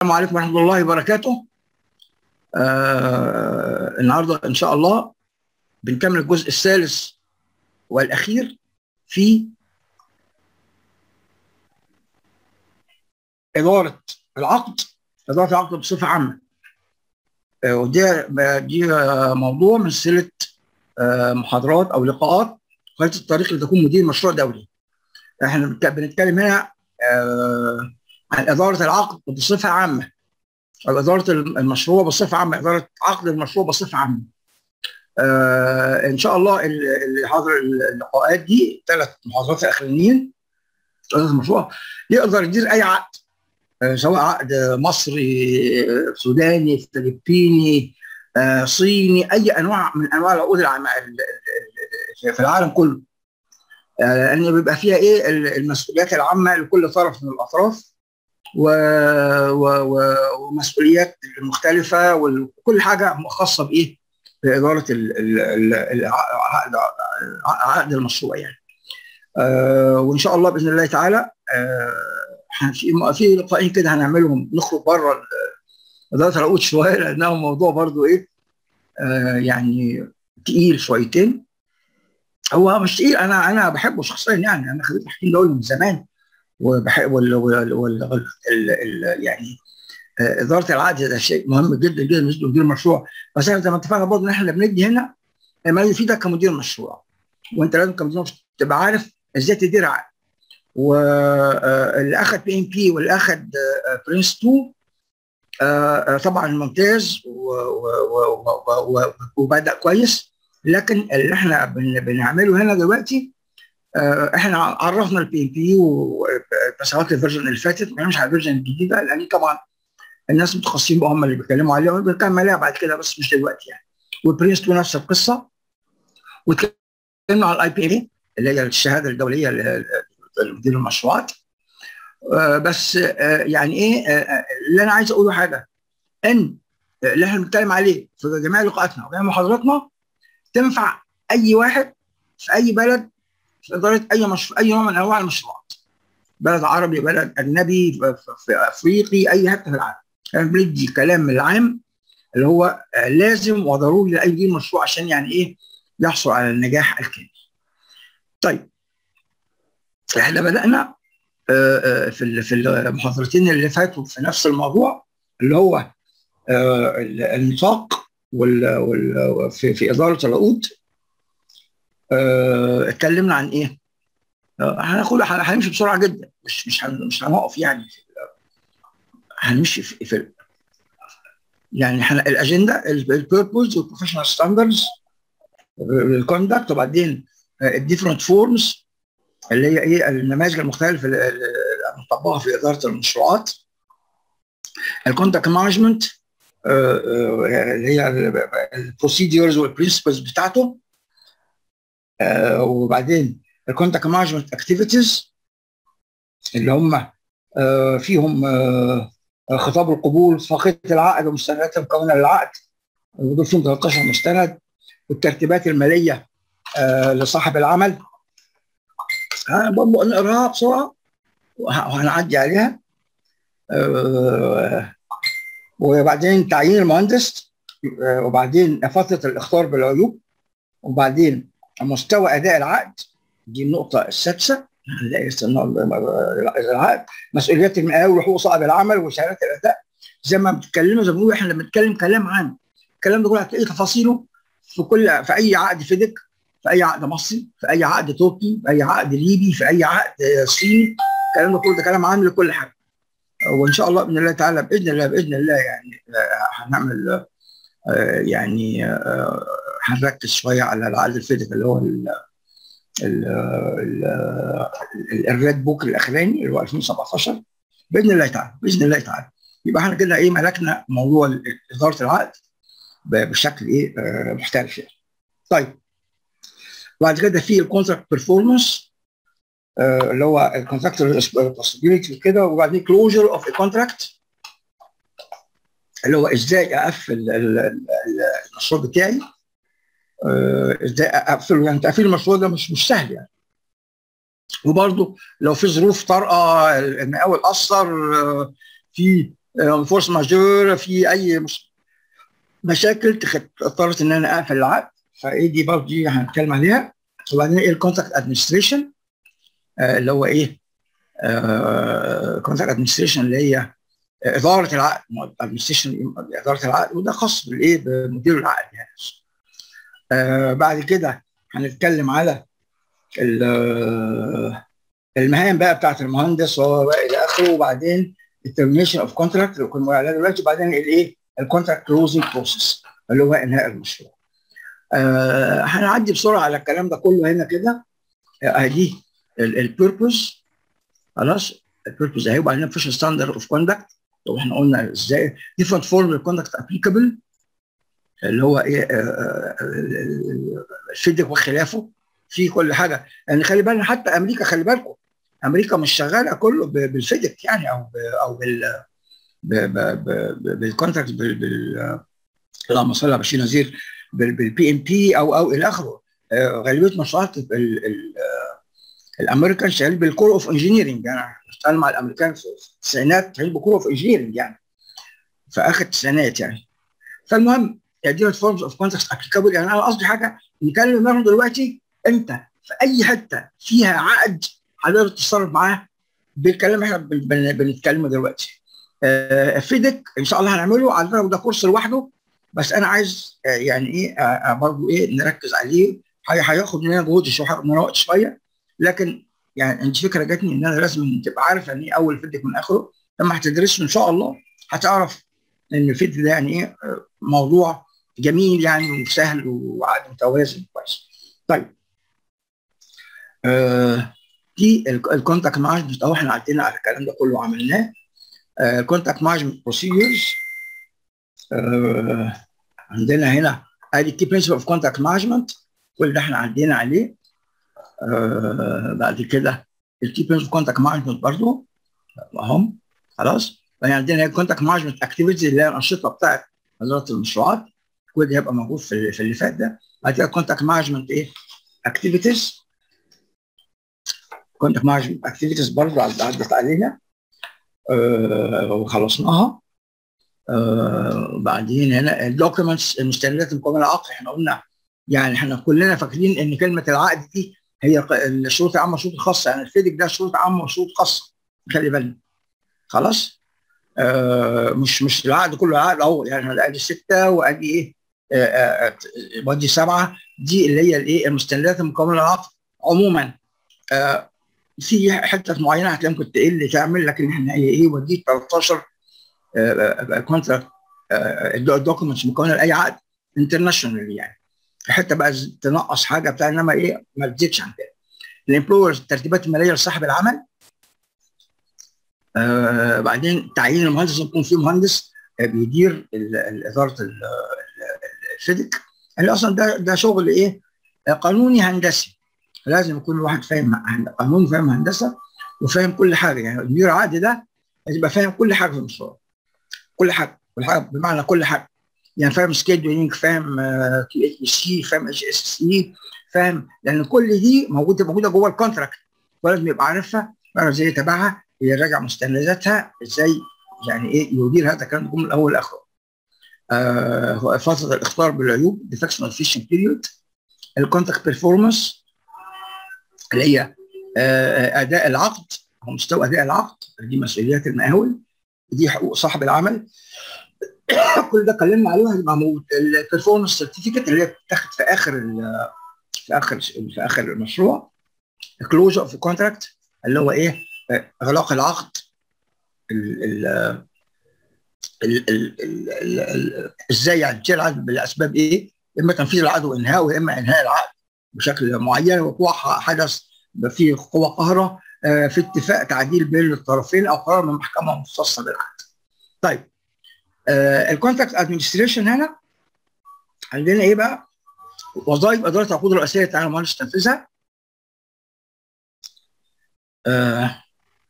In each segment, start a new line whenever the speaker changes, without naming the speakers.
السلام عليكم ورحمه الله وبركاته آه النهارده ان شاء الله بنكمل الجزء الثالث والاخير في اداره العقد اداره العقد بصفه عامه آه ودي دي موضوع من سلسله آه محاضرات او لقاءات خريطه الطريق لتكون مدير مشروع دولي احنا بنتكلم هنا آه عن اداره العقد بصفه عامه او اداره المشروع بصفه عامه اداره عقد المشروع بصفه عامه آه ان شاء الله اللي حاضر اللقاءات دي ثلاث محاضرات الاخرانيين اداره المشروع يقدر يدير اي عقد آه سواء عقد مصري سوداني فلبيني آه صيني اي انواع من انواع العقود العامه في العالم كله لان يعني بيبقى فيها ايه المسؤوليات العامه لكل طرف من الاطراف و... و... و... ومسؤوليات مختلفه وكل حاجه خاصه بايه؟ باداره العقد عقد المشروع يعني. آه وان شاء الله باذن الله تعالى آه في في لقاءين كده هنعملهم نخرج بره اداره العقود شويه لانه موضوع برضو ايه آه يعني تقيل شويتين هو مش تقيل انا انا بحبه شخصيا يعني انا خريج تحكيم دولي من زمان وبحب وال وال وال ال ال يعني اداره العقد ده شيء مهم جدا جدا بالنسبه لمدير المشروع بس احنا زي ما اتفقنا برضه ان احنا بندي هنا ما يفيدك كمدير مشروع وانت لازم كمدير مشروع تبقى عارف ازاي تدير عقد واللي اخذ بي ام بي واللي اخذ برنس 2 طبعا ممتاز وبدا كويس لكن اللي احنا بنعمله هنا دلوقتي احنا عرفنا البي ام بي ومسارات الفيرجن اللي فاتت ما مش على الفيرجن الجديده لان طبعا الناس المتخصصين بقى هم اللي بيتكلموا عليها وبنتكلم عليها بعد كده بس مش دلوقتي يعني والبرنس 2 نفس القصه واتكلمنا على الاي بي اي اللي هي الشهاده الدوليه لمدير المشروعات بس يعني ايه اللي انا عايز اقوله حاجه ان اللي احنا بنتكلم عليه في جميع لقاءاتنا وجميع محاضراتنا تنفع اي واحد في اي بلد في اداره اي مشروع اي نوع من انواع المشروعات بلد عربي بلد اجنبي في افريقي اي حته في العالم احنا بندي كلام من العام اللي هو لازم وضروري لاي مدير مشروع عشان يعني ايه يحصل على النجاح الكامل. طيب احنا بدانا في في المحاضرتين اللي فاتوا في نفس الموضوع اللي هو النطاق وال وال في, في اداره العقود اتكلمنا عن ايه؟ هناخد هنمشي بسرعه جدا مش مش مش هنقف يعني هنمشي في, في يعني الاجنده البيربوز والبروفيشنال ستاندردز الكوندكت وبعدين الديفرنت فورمز اللي هي ايه النماذج المختلفه المطبقه في اداره المشروعات الكوندكت مانجمنت اللي هي البروسيدورز والبرنسبلز بتاعته وبعدين الكونتاكت مانجمنت اكتيفيتيز اللي هم فيهم خطاب القبول فقيه العقد ومستندات المكونه للعقد ودول فيهم 13 مستند والترتيبات الماليه لصاحب العمل برضه نقراها بسرعه وهنعدي عليها وبعدين تعيين المهندس وبعدين فتره الاخطار بالعيوب وبعدين مستوى اداء العقد دي النقطه السادسه العقد مسؤوليات المقاول وحقوق صاحب العمل وشهادات الاداء زي ما بتتكلموا زي ما بنقول احنا بنتكلم كلام عام الكلام ده كله هتلاقي تفاصيله في كل في اي عقد فيدك في اي عقد مصري في اي عقد تركي في اي عقد ليبي في اي عقد صيني الكلام ده كله ده كلام عام لكل حاجه وان شاء الله باذن الله تعالى باذن الله باذن الله يعني هنعمل يعني هنركز شويه على العقد الفيدك اللي هو ال الريد بوك الاخراني اللي هو 2017 باذن الله تعالى باذن الله تعالى يبقى احنا كده ايه ملكنا موضوع اداره العقد بشكل ايه محترف يعني. طيب بعد كده في الكونتراكت بيرفورمانس اللي هو الكونتراكتور ريسبونسبيلتي وكده وبعدين كلوجر اوف كونتراكت اللي هو ازاي اقفل المشروع بتاعي ازاي اقفله يعني تقفيل المشروع ده مش مش سهل يعني وبرضه لو في ظروف طارئه المقاول اثر في فورس ماجور في اي مش مشاكل اضطرت ان انا اقفل العقد فايه دي برضه دي هنتكلم عليها وبعدين ايه الكونتاكت ادمنستريشن اللي هو ايه كونتاكت ادمنستريشن اللي هي اداره العقد ادمنستريشن اداره العقد وده خاص بالايه بمدير العقد يعني آه بعد كده هنتكلم على المهام بقى بتاعت المهندس والى اخره وبعدين الترميشن اوف كونتراكت اللي كنا بنقول عليها دلوقتي وبعدين الايه الكونتراكت كلوزنج بروسيس اللي هو انهاء المشروع. آه هنعدي بسرعه على الكلام ده كله هنا كده ادي البيربوز خلاص البيربوز اهي وبعدين فيش ستاندرد اوف كوندكت لو احنا قلنا ازاي ديفرنت فورم الكوندكت ابليكابل اللي هو ايه الفيدك وخلافه في كل حاجه يعني خلي بالنا حتى امريكا خلي بالكم امريكا مش شغاله كله بالفيدك يعني او او بال بالكونتراكت بال اللهم صل على بشير نذير بالبي ام بي او او الى اخره غالبيه مشروعات الامريكان شغال بالكور اوف انجينيرنج يعني بشتغل مع الامريكان في التسعينات شغال بالكور اوف انجينيرنج يعني في اخر التسعينات يعني فالمهم دي فورمز اوف كونتراكت ابليكابل يعني انا قصدي حاجه نتكلم منهم دلوقتي انت في اي حته فيها عقد هتقدر تتصرف معاه بالكلام احنا بنتكلم دلوقتي آه فيدك ان شاء الله هنعمله على فكره ده كورس لوحده بس انا عايز آه يعني ايه آه برضه ايه نركز عليه هياخد مننا جهد شويه هياخد مننا وقت شويه لكن يعني انت فكره جاتني ان انا لازم تبقى عارف يعني ايه اول فيدك من اخره لما هتدرسه ان شاء الله هتعرف ان الفيدك ده يعني ايه موضوع جميل يعني وسهل وعقد متوازن كويس. طيب آه دي الكونتاكت مانجمنت اهو احنا عدينا على الكلام ده كله عملناه الكونتاكت مانجمنت بروسيجرز عندنا هنا ادي كي برنسبل اوف كونتاكت مانجمنت كل ده احنا عدينا عليه آه بعد كده الكي برنسبل اوف كونتاكت مانجمنت برضه اهم خلاص يعني عندنا الكونتاكت مانجمنت اكتيفيتيز اللي هي الانشطه بتاعت وزاره المشروعات كل ده هيبقى موجود في, في اللي فات ده بعد كده كونتاكت مانجمنت ايه اكتيفيتيز كونتاكت مانجمنت اكتيفيتيز برضه عدت علينا آه وخلصناها آه بعدين هنا الدوكيومنتس المستندات المكونه العقد احنا قلنا يعني احنا كلنا فاكرين ان كلمه العقد دي هي الشروط العامه والشروط الخاصه يعني الفيدك ده شروط عامه وشروط خاصه خلي بالنا خلاص آه مش مش العقد كله عقد اهو يعني ادي سته وادي ايه وادي سبعه دي اللي هي الايه المستندات المكونه للعقد عموما آه في حتت معينه هتلاقي ممكن تقل تعمل لكن احنا هي ايه ودي 13 كونتراكت الدوكيومنتس مكونه لاي عقد انترناشونال يعني في حته بقى تنقص حاجه بتاع انما ايه ما تزيدش عن كده الامبلويرز الترتيبات الماليه لصاحب العمل آه بعدين تعيين المهندس يكون في مهندس بيدير اداره الفيدك اللي اصلا ده ده شغل ايه قانوني هندسي لازم يكون الواحد فاهم قانون فاهم هندسه وفاهم كل حاجه يعني المدير العادي ده لازم يبقى فاهم كل حاجه في المشروع كل حاجه كل حاجه بمعنى كل حاجه يعني فاهم سكيدولينج فاهم كيو اتش سي فاهم اتش اس سي فاهم لان كل دي موجوده موجوده جوه الكونتراكت ولازم يبقى عارفها يعرف ازاي يتابعها يراجع مستنداتها ازاي يعني ايه يدير هذا الكلام من الاول لاخره. آه فتره الاختبار بالعيوب ديفكشن فيشن بيريود الكونتراكت بيرفورمانس اللي هي آه اداء العقد او مستوى اداء العقد دي مسؤوليات المقاول دي حقوق صاحب العمل كل ده اتكلمنا عليه هيبقى موجود البرفورمانس سيرتيفيكت اللي هي بتاخد في اخر في اخر في اخر المشروع الكلوجر اوف كونتراكت اللي هو ايه اغلاق العقد ال ال ازاي يعني تشيل العقد بالاسباب ايه؟ اما تنفيذ العقد وانهائه واما انهاء العقد بشكل معين وقوع حدث في قوه قاهره في اتفاق تعديل بين الطرفين او قرار من محكمه مختصه بالعقد. طيب الكونتراكت ادمنستريشن هنا عندنا ايه بقى؟ وظائف اداره العقود الرئيسيه تعالى المهندس تنفذها. آه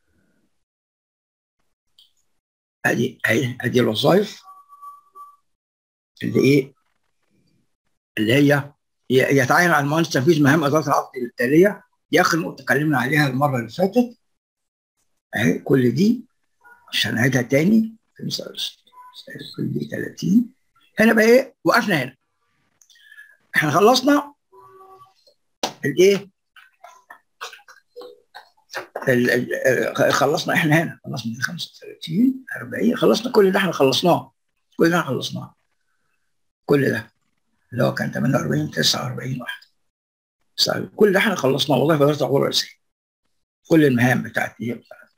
ادي ادي ادي الوظائف اللي ايه اللي هي يتعين على المهندس تنفيذ مهام اداره العقد التاليه دي اخر نقطه اتكلمنا عليها المره اللي فاتت اهي كل دي عشان اعيدها تاني كل 30 هنا بقى ايه وقفنا هنا احنا خلصنا الايه خلصنا احنا هنا خلصنا 35 40 خلصنا كل ده احنا خلصناه كل ده خلصناه كل ده اللي هو كان 48 49 واحد كل ده احنا خلصناه والله بدات اقول رئيسيه كل المهام بتاعت ايه بتاعت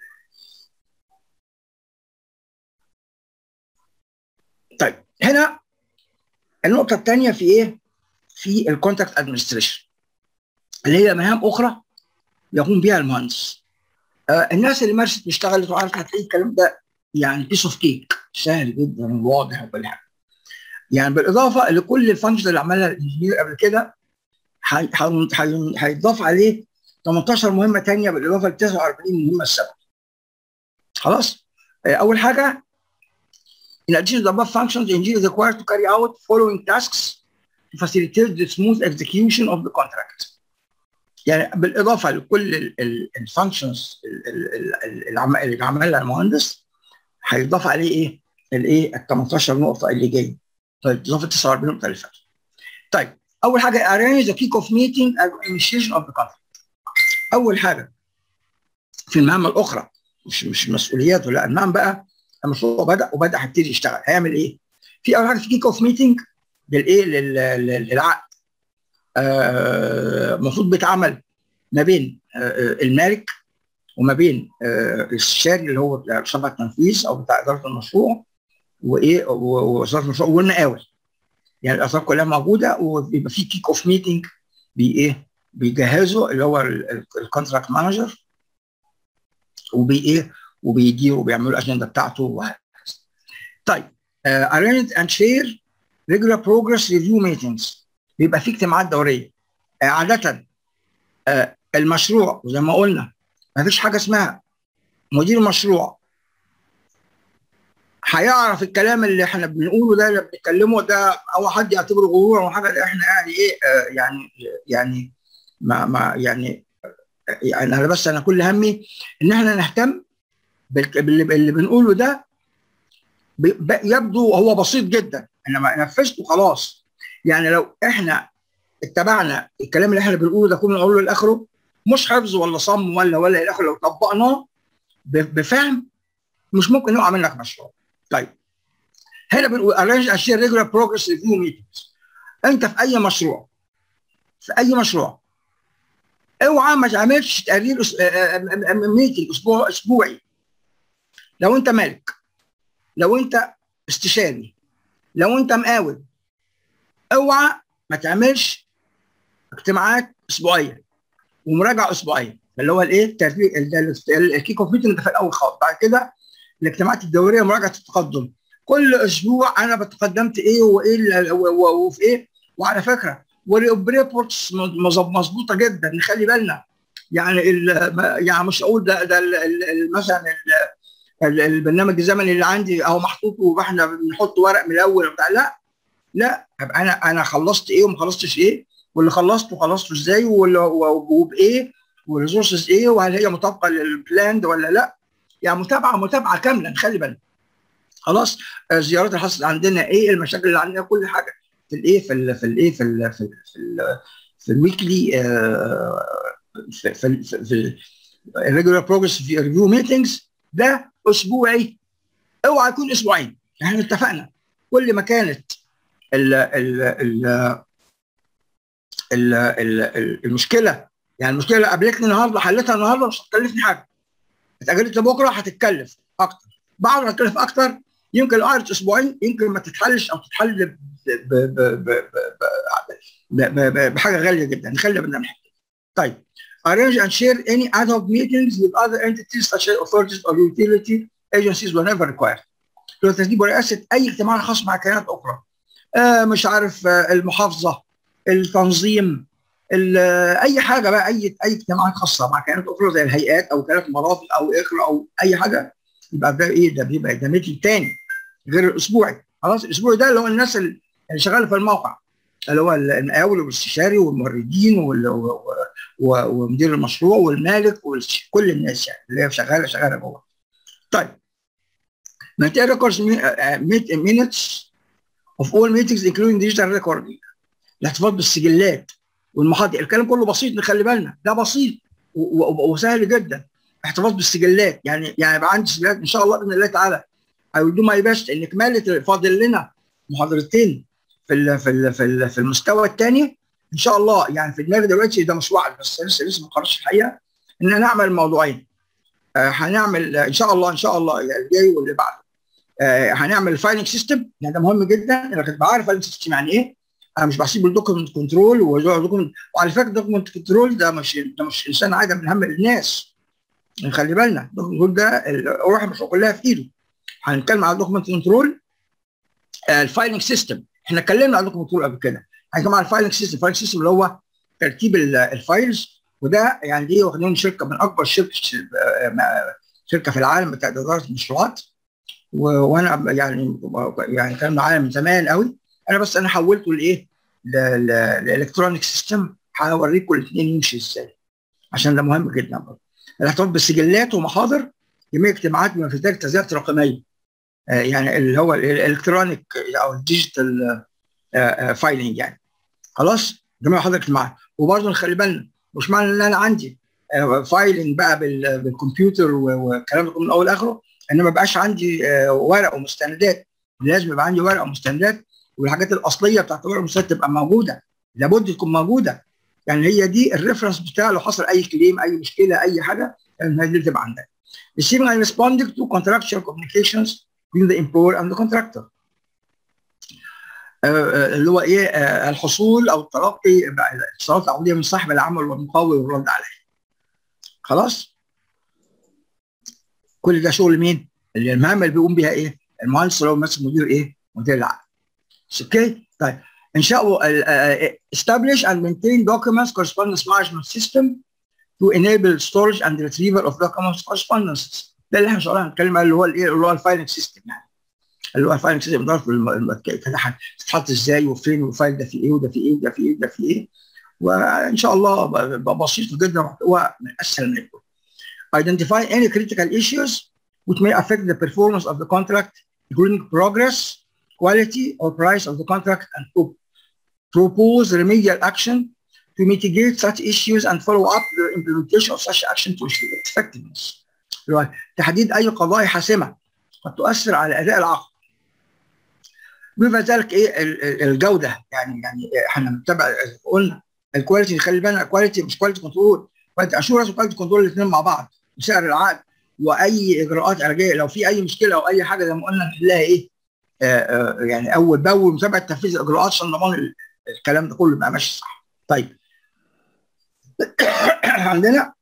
طيب هنا النقطة الثانية في ايه؟ في الكونتاكت ادمنستريشن اللي هي مهام أخرى يقوم بها المهندس. آه الناس اللي مارست اشتغلت وعرفت هتلاقي الكلام ده يعني بيس اوف كيك سهل جدا وواضح وكل حاجة. يعني بالإضافة لكل الفانكشن اللي عملها الانجينير قبل كده هيتضاف عليه 18 مهمة ثانية بالإضافة ل 49 مهمة السابقة. خلاص؟ آه أول حاجة In addition to the above functions, the engineer is required to carry out following tasks to facilitate the smooth execution of the contract. يعني بالإضافة لكل الفانكشنز اللي عملها المهندس هيضاف عليه إيه؟ الإيه؟ ال 18 نقطة اللي جاية. طيب إضافة 49 نقطة اللي فاتت. طيب أول حاجة arrange the kick off meeting and initiation of the contract. أول حاجة في المهام الأخرى مش مش مسؤولياته لا المهام بقى المشروع بدا وبدا هيبتدي يشتغل هيعمل ايه؟ في اول حاجه في كيك اوف ميتنج للايه للعقد المفروض آه بيتعمل ما بين آه المالك وما بين آه الاستشاري اللي هو بتاع شرف التنفيذ او بتاع اداره المشروع وايه ووزاره المشروع والمقاول يعني الاطراف كلها موجوده وبيبقى في كيك اوف ميتنج بي ايه بيجهزوا اللي هو الكونتراكت مانجر وبي ايه وبيديروا وبيعملوا الاجنده بتاعته وهكذا. طيب uh, arrange and share regular progress review meetings بيبقى في اجتماعات دوريه uh, عاده uh, المشروع وزي ما قلنا ما فيش حاجه اسمها مدير مشروع هيعرف الكلام اللي احنا بنقوله ده اللي بنتكلمه ده او حد يعتبره غرور او حاجه ده احنا يعني ايه uh, يعني يعني ما ما يعني يعني انا بس انا كل همي ان احنا نهتم باللي بنقوله ده يبدو هو بسيط جدا انما نفذته خلاص يعني لو احنا اتبعنا الكلام اللي احنا بنقوله ده كله من اوله لاخره مش حفظ ولا صم ولا ولا الى اخره لو طبقناه بفهم مش ممكن نقع منك مشروع طيب هنا بنقول arrange and share regular progress review meetings انت في اي مشروع في اي مشروع اوعى ما تعملش تقرير ميتنج اسبوع اسبوعي لو انت مالك لو انت استشاري لو انت مقاول اوعى ما تعملش اجتماعات اسبوعيه ومراجعه اسبوعيه اللي هو الايه الكيك اوف ميتنج ده في الاول خالص بعد كده الاجتماعات الدوريه مراجعه التقدم كل اسبوع انا تقدمت ايه وايه وفي ايه وعلى فكره والريبورتس مظبوطه جدا نخلي بالنا يعني يعني مش اقول ده ده مثلا البرنامج الزمني اللي عندي اهو محطوط واحنا بنحط ورق من الاول وبتاع لا لا انا انا خلصت ايه وما خلصتش ايه واللي خلصته خلصته ازاي وبايه والريسورسز ايه وهل هي مطابقه للبلاند ولا لا يعني متابعه متابعه كامله نخلي بالنا خلاص الزيارات اللي حصلت عندنا ايه المشاكل اللي عندنا كل حاجه في الايه في ال في الايه في ال في ال في, ال في الويكلي في في في الريجولار بروجرس في ريفيو ميتنجز ده اسبوعي اوعى يكون اسبوعين احنا اتفقنا كل ما كانت ال ال ال ال ال المشكله يعني المشكله اللي قابلتني النهارده حلتها النهارده مش هتكلفني حاجه اتاجلت لبكره هتتكلف اكتر بعد ما تتكلف اكتر يمكن لو قعدت اسبوعين يمكن ما تتحلش او تتحل بحاجه غاليه جدا نخلي بالنا من طيب arrange and share any ad hoc meetings with other entities such as authorities or utility agencies whenever required. ترتيب ورئاسه اي اجتماع خاص مع كيانات اخرى. آه مش عارف آه المحافظه التنظيم اي حاجه بقى اي اي اجتماعات خاصه مع كيانات اخرى زي الهيئات او وكالات المرافق او اخرى او اي حاجه يبقى ده ايه ده بيبقى ده ميتنج تاني غير الاسبوعي خلاص الاسبوعي ده اللي هو الناس اللي شغاله في الموقع اللي هو المقاول والاستشاري والموردين ومدير المشروع والمالك وكل الناس يعني اللي هي شغاله شغاله جوه. طيب maintain records minutes of all meetings including digital recording الاحتفاظ بالسجلات والمحاضر الكلام كله بسيط نخلي بالنا ده بسيط وسهل جدا احتفاظ بالسجلات يعني يعني يبقى عندي سجلات ان شاء الله باذن الله تعالى I will do my best ان كماله فاضل لنا محاضرتين في ال في ال في, ال في المستوى الثاني ان شاء الله يعني في دماغي دلوقتي ده مش وعد بس لسه لسه ما قررش الحقيقه ان نعمل موضوعين آه هنعمل ان شاء الله ان شاء الله الجاي واللي بعده آه هنعمل الفايلنج سيستم يعني ده مهم جدا انك تبقى عارف الفايلنج سيستم يعني ايه انا مش بحسب الدوكيمنت كنترول وعلى فكره الدوكيمنت كنترول ده مش ده مش انسان عادي من هم الناس خلي بالنا الدوكيمنت كنترول ده الروح مش كلها في ايده هنتكلم على الدوكيمنت كنترول الفايلنج سيستم احنا اتكلمنا على الدوكيمنت كنترول قبل كده هنتكلم على الفايلنج سيستم الفايلنج سيستم اللي هو ترتيب الفايلز وده يعني دي واخدين شركه من اكبر شركه شركه في العالم بتاعت اداره المشروعات وانا يعني يعني كان معايا من زمان قوي انا بس انا حولته لايه؟ للالكترونيك سيستم هوريكم الاثنين يمشي ازاي عشان ده مهم جدا برضه الاحتفاظ بالسجلات ومحاضر جميع اجتماعات بما في ذلك تسجيلات رقميه آه يعني اللي هو الالكترونيك او الديجيتال فايلنج يعني خلاص جميع محاضر اجتماعات وبرضه نخلي بالنا مش معنى ان انا عندي فايلنج بقى بالكمبيوتر والكلام ده من اول لاخره ان ما بقاش عندي ورق ومستندات لازم يبقى عندي ورق ومستندات والحاجات الاصليه بتاعت الورق والمستندات تبقى موجوده لابد تكون موجوده يعني هي دي الريفرنس بتاع لو حصل اي كليم اي مشكله اي حاجه يعني دي تبقى عندك receiving and responding to contractual communications between the employer and the contractor اللي هو ايه الحصول او التلقي الاتصالات العقديه من صاحب العمل والمقاول والرد عليه خلاص كل ده شغل مين اللي المهمه اللي بيقوم بيها ايه المهندس اللي هو مثلا مدير ايه مدير العقد اوكي طيب ان شاء الله establish and maintain documents correspondence management system to enable storage and retrieval of documents correspondences ده اللي احنا ان شاء الله هنتكلم عليه اللي هو الايه اللي هو الفايلنج سيستم يعني اللي هو الفايلنج سيستم ده تتحط ازاي وفين والفايل ده فيه ايه وده فيه ايه وده فيه ايه وده فيه ايه وان شاء الله بسيط جدا محتوى من اسهل ما يكون identify any critical issues which may affect the performance of the contract including progress quality or price of the contract and propose remedial action to mitigate such issues and follow up the implementation of such action to ensure effectiveness. تحديد اي قضايا حاسمه قد تؤثر على اداء العقد. بما ذلك ايه الجوده يعني يعني احنا بنتابع قلنا الكواليتي خلي بالنا الكواليتي مش كواليتي كنترول كواليتي اشورنس وكواليتي كنترول الاثنين مع بعض وسعر العقد واي اجراءات علاجيه لو في اي مشكله او اي حاجه زي ما قلنا نحلها ايه آآ آآ يعني اول باول متابعه تنفيذ الاجراءات عشان ضمان الكلام ده كله يبقى ماشي صح. طيب عندنا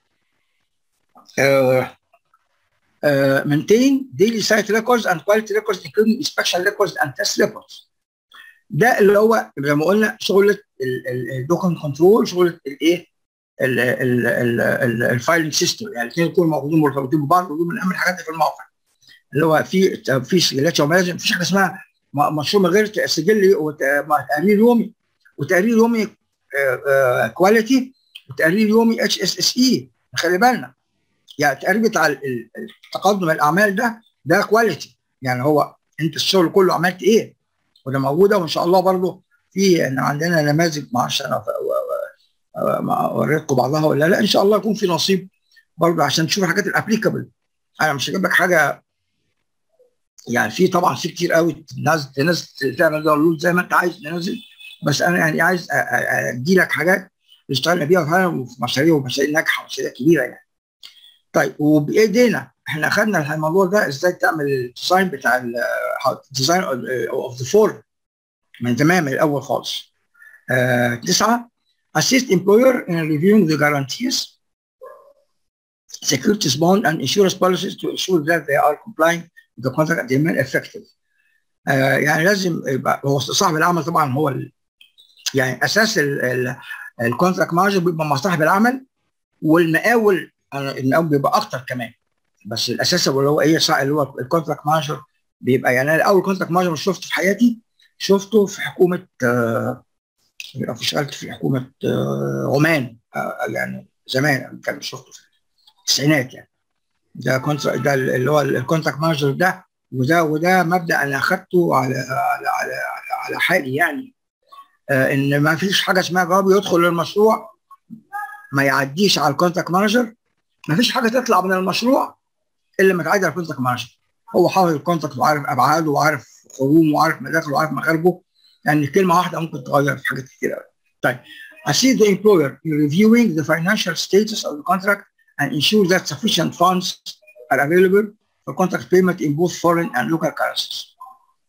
maintain daily site records and quality records including inspection records and test records. ده اللي هو زي ما قلنا شغله الدوكيمنت كنترول شغله الايه الفايلنج سيستم يعني الاثنين يكونوا موجودين مرتبطين ببعض ودول من اهم الحاجات في الموقع اللي هو في في سجلات يوميه لازم مفيش حاجه اسمها مشروع من غير سجل وتقرير يومي وتقرير يومي كواليتي وتقرير يومي اتش اس اس اي خلي بالنا يعني التقرير بتاع تقدم الاعمال ده ده كواليتي يعني هو انت الشغل كله عملت ايه وده موجوده وان شاء الله برضه في عندنا نماذج ما اعرفش انا وريتكم بعضها ولا لا ان شاء الله يكون في نصيب برضه عشان تشوف الحاجات الابليكابل انا مش هجيب لك حاجه يعني في طبعا في كتير قوي ناس تنزل تعمل داونلود زي ما انت عايز تنزل بس انا يعني عايز ادي لك حاجات اشتغلنا بيها فعلا في مشاريع ومشاريع ناجحه ومشاريع كبيره يعني. طيب وبايدينا احنا اخذنا الموضوع ده ازاي تعمل الديزاين بتاع الديزاين اوف ذا فورم من زمان من الاول خالص. آه تسعه assist employer in reviewing the guarantees, securities bond and insurance policies to ensure that they are complying with the contract and remain effective. آه يعني لازم يبقى هو صاحب العمل طبعا هو ال يعني اساس الكونتراكت مانجر بيبقى مع صاحب العمل والمقاول المقاول بيبقى اكتر كمان بس الاساس اللي هو ايه اللي هو الكونتراكت مانجر بيبقى يعني انا اول كونتراكت مانجر شفته في حياتي شفته في حكومه آه اشتغلت في حكومه آه عمان آه يعني زمان كان شفته في التسعينات يعني ده كونتراكت ده اللي هو الكونتراكت مانجر ده وده وده مبدا انا اخذته على على على على حالي يعني آه ان ما فيش حاجه اسمها جواب يدخل للمشروع ما يعديش على الكونتاكت مانجر ما فيش حاجه تطلع من المشروع الا لما تعدي على الكونتاكت مانجر هو حافظ الكونتاكت وعارف ابعاده وعارف خروجه وعارف مداخله وعارف مخارجه يعني كلمه واحده ممكن تغير في حاجات كتير قوي طيب assist the employer in reviewing the financial status of the contract and ensure that sufficient funds are available for contract payment in both foreign and local currencies.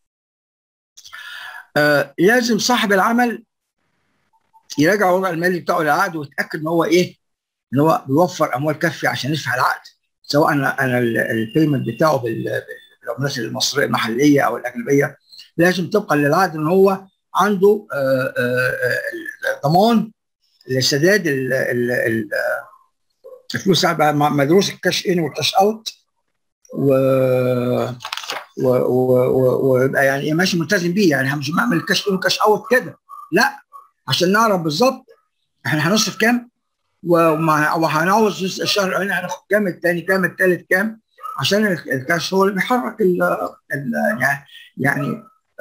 آه لازم صاحب العمل يراجع الوضع المالي بتاعه للعقد ويتاكد ان هو ايه؟ ان هو بيوفر اموال كافيه عشان يدفع العقد سواء انا انا البيمنت بتاعه بالعملات المصريه المحليه او الاجنبيه لازم طبقا للعقد ان هو عنده آه آه ضمان لسداد الفلوس مدروس الكاش ان والكاش اوت و ويبقى يعني ايه ماشي ملتزم بيه يعني مش بعمل كاش ان وكاش اوت كده لا عشان نعرف بالظبط احنا هنصرف كام وهنعوز الشهر الاولاني هناخد كام الثاني كام الثالث كام عشان الكاش هو اللي بيحرك ال ال يعني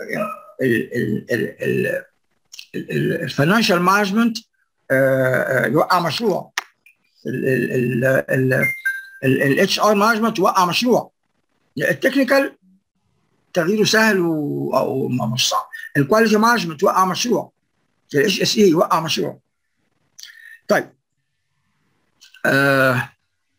يعني الفاينانشال مانجمنت يوقع مشروع الاتش ار مانجمنت يوقع مشروع التكنيكال تغييره سهل و... او مش صعب الكواليتي مانجمنت يوقع مشروع الاتش اس اي يوقع مشروع طيب آه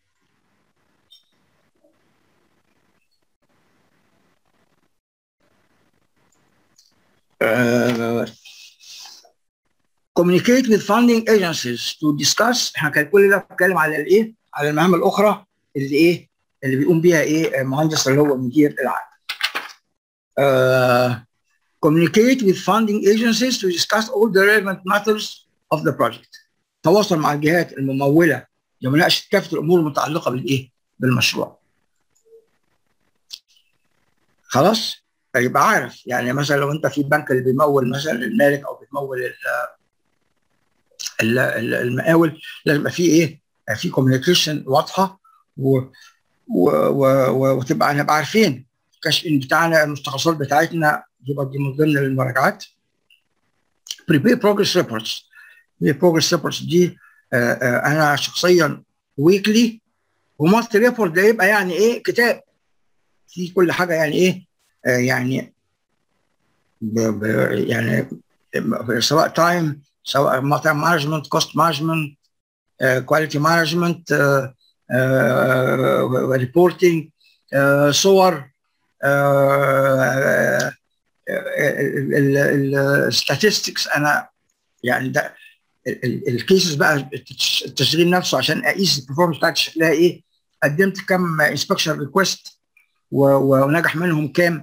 آه communicate with funding agencies to discuss احنا كان كل ده بنتكلم على الايه؟ على المهام الاخرى اللي ايه؟ اللي بيقوم بيها ايه؟ المهندس اللي هو مدير العقد. Uh, communicate with funding agencies to discuss all the relevant matters of the project. تواصل مع الجهات المموله لمناقشه كافه الامور المتعلقه بالايه؟ بالمشروع. خلاص؟ يبقى عارف يعني مثلا لو انت في بنك اللي بيمول مثلا المالك او بيمول المقاول لازم يبقى في ايه؟ في كوميونيكيشن واضحه و و و وتبقى نبقى عارفين الكاش ان بتاعنا المستخلصات بتاعتنا يبقى دي من ضمن المراجعات بريبير بروجرس ريبورتس البروجرس ريبورتس دي آآ آآ انا شخصيا ويكلي وماستر ريبورت ده يبقى يعني ايه كتاب في كل حاجه يعني ايه آه يعني ب ب يعني سواء تايم سواء مانجمنت كوست مانجمنت كواليتي مانجمنت ريبورتنج صور الستاتستكس انا يعني ده الكيسز بقى التشغيل نفسه عشان اقيس البرفورمانس بتاعتي شكلها ايه قدمت كم انسبكشن ريكويست ونجح منهم كام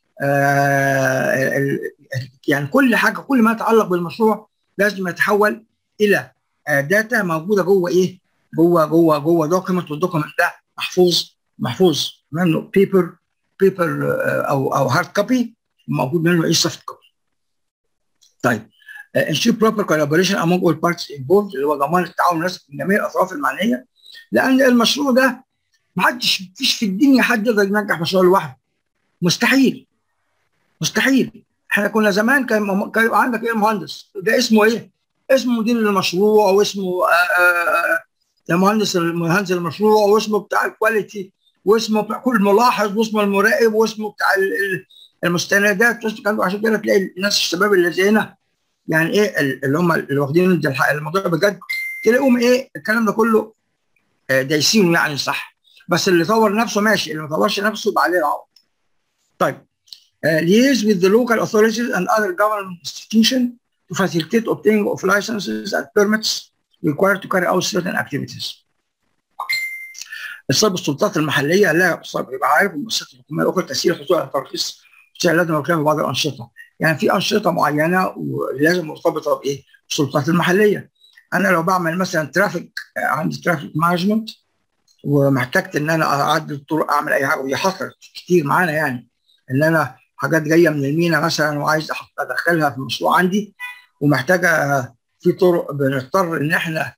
آه يعني كل حاجه كل ما يتعلق بالمشروع لازم يتحول الى داتا موجوده جوه ايه؟ جوه جوه جوه دوكيمنت والدوكيمنت ده محفوظ محفوظ منه بيبر بيبر او او هارد كوبي موجود منه ايه سوفت كوبي. طيب ensure proper collaboration among all parties involved اللي هو ضمان التعاون المناسب من جميع الاطراف المعنيه لان المشروع ده ما حدش فيش في الدنيا حد يقدر ينجح مشروع لوحده مستحيل مستحيل احنا كنا زمان كان كان يبقى عندك ايه مهندس ده اسمه ايه؟ اسمه مدير المشروع واسمه المهندس مهندس المشروع واسمه بتاع الكواليتي واسمه بتاع كل ملاحظ واسمه المراقب واسمه بتاع المستندات عشان كده تلاقي الناس الشباب اللي زينا يعني ايه اللي هم اللي واخدين الموضوع بجد تلاقيهم ايه الكلام ده كله دايسينه يعني صح بس اللي طور نفسه ماشي اللي ما طورش نفسه يبقى عليه العوض طيب uh, liaise with the local authorities and other government institutions to facilitate obtaining of licenses and permits required to carry out certain activities. الصلب السلطات المحليه لا يبقى عارف المؤسسات الحكوميه الاخرى تسهيل الحصول على ترخيص لازم يكون بعض الانشطه يعني في انشطه معينه ولازم مرتبطه بايه؟ بالسلطات المحليه. انا لو بعمل مثلا ترافيك عندي ترافيك مانجمنت ومحتاجت ان انا اعدل الطرق اعمل اي حاجه ودي حصلت كتير معانا يعني ان انا حاجات جايه من المينا مثلا وعايز ادخلها في المشروع عندي ومحتاجه في طرق بنضطر ان احنا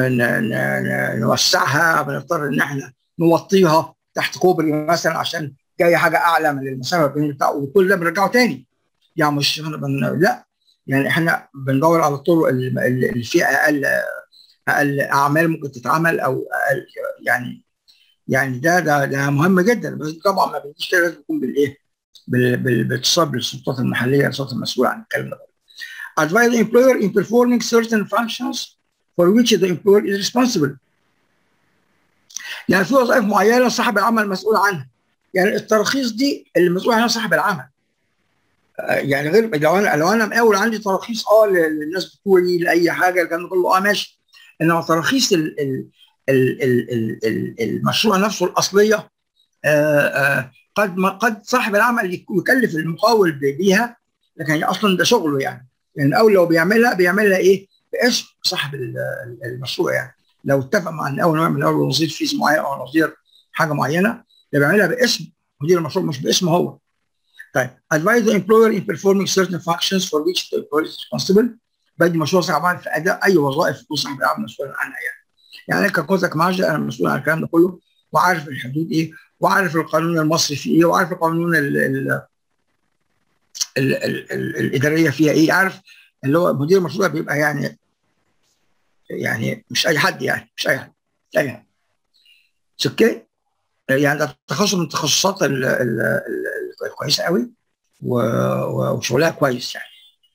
نوسعها بنضطر ان احنا نوطيها تحت كوبري مثلا عشان جاي حاجه اعلى من المسافه بين بتاع وكل ده بنرجعه تاني يعني مش بن... لا يعني احنا بندور على الطرق اللي فيها اقل اقل اعمال ممكن تتعمل او اقل يعني يعني ده ده ده مهم جدا بس طبعا ما بيجيش لازم يكون بالايه بالاتصال بالسلطات المحليه السلطات المسؤوله عن الكلام ده advise the employer in performing certain functions for which the employer is responsible يعني في وظائف معينه صاحب العمل مسؤول عنها يعني التراخيص دي اللي مسؤول عنها صاحب العمل يعني غير لو انا لو انا مقاول عندي تراخيص اه للناس بتوعي لاي حاجه الكلام ده كله اه ماشي انما تراخيص ال ال ال ال ال المشروع نفسه الاصليه آآ آآ قد ما قد صاحب العمل يكلف المقاول بيها لكن اصلا ده شغله يعني يعني الاول لو بيعملها بيعملها ايه؟ باسم صاحب المشروع يعني لو اتفق مع المقاول يعمل اول وظيفه فيز معين او وظيفه حاجه معينه ده بيعملها باسم مدير المشروع مش باسمه هو. طيب advise the employer in performing certain functions for which the employer is responsible بدي مشروع صاحب عمل في اداء اي وظائف يكون صاحب العمل مسؤول عنها يعني. يعني انا ككوزك معجل انا مسؤول عن الكلام ده كله وعارف الحدود ايه وعارف القانون المصري فيه ايه وعارف القانون ال ال ال ال ال الاداريه فيها ايه عارف اللي هو مدير المشروع بيبقى يعني يعني مش اي حد يعني مش اي حد مش اي حد اوكي يعني ده تخصص من التخصصات الكويسه قوي وشغلها كويس يعني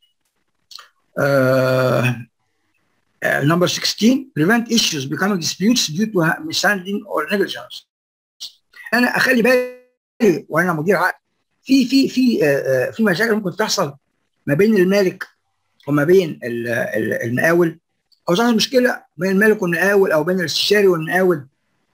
uh, number 16 prevent issues becoming disputes due to mishandling or negligence انا اخلي بالي وانا مدير عقد في في في uh, في مشاكل ممكن تحصل ما بين المالك وما بين المقاول او تحصل مشكله بين المالك والمقاول او بين الاستشاري والمقاول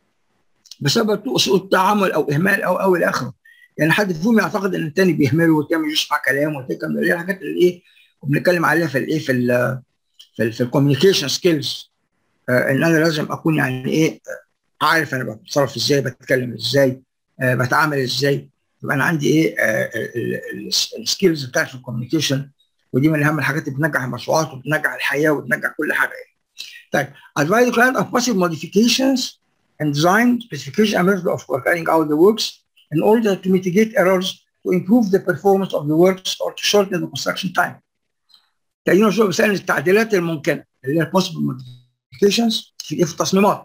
بسبب سوء التعامل او اهمال او او الى اخره يعني حد فيهم يعتقد ان الثاني بيهمله والثاني مش يسمع كلامه والثاني اللي هي الحاجات اللي ايه وبنتكلم عليها في الايه في ال في ال في الكوميونيكيشن سكيلز آه ان انا لازم اكون يعني ايه عارف انا بتصرف ازاي بتكلم ازاي آه بتعامل ازاي يبقى انا عندي ايه آه السكيلز بتاعت الكوميونيكيشن ودي من اهم الحاجات اللي بتنجح المشروعات وبتنجح الحياه وبتنجح كل حاجه يعني. طيب advise the client of possible modifications and design specification and method of carrying out the works in order to mitigate errors to improve the performance of the works or to shorten the construction time. تقريبا شو بسأل التعديلات الممكنة اللي هي possible modifications في في التصميمات.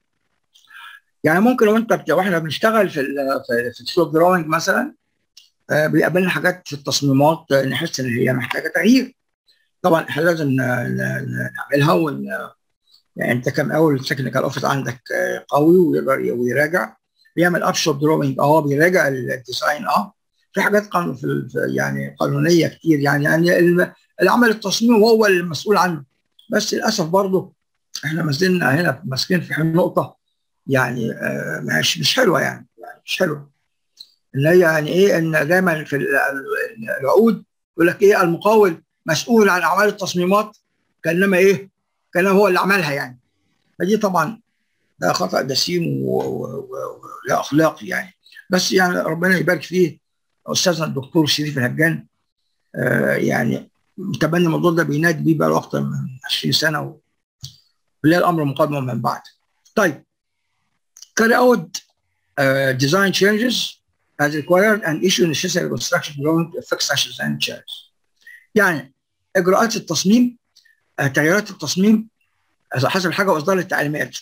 يعني ممكن لو انت واحنا بنشتغل في ال في, في الشوب دراونج مثلا آه بيقابلنا حاجات في التصميمات آه نحس ان هي محتاجه تغيير. طبعا احنا لازم نعملها ون يعني انت كمقاول التكنيكال اوفيس عندك قوي ويقدر ويراجع بيعمل اب شوب دروينج اه بيراجع الديزاين اه في حاجات قانون في يعني قانونيه كتير يعني يعني العمل التصميم هو المسؤول عنه بس للاسف برضه احنا ما زلنا هنا ماسكين في نقطه يعني آه مش مش حلوه يعني, يعني مش حلوه اللي هي يعني ايه ان دايما في العقود يقول لك ايه المقاول مسؤول عن اعمال التصميمات كانما ايه كان هو اللي عملها يعني فدي طبعا ده خطا جسيم ولا اخلاقي يعني بس يعني ربنا يبارك فيه استاذنا الدكتور شريف الهجان آه يعني متبني الموضوع ده بينادي بيه بقى له اكتر من 20 سنه ولله الامر مقدم من بعد. طيب carry out uh, design changes as required and issue necessary construction drawing to affect such design changes. يعني اجراءات التصميم تغييرات التصميم حسب الحاجه واصدار التعليمات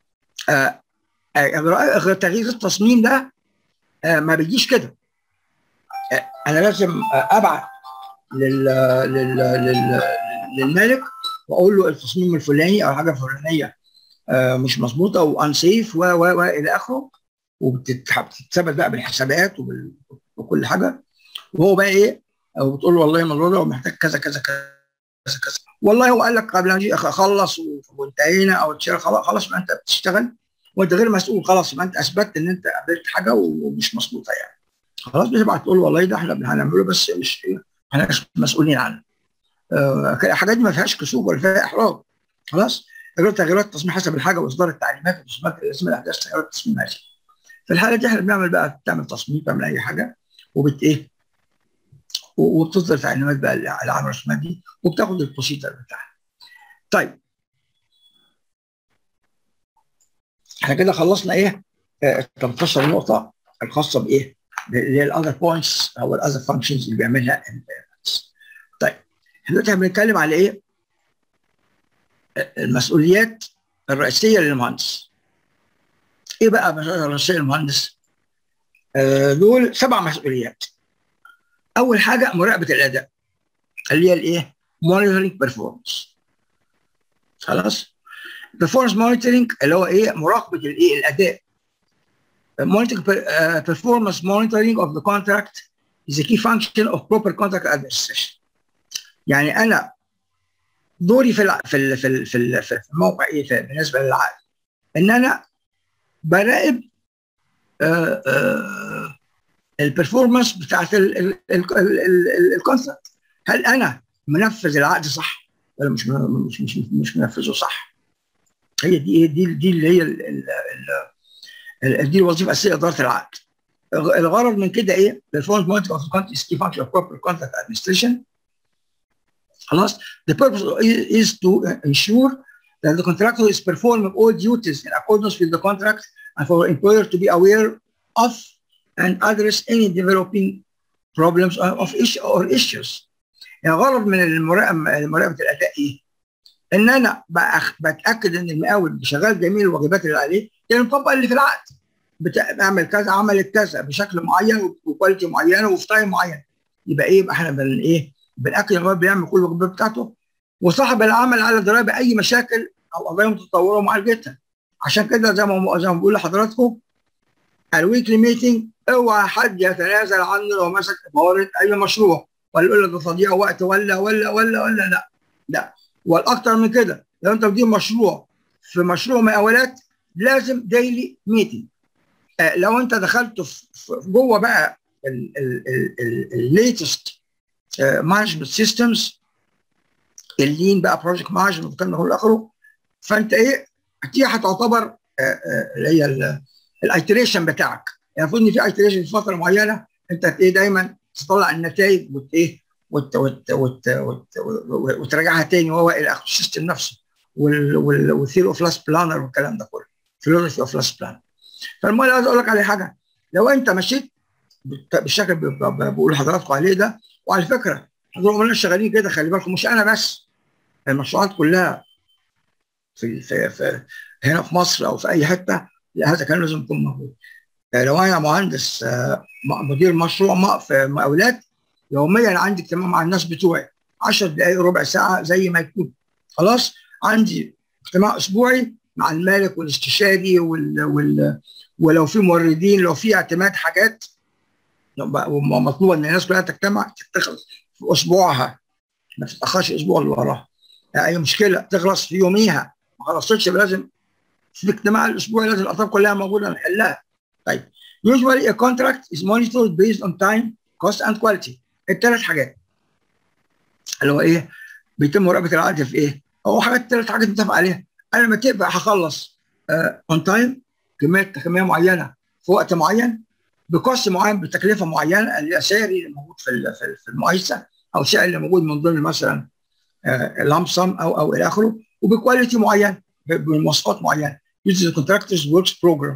اجراء تغيير التصميم ده ما بيجيش كده انا لازم ابعت لل... لل... لل... للمالك واقول له التصميم الفلاني او الحاجه الفلانيه مش مظبوطه وانسيف و و و الى اخره وبتتثبت بقى بالحسابات وكل حاجه وهو بقى ايه وبتقول له والله الموضوع ده محتاج كذا كذا كذا كذا والله هو قال لك قبل ما اجي اخلص وانتهينا او خلاص يبقى انت بتشتغل وانت غير مسؤول خلاص يبقى انت اثبتت ان انت قابلت حاجه ومش مظبوطه يعني خلاص بتبعت تقول والله ده احنا هنعمله بس مش احنا مش مسؤولين عنه آه الحاجات دي ما فيهاش كسوف ولا فيها احراج خلاص تغيير تغييرات التصميم حسب الحاجه واصدار التعليمات والتصميمات لازم الاحداث تغييرات التصميم ماشي في الحاله دي احنا بنعمل بقى تعمل تصميم تعمل اي حاجه وبت ايه وبتصدر تعليمات بقى العمل الرسومات دي وبتاخد البروسيجر بتاعها. طيب احنا كده خلصنا ايه؟ آه 13 نقطة الخاصة بايه؟ اللي هي الاذر بوينتس او الاذر فانكشنز اللي بيعملها المهندس. طيب احنا دلوقتي بنتكلم على ايه؟ المسؤوليات الرئيسيه للمهندس. ايه بقى المسؤوليات الرئيسيه للمهندس؟ آه دول سبع مسؤوليات. اول حاجه مراقبه الاداء اللي هي الايه؟ مونيتورنج بيرفورمانس. خلاص؟ performance مونيتورنج اللي هو ايه؟ مراقبه الايه؟ الاداء. monitoring uh, performance monitoring of the contract is a key function of proper contract administration. يعني انا دوري في الع... في ال... في ال... في, ال... في الموقع ايه في بالنسبه للعقد ان انا براقب آه آه البرفورمانس بتاعت الكونتراكت هل انا منفذ العقد صح ولا مش مش مش, مش منفذه صح هي دي ايه دي دي اللي هي ال ال ال دي الوظيفه الاساسيه اداره العقد الغرض من كده ايه؟ performance monitoring of the contract is key function of proper contract administration خلاص the purpose is to ensure that the contractor is performing all duties in accordance with the contract and for employer to be aware of and address any developing problems of issue or issues. يعني غرض من المراقبه مراقبه الاداء ايه؟ ان انا بتاكد ان المقاول شغال جميع الواجبات اللي عليه يعني مطبق اللي في العقد بتعمل كذا عملت كذا بشكل معين وكواليتي معينه وفي تايم معين يبقى ايه يبقى احنا بن ايه بناكد ان هو بيعمل كل الواجبات بتاعته وصاحب العمل على درايه باي مشاكل او قضايا متطوره ومعالجتها عشان كده زي ما زي ما بقول لحضراتكم الويكلي ميتنج اوعى حد يتنازل عنه لو مسك اداره اي مشروع ولا يقول لك ده تضييع وقت ولا ولا ولا ولا لا لا والاكثر من كده لو انت بتدير مشروع في مشروع مقاولات لازم ديلي ميتنج آه لو انت دخلت في جوه بقى الليتست مانجمنت سيستمز اللين بقى بروجكت مانجمنت والكلام ده كله اخره فانت ايه دي هتعتبر اللي هي الايتريشن بتاعك يعني المفروض ان في ايتريشن في فتره معينه انت ايه دايما تطلع النتائج وت ايه وت وت وت وت وتراجعها تاني وهو الى اخره السيستم نفسه والثيري اوف لاست بلانر والكلام ده كله فيلوسفي اوف لاست بلان فالمهم عايز اقول لك على حاجه لو انت مشيت بالشكل اللي بقول لحضراتكم عليه ده وعلى فكره حضراتكم شغالين كده خلي بالكم مش انا بس المشروعات كلها في, في, في هنا في مصر او في اي حته هذا كان لازم يكون موجود لو انا مهندس مدير مشروع في مقاولات يوميا عندي اجتماع مع الناس بتوعي 10 دقائق ربع ساعه زي ما يكون خلاص عندي اجتماع اسبوعي مع المالك والاستشاري وال, وال ولو في موردين لو في اعتماد حاجات مطلوب ان الناس كلها تجتمع تخلص في اسبوعها ما تتاخرش الاسبوع اللي وراها يعني اي مشكله تخلص في يوميها ما خلصتش لازم في الاجتماع الاسبوعي لازم الاطراف كلها موجوده نحلها طيب usually a contract is monitored based on time cost and quality الثلاث حاجات اللي هو ايه بيتم مراقبه العقد في ايه هو حاجات ثلاث حاجات متفق عليها انا لما تبقى هخلص اون تايم كميه كميه معينه في وقت معين بكوست معين بتكلفه معينه اللي هي سعري اللي موجود في في المقايسه او سعر اللي موجود من ضمن مثلا لامسم او او الى اخره وبكواليتي معين بمواصفات معينه uses the contractor's works program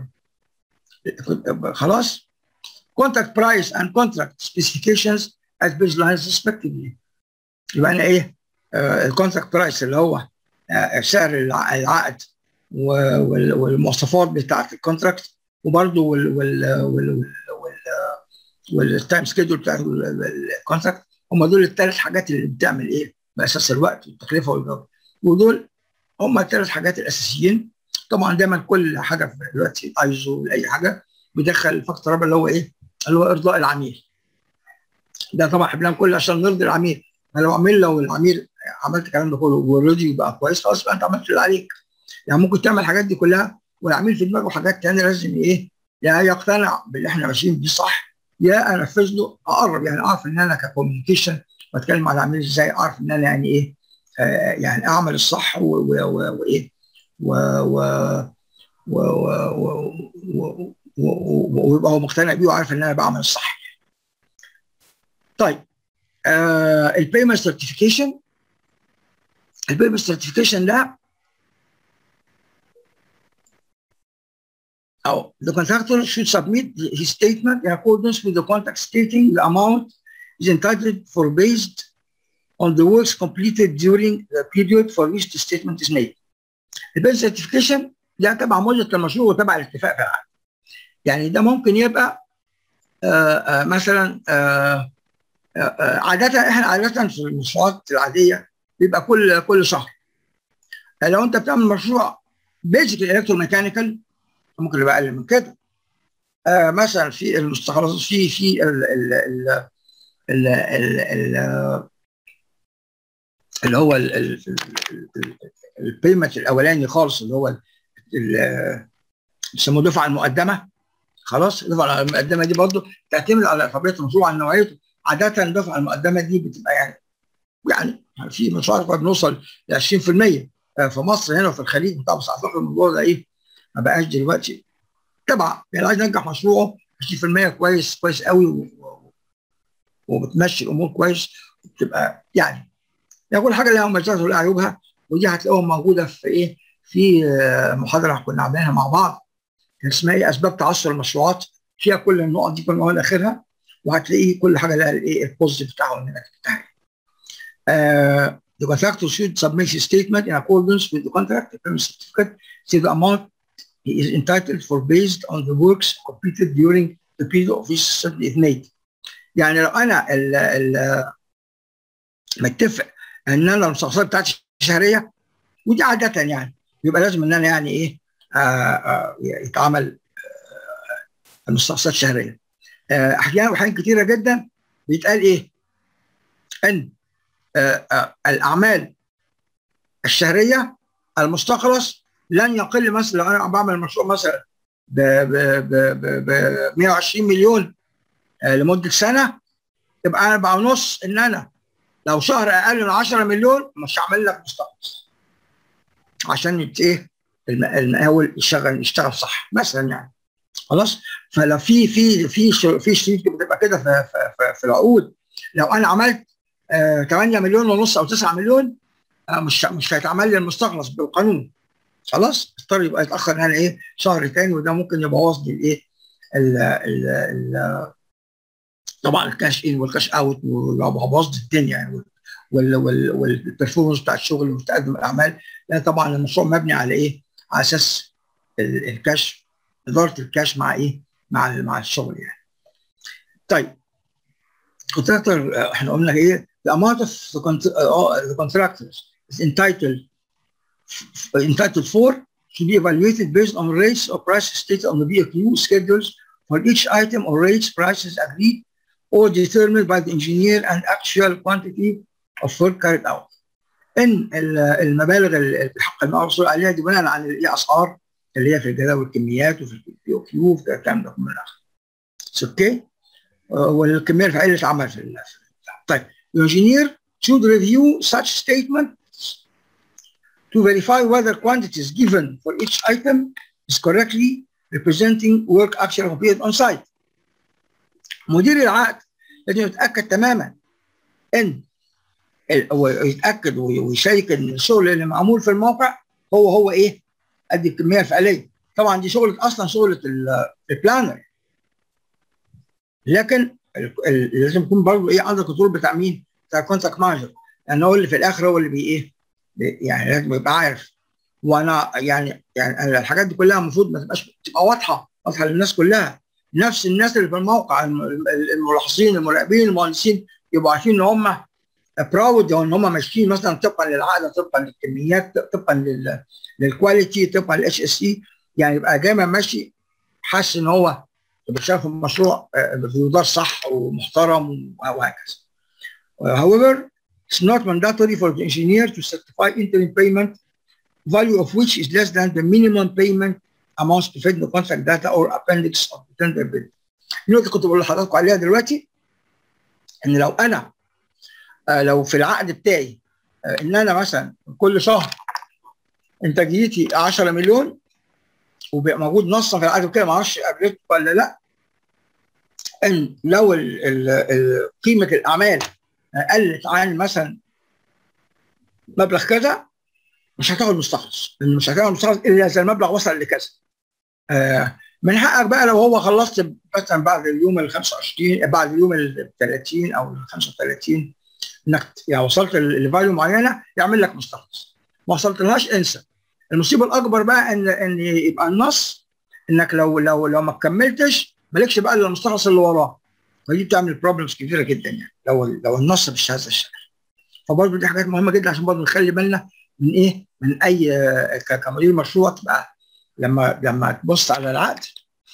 خلاص contract price and contract specifications as baselines respectively يبقى انا ايه الكونتراكت برايس اللي هو آه سعر العقد والمواصفات بتاعت الكونتراكت وبرده وال وال وال والتايم سكيدول بتاع الكونتراكت هم دول الثلاث حاجات اللي بتعمل ايه باساس الوقت والتكلفه والجوده ودول هم الثلاث حاجات الاساسيين طبعا دايما كل حاجه في دلوقتي ايزو اي حاجه بيدخل الفاكتور رابع اللي هو ايه؟ اللي هو ارضاء العميل. ده طبعا احنا بنعمل كل عشان نرضي العميل. لو عميل لو العميل عملت الكلام ده كله وريدي يبقى كويس خلاص بقى انت عملت اللي عليك. يعني ممكن تعمل الحاجات دي كلها والعميل في دماغه حاجات ثانيه لازم ايه؟ يا يقتنع باللي احنا ماشيين بيه صح يا انفذ له اقرب يعني اعرف ان انا ككوميونيكيشن بتكلم مع العميل ازاي اعرف ان انا يعني ايه آه يعني اعمل الصح وايه و و و و ويبقى هو مقتنع بيه وعارف ان انا بعمل الصح. طيب آه البيمنت سيرتيفيكيشن البيمنت سيرتيفيكيشن ده أو the contractor should submit his statement in accordance with the contract stating the amount is entitled for based on the works completed during the period for which the statement is made. البيل سيرتيفيكيشن ده تبع مدة المشروع وتبع الاتفاق في العقد. يعني ده ممكن يبقى آآ آآ مثلا آآ عادة احنا عادة في المشروعات العادية بيبقى كل كل شهر. لو انت بتعمل مشروع بيزك الكتروميكانيكال ممكن يبقى اقل من كده. مثلا في المستخلصات في في ال ال ال ال ال ال اللي هو البيمنت الاولاني خالص اللي هو بيسموه الدفعه المقدمه خلاص الدفعه المقدمه دي برضه تعتمد على طبيعه المشروع على نوعيته عاده الدفعه المقدمه دي بتبقى يعني يعني في مشروعات قد بنوصل ل 20% في مصر هنا وفي الخليج طبعا بس اعتقد الموضوع ده ايه ما بقاش دلوقتي طبعا يعني عايز ينجح مشروعه 20% كويس كويس قوي وبتمشي الامور كويس وبتبقى يعني يعني كل حاجه لها مميزاتها ولها عيوبها ودي هتلاقوها موجوده في ايه في محاضره كنا عاملينها مع بعض كان اسمها ايه اسباب تعثر المشروعات فيها كل النقط دي كل من اخرها وهتلاقيه كل حاجه لها الايه البوزيتيف بتاعها والنيجاتيف بتاعها. Uh, the contractor should submit his statement in accordance with the contract, the payment certificate, to the amount he is entitled for based on the works completed during the period of which certificate is made. يعني لو انا ال ال متفق ان انا المستخلصات بتاعتي شهريه ودي عاده يعني يبقى لازم ان انا يعني ايه آآ آآ يتعمل المستخلصات شهريه. احيانا واحيان كتيره جدا بيتقال ايه؟ ان آآ الاعمال الشهريه المستخلص لن يقل مثلا لو انا بعمل مشروع مثلا ب ب 120 مليون لمده سنه يبقى انا بقى نص ان انا لو شهر اقل من 10 مليون مش هعمل لك مستخلص عشان ايه المقاول يشتغل يشتغل صح مثلا يعني خلاص فلو في في في في شريط بتبقى كده في, في, في العقود لو انا عملت آه 8 مليون ونص او 9 مليون آه مش مش هيتعمل لي المستخلص بالقانون خلاص اضطر يبقى يتاخر انا ايه شهر تاني وده ممكن يبوظ لي الايه طبعا الكاش ان والكاش اوت وبوظ الدنيا يعني والبرفورمانس بتاع الشغل وتقدم الاعمال لان طبعا المشروع مبني على ايه؟ على اساس الكاش اداره الكاش مع ايه؟ مع مع الشغل يعني. طيب كونتراكتور احنا قلنا ايه؟ the amount of the, the contractors is entitled entitled for should be evaluated based on rates or prices stated on the BOQ schedules for each item or rates prices agreed or determined by the engineer and actual quantity of work carried out. ان المبالغ اللي بحق المحصول عليها دي بناء على الايه اسعار اللي هي في الجداول الكميات وفي البي او كيو وفي الكلام ده من الاخر. اوكي؟ والكميه الفعليه اللي اتعمل في طيب the engineer should review such statements to verify whether quantities given for each item is correctly representing work actually completed on site. مدير العقد لازم يتاكد تماما ان يتاكد ويشيك ان الشغل اللي معمول في الموقع هو هو ايه؟ قد الكميه الفعليه. طبعا دي شغله اصلا شغله البلانر. لكن لازم يكون برضه ايه عندك كنترول بتاع مين؟ بتاع الكونتاكت مانجر لان هو اللي في الاخر هو اللي بي ايه؟ يعني لازم يبقى عارف وانا يعني يعني الحاجات دي كلها المفروض ما تبقاش تبقى واضحه واضحه للناس كلها نفس الناس اللي في الموقع الملاحظين المراقبين المهندسين يبقوا عارفين ان هم براود ان هم ماشيين مثلا طبقا للعقد طبقا للكميات طبقا للكواليتي طبقا للاتش اس اي يعني يبقى دايما ماشي حاسس ان هو شايف المشروع بيدار صح ومحترم وهكذا. However, it's not mandatory for the engineer to certify interim payment value of which is less than the minimum payment amounts to fit the contract data or appendix of the tender bill. النقطة اللي كنت بقول لحضراتكم عليها دلوقتي ان لو انا آه لو في العقد بتاعي آه ان انا مثلا كل شهر انتاجيتي 10 مليون وبيبقى موجود نصا في العقد كده ما اعرفش قابلته ولا لا ان لو ال ال ال قيمه الاعمال قلت عن مثلا مبلغ كذا مش هتاخد مستخلص لان مش هتاخد مستخلص الا اذا المبلغ وصل لكذا آه من حقك بقى لو هو خلصت مثلا بعد اليوم ال 25 بعد اليوم ال 30 او ال 35 انك يعني وصلت لفاليو معينه يعمل لك مستخلص ما وصلتلهاش انسى المصيبه الاكبر بقى ان ان يبقى النص انك لو لو لو ما كملتش مالكش بقى الا المستخلص اللي وراه فدي بتعمل بروبلمز كبيره جدا يعني لو لو النص مش هذا الشكل فبرضه دي حاجات مهمه جدا عشان برضه نخلي بالنا من ايه من اي كمدير مشروع تبقى لما لما تبص على العقد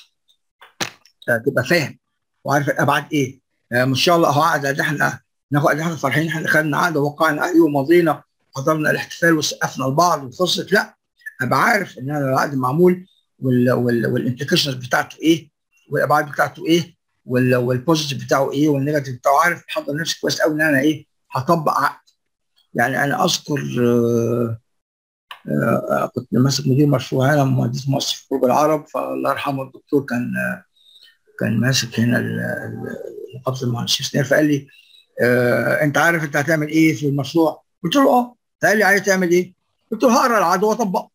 تبقى فاهم وعارف الابعاد ايه ان شاء الله اهو عقد ده احنا ناخد احنا فرحين احنا خدنا عقد ووقعنا عليه ومضينا حضرنا الاحتفال وسقفنا لبعض وخلصت لا ابقى عارف ان انا العقد معمول والامبليكيشنز بتاعته ايه والابعاد بتاعته ايه والبوزيتيف بتاعه ايه والنيجاتيف بتاعه عارف محضر نفسي كويس قوي ان انا ايه هطبق عقد يعني انا اذكر آآ آآ كنت ماسك مدير مشروع هنا مهندس مصر في قرب العرب فالله يرحمه الدكتور كان كان ماسك هنا نقابه المهندسين فقال لي انت عارف انت هتعمل ايه في المشروع؟ قلت له اه فقال لي عايز تعمل ايه؟ قلت له هقرا العقد واطبقه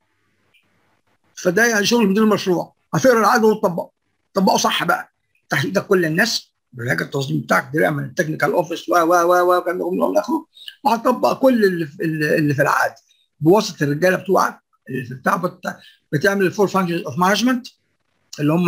فده يعني شغل مدير المشروع هتقرا العقد وتطبقه طبقه صح بقى تحت ايدك كل الناس برنامج التصميم بتاعك درع من التكنيكال اوفيس و و و و كان من اخره وهتطبق كل اللي في, اللي في العقد بواسطه الرجاله بتوعك اللي في بتاع بتعمل الفور فانكشنز اوف مانجمنت اللي هم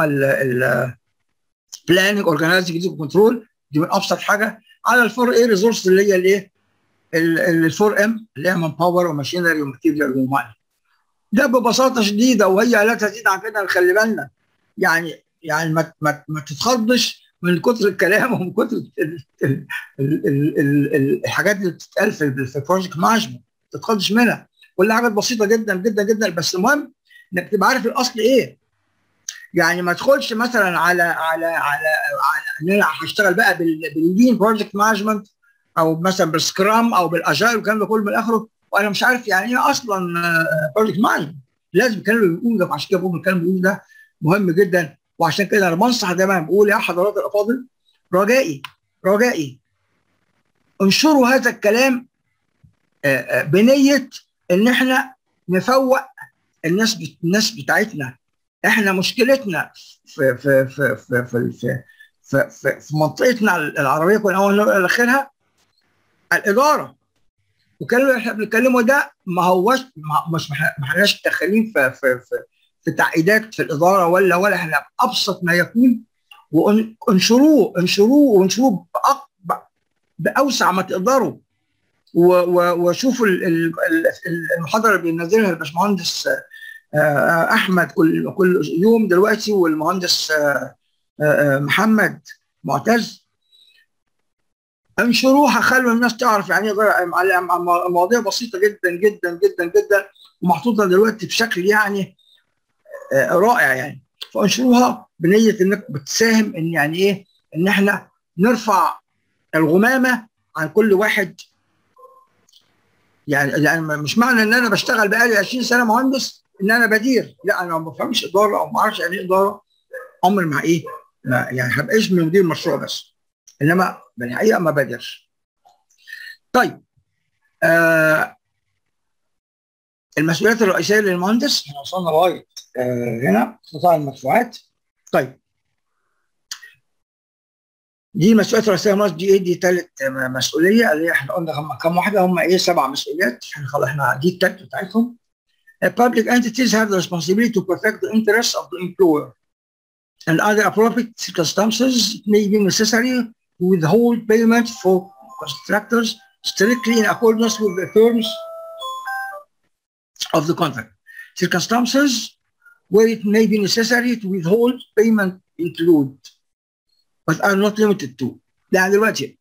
بلاننج اورجنايزنج كنترول دي من ابسط حاجه على الفور ايه ريسورس اللي هي الايه الفور ام اللي هي مان باور وماشينري وماتيريال ومال ده ببساطه شديده وهي لا تزيد عن كده خلي بالنا يعني يعني ما ما, ما تتخضش من كتر الكلام ومن كتر ال ال ال ال ال الحاجات اللي بتتقال في في البروجكت مانجمنت ما تتخضش منها كل حاجات بسيطه جدا جدا جدا بس المهم انك تبقى عارف الاصل ايه يعني ما تدخلش مثلا على على على على ان انا هشتغل بقى باللين بروجكت مانجمنت او مثلا بالسكرام او بالاجايل والكلام ده كله من اخره وانا مش عارف يعني ايه اصلا بروجكت مانجمنت لازم الكلام اللي بيقوله ده عشان كده بقول الكلام اللي بيقوله ده مهم جدا وعشان كده انا بنصح دايما بقول يا حضرات الافاضل رجائي رجائي انشروا هذا الكلام بنيه ان احنا نفوق الناس الناس بتاعتنا احنا مشكلتنا في في في في في في, في, في, في منطقتنا العربيه كلها اول اخرها الاداره والكلام اللي احنا بنتكلمه ده ما هوش مش ما احناش داخلين في في في في تعقيدات في الاداره ولا ولا احنا ابسط ما يكون وانشروه انشروه وانشروه باوسع ما تقدروا وشوفوا المحاضره اللي بينزلها الباشمهندس احمد كل كل يوم دلوقتي والمهندس محمد معتز انشروها خلوا الناس تعرف يعني مواضيع بسيطه جدا جدا جدا جدا ومحطوطه دلوقتي بشكل يعني رائع يعني فانشروها بنيه انك بتساهم ان يعني ايه ان احنا نرفع الغمامه عن كل واحد يعني يعني مش معنى ان انا بشتغل بقالي 20 سنه مهندس ان انا بدير لا انا ما بفهمش اداره او ما اعرفش يعني ايه اداره عمر ما ايه ما يعني هبقى اسمي مدير مشروع بس انما بالحقيقه ما بدرش طيب آه المسؤوليات الرئيسيه للمهندس احنا وصلنا لغايه آه هنا قطاع المدفوعات طيب دي المسؤوليات الرئيسيه للمهندس دي ايه دي ثالث مسؤوليه اللي احنا قلنا كم واحده هم ايه سبع مسؤوليات احنا خلاص احنا دي الثالثه بتاعتهم public entities have the responsibility to protect the interests of the employer and other appropriate circumstances it may be necessary to withhold payment for contractors strictly in accordance with the terms of the contract. Circumstances where it may be necessary to withhold payment include but are not limited to. يعني دلوقتي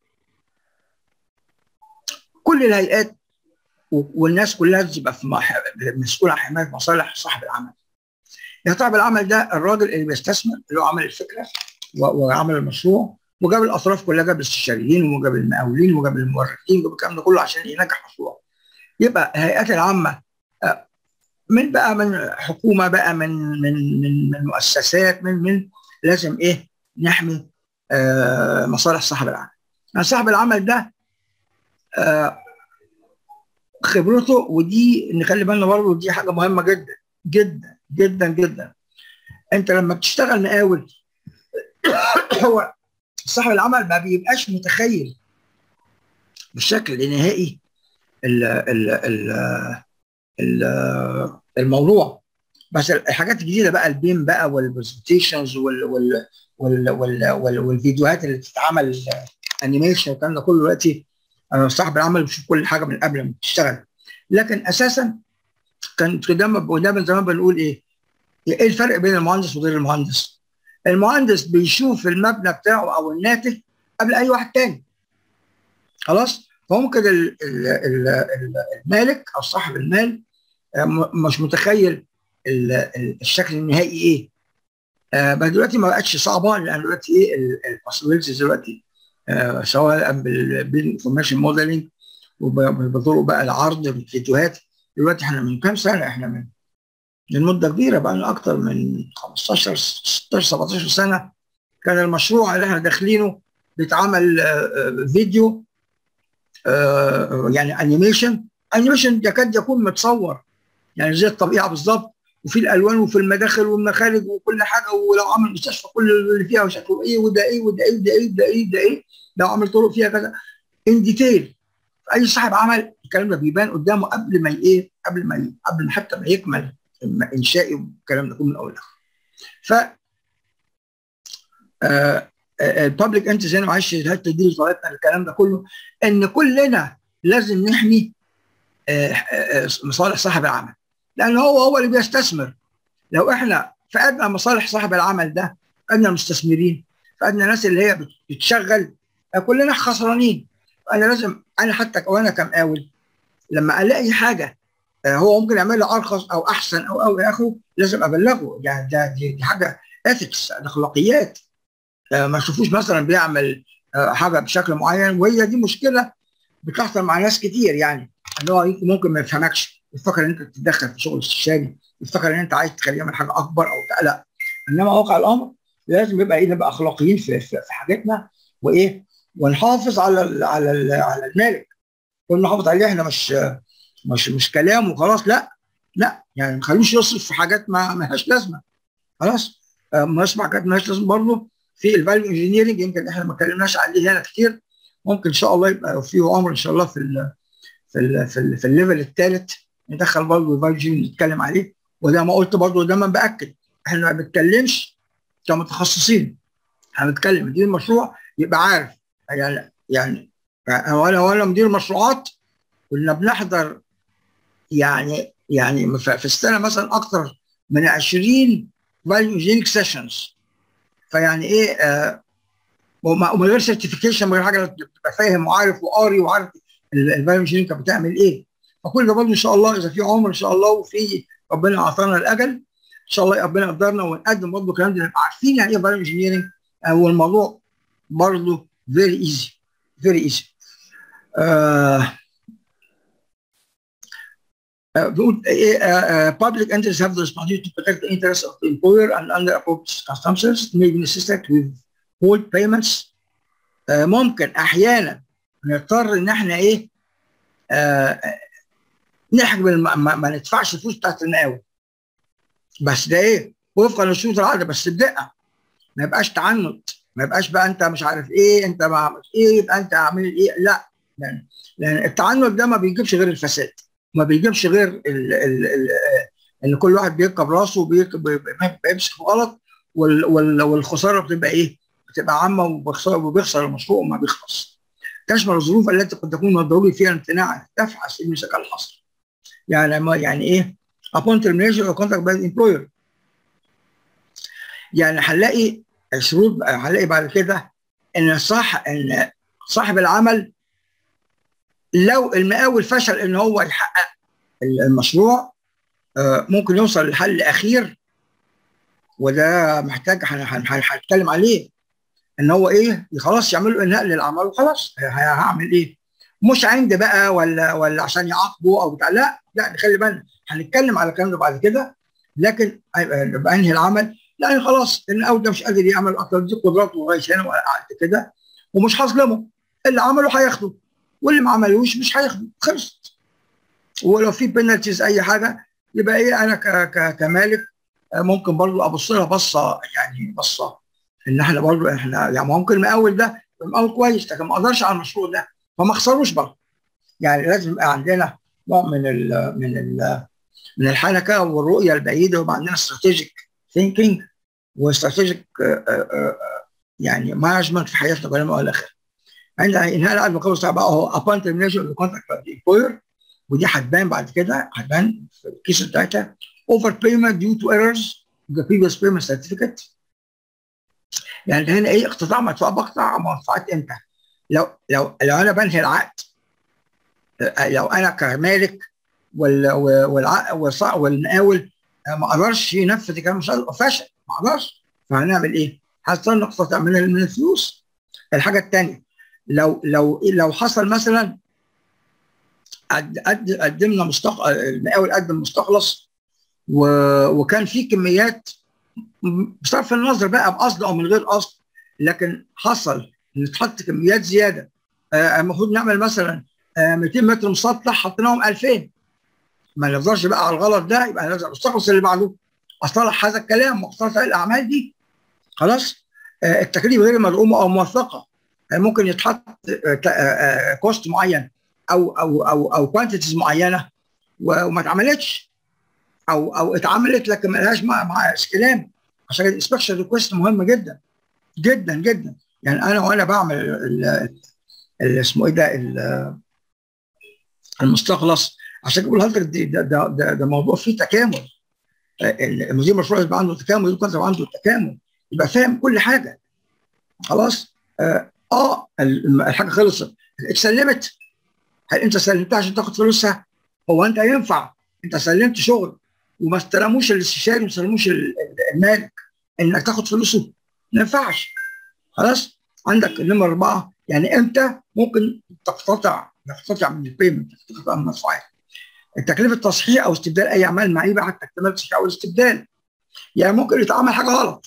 كل الهيئات والناس كلها تبقى في مسؤول عن حمايه مصالح صاحب العمل. يا صاحب العمل ده الراجل اللي بيستثمر اللي هو عمل الفكره وعمل المشروع وجاب الاطراف كلها جاب الاستشاريين وجاب المقاولين وجاب المورخين وجاب الكلام ده كله عشان ينجح مشروع. يبقى الهيئات العامه من بقى من حكومه بقى من من من, من مؤسسات من من لازم ايه نحمي آه مصالح صاحب العمل. يعني صاحب العمل ده آه خبرته ودي نخلي بالنا برضه دي حاجه مهمه جدا جدا جدا جدا انت لما بتشتغل مقاول هو صاحب العمل ما بيبقاش متخيل بالشكل النهائي ال ال ال ال الموضوع بس الحاجات الجديده بقى البيم بقى والبرزنتيشنز وال وال وال وال وال والفيديوهات اللي بتتعمل انيميشن والكلام ده كله دلوقتي صاحب العمل بيشوف كل حاجه من قبل ما تشتغل لكن اساسا كان دايما دايما زمان بنقول ايه؟ ايه الفرق بين المهندس وغير المهندس؟ المهندس بيشوف المبنى بتاعه او الناتج قبل اي واحد تاني خلاص؟ فممكن المالك او صاحب المال مش متخيل الشكل النهائي ايه آه دلوقتي ما بقتش صعبه لان دلوقتي ايه البوسيبيلتيز دلوقتي آه سواء بالانفورميشن موديلنج وبطرق بقى العرض بالفيديوهات دلوقتي احنا من كام سنه احنا من من مده كبيره بقى لنا اكتر من 15 16 17 سنه كان المشروع اللي احنا داخلينه بيتعمل آه فيديو آه يعني انيميشن انيميشن يكاد يكون متصور يعني زي الطبيعه بالظبط وفي الالوان وفي المداخل والمخارج وكل حاجه ولو عمل مستشفى كل اللي فيها شكله ايه وده ايه وده ايه وده ايه وده ايه وده ايه لو عمل طرق فيها كذا ان ديتيل اي صاحب عمل الكلام ده بيبان قدامه قبل ما ايه قبل ما قبل ما حتى ما يكمل انشائي والكلام ده كله من اول لاخر ف الببليك انت زي ما معلش الحته دي طلعتنا الكلام ده كله ان كلنا لازم نحمي مصالح صاحب العمل لان هو هو اللي بيستثمر لو احنا فقدنا مصالح صاحب العمل ده فقدنا المستثمرين فقدنا الناس اللي هي بتشغل كلنا خسرانين انا لازم انا حتى وانا كمقاول لما الاقي حاجه هو ممكن يعملها ارخص او احسن او او الى اخره لازم ابلغه يعني ده دي, دي حاجه اثكس اخلاقيات ما اشوفوش مثلا بيعمل حاجه بشكل معين وهي دي مشكله بتحصل مع ناس كتير يعني ان هو ممكن ما يفهمكش يفتكر ان انت بتتدخل في شغل استشاري يفتكر ان انت عايز تخليه يعمل حاجه اكبر او لا انما واقع الامر لازم يبقى ايه نبقى اخلاقيين في, في, في حاجتنا وايه ونحافظ على ال على ال على المالك ونحافظ عليه احنا مش مش مش كلام وخلاص لا لا يعني ما نخلوش يصرف في حاجات ما لهاش لازمه خلاص ما يسمع حاجات ما لهاش لازمه برضه في الفاليو انجينيرنج يمكن احنا ما اتكلمناش عليه هنا كتير ممكن ان شاء الله يبقى فيه عمر ان شاء الله في ال في ال في, ال في الليفل الثالث ندخل برضه الفاليو نتكلم عليه وزي ما قلت برضه دايما باكد احنا ما بنتكلمش كمتخصصين احنا بنتكلم مدير المشروع يبقى عارف يعني يعني وانا وانا مدير مشروعات كنا بنحضر يعني يعني في السنه مثلا اكثر من 20 فاليو انجينيرنج سيشنز فيعني ايه آه ومن غير سيرتيفيكيشن من غير حاجه تبقى فاهم وعارف وقاري وعارف الفاليو انجينيرنج كانت بتعمل ايه فكل ده برضه ان شاء الله اذا في عمر ان شاء الله وفي ربنا اعطانا الاجل ان شاء الله ربنا يقدرنا ونقدم برضه الكلام ده نبقى عارفين يعني ايه فاليو انجينيرنج هو الموضوع برضه فيري ايزي فيري ايزي بيقول public entities have the responsibility to protect the interests of the employer and under appropriate circumstances may be necessary to withhold payments uh, ممكن احيانا نضطر ان احنا ايه آه نحجب ما, ما ندفعش الفلوس بتاعت المقاول بس ده ايه وفقا لشروط العقد بس بدقه ما يبقاش تعنت ما يبقاش بقى انت مش عارف ايه انت ما عملت ايه يبقى انت عامل ايه لا لان لان التعنت ده ما بيجيبش غير الفساد ما بيجيبش غير ال ال ال ان كل واحد بيركب راسه وبيمسك غلط وال وال والخساره بتبقى ايه؟ بتبقى عامه وبيخسر وبيخسر المشروع وما بيخلص. تشمل الظروف التي قد تكون من الضروري فيها الامتناع عن الدفع على سبيل المثال الحصر. يعني ما يعني ايه؟ upon termination of contract by the employer. يعني هنلاقي شروط هنلاقي بعد كده ان صح ان صاحب العمل لو المقاول فشل ان هو يحقق المشروع ممكن يوصل لحل اخير وده محتاج هنتكلم عليه ان هو ايه خلاص يعمل له انهاء للعمل وخلاص هعمل ايه مش عند بقى ولا ولا عشان يعاقبه او بتاع لا لا نخلي بالنا هنتكلم على الكلام ده بعد كده لكن بانهي العمل لان خلاص المقاول ده مش قادر يعمل اكتر دي قدراته لغايه هنا وقعدت كده ومش هظلمه اللي عمله هياخده واللي ما عملوش مش هياخده خلصت ولو في بينالتيز اي حاجه يبقى ايه انا ك ك كمالك ممكن برضو ابص لها بصه يعني بصه ان احنا برضو احنا يعني ممكن المقاول ده المقاول كويس لكن ما اقدرش على المشروع ده فما اخسروش برضه يعني لازم يبقى عندنا نوع من ال من ال من الحنكه والرؤيه البعيده ويبقى عندنا استراتيجيك ثينكينج واستراتيجيك يعني مانجمنت في حياتنا كلها والى اخره. عند انهاء العقد المقاول بقى هو upon termination of the contract by the employer ودي هتبان بعد كده هتبان في الكيس بتاعتها over payment due to errors in the previous payment certificate يعني هنا ايه اقتطاع مدفوع بقطع منفعات امتى؟ لو لو لو انا بنهي العقد لو انا كمالك وال والمقاول ما قدرش ينفذ الكلام فشل ما قدرش فهنعمل ايه؟ هنضطر نقتطع من من الفلوس الحاجه الثانيه لو لو لو حصل مثلا قدمنا مستخلص المقاول قدم مستخلص و... وكان في كميات بصرف النظر بقى بقصد او من غير قصد لكن حصل ان تحط كميات زياده المفروض نعمل مثلا 200 متر مسطح حطيناهم 2000 ما نفضلش بقى على الغلط ده يبقى لازم المستخلص اللي بعده اصلح هذا الكلام مقتطع الاعمال دي خلاص التكاليف غير مدعومه او موثقه ممكن يتحط كوست معين او او او او كوانتيتيز معينه وما اتعملتش او او اتعملت لكن ما لهاش مع مع استلام عشان كده الانسبكشن ريكوست مهم جدا جدا جدا يعني انا وانا بعمل اسمه ايه ده المستخلص عشان كده بقول لحضرتك ده, ده, ده, ده موضوع فيه تكامل المدير المشروع يبقى عنده تكامل يبقى يبقى عنده تكامل يبقى فاهم كل حاجه خلاص اه, آه الحاجه خلصت اتسلمت هل انت سلمتها عشان تاخد فلوسها؟ هو انت ينفع انت سلمت شغل وما استلموش الاستشاري وما استلموش المالك انك تاخد فلوسه ما ينفعش خلاص عندك النمره اربعه يعني امتى ممكن تقتطع تقتطع من البيمنت تقتطع من المدفوعات تكلفه تصحيح او استبدال اي اعمال معيبه حتى اكتمال التصحيح او الاستبدال يعني ممكن يتعمل حاجه غلط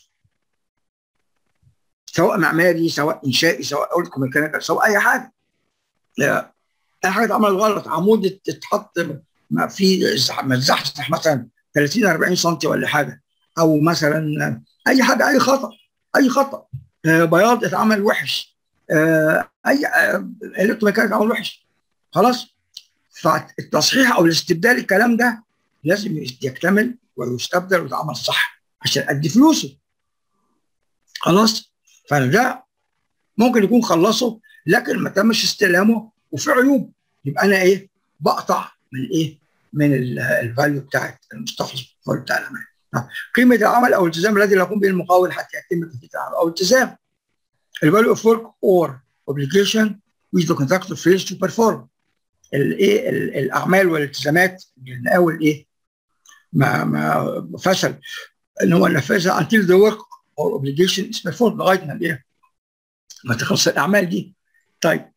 سواء معماري سواء انشائي سواء قلت ميكانيكا سواء اي حاجه لا. اي حاجه اتعملت غلط عمود اتحط ما في متزحزح مثلا 30 40 سم ولا حاجه او مثلا اي حاجه اي خطا اي خطا آه بياض اتعمل وحش آه اي آه الكتروميكانيك اتعمل وحش خلاص فالتصحيح او الاستبدال الكلام ده لازم يكتمل ويستبدل ويتعمل صح عشان ادي فلوسه خلاص فده ممكن يكون خلصه لكن ما تمش استلامه وفي عيوب يبقى انا ايه بقطع من ايه من الفاليو بتاعت المستخلص بتاع الامان قيمه العمل او الالتزام الذي يقوم به المقاول حتى يتم تنفيذ العمل او التزام الفاليو اوف ورك اور obligation which the contractor fails to perform الايه الاعمال والالتزامات اللي المقاول ايه ما ما فشل ان هو نفذها until the work or obligation is performed لغايه ما ايه ما تخلص الاعمال دي طيب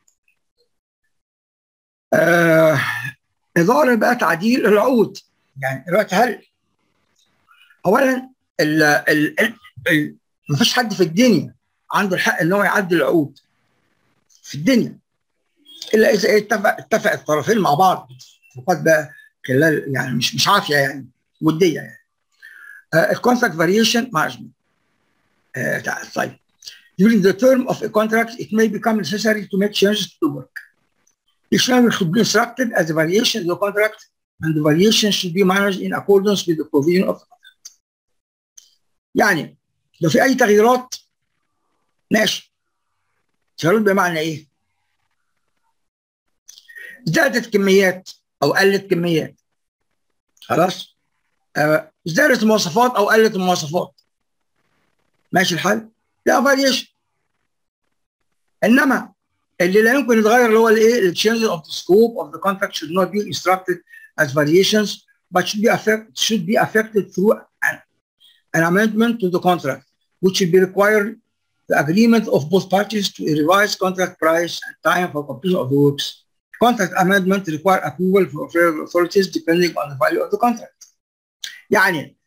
آه إدارة بقى تعديل العقود يعني دلوقتي هل أولا ال ال ال ال ما فيش حد في الدنيا عنده الحق إن هو يعدل العقود في الدنيا إلا إذا اتفق اتفق الطرفين مع بعض وقد بقى خلال يعني مش مش عافية يعني ودية يعني الكونتراكت فاريشن مانجمنت طيب during the term of a contract it may become necessary to make changes to the work Each should be instructed as a variation in the contract and the variation should be managed in accordance with the provision of the contract. يعني لو في أي تغييرات ماشي. تغييرات بمعنى إيه؟ زادت كميات أو قلت كميات. خلاص؟ آه زادت المواصفات أو قلت المواصفات. ماشي الحال؟ لا فاريشن. إنما اللي لا يمكن يتغير اللي هو الايه change of the scope of the contract should not be instructed as variations but should be affect, should be affected through an, an amendment to the contract which should be required the agreement of both parties to a revised contract price and time for completion of the works. Contract amendment require approval from federal authorities depending on the value of the contract. يعني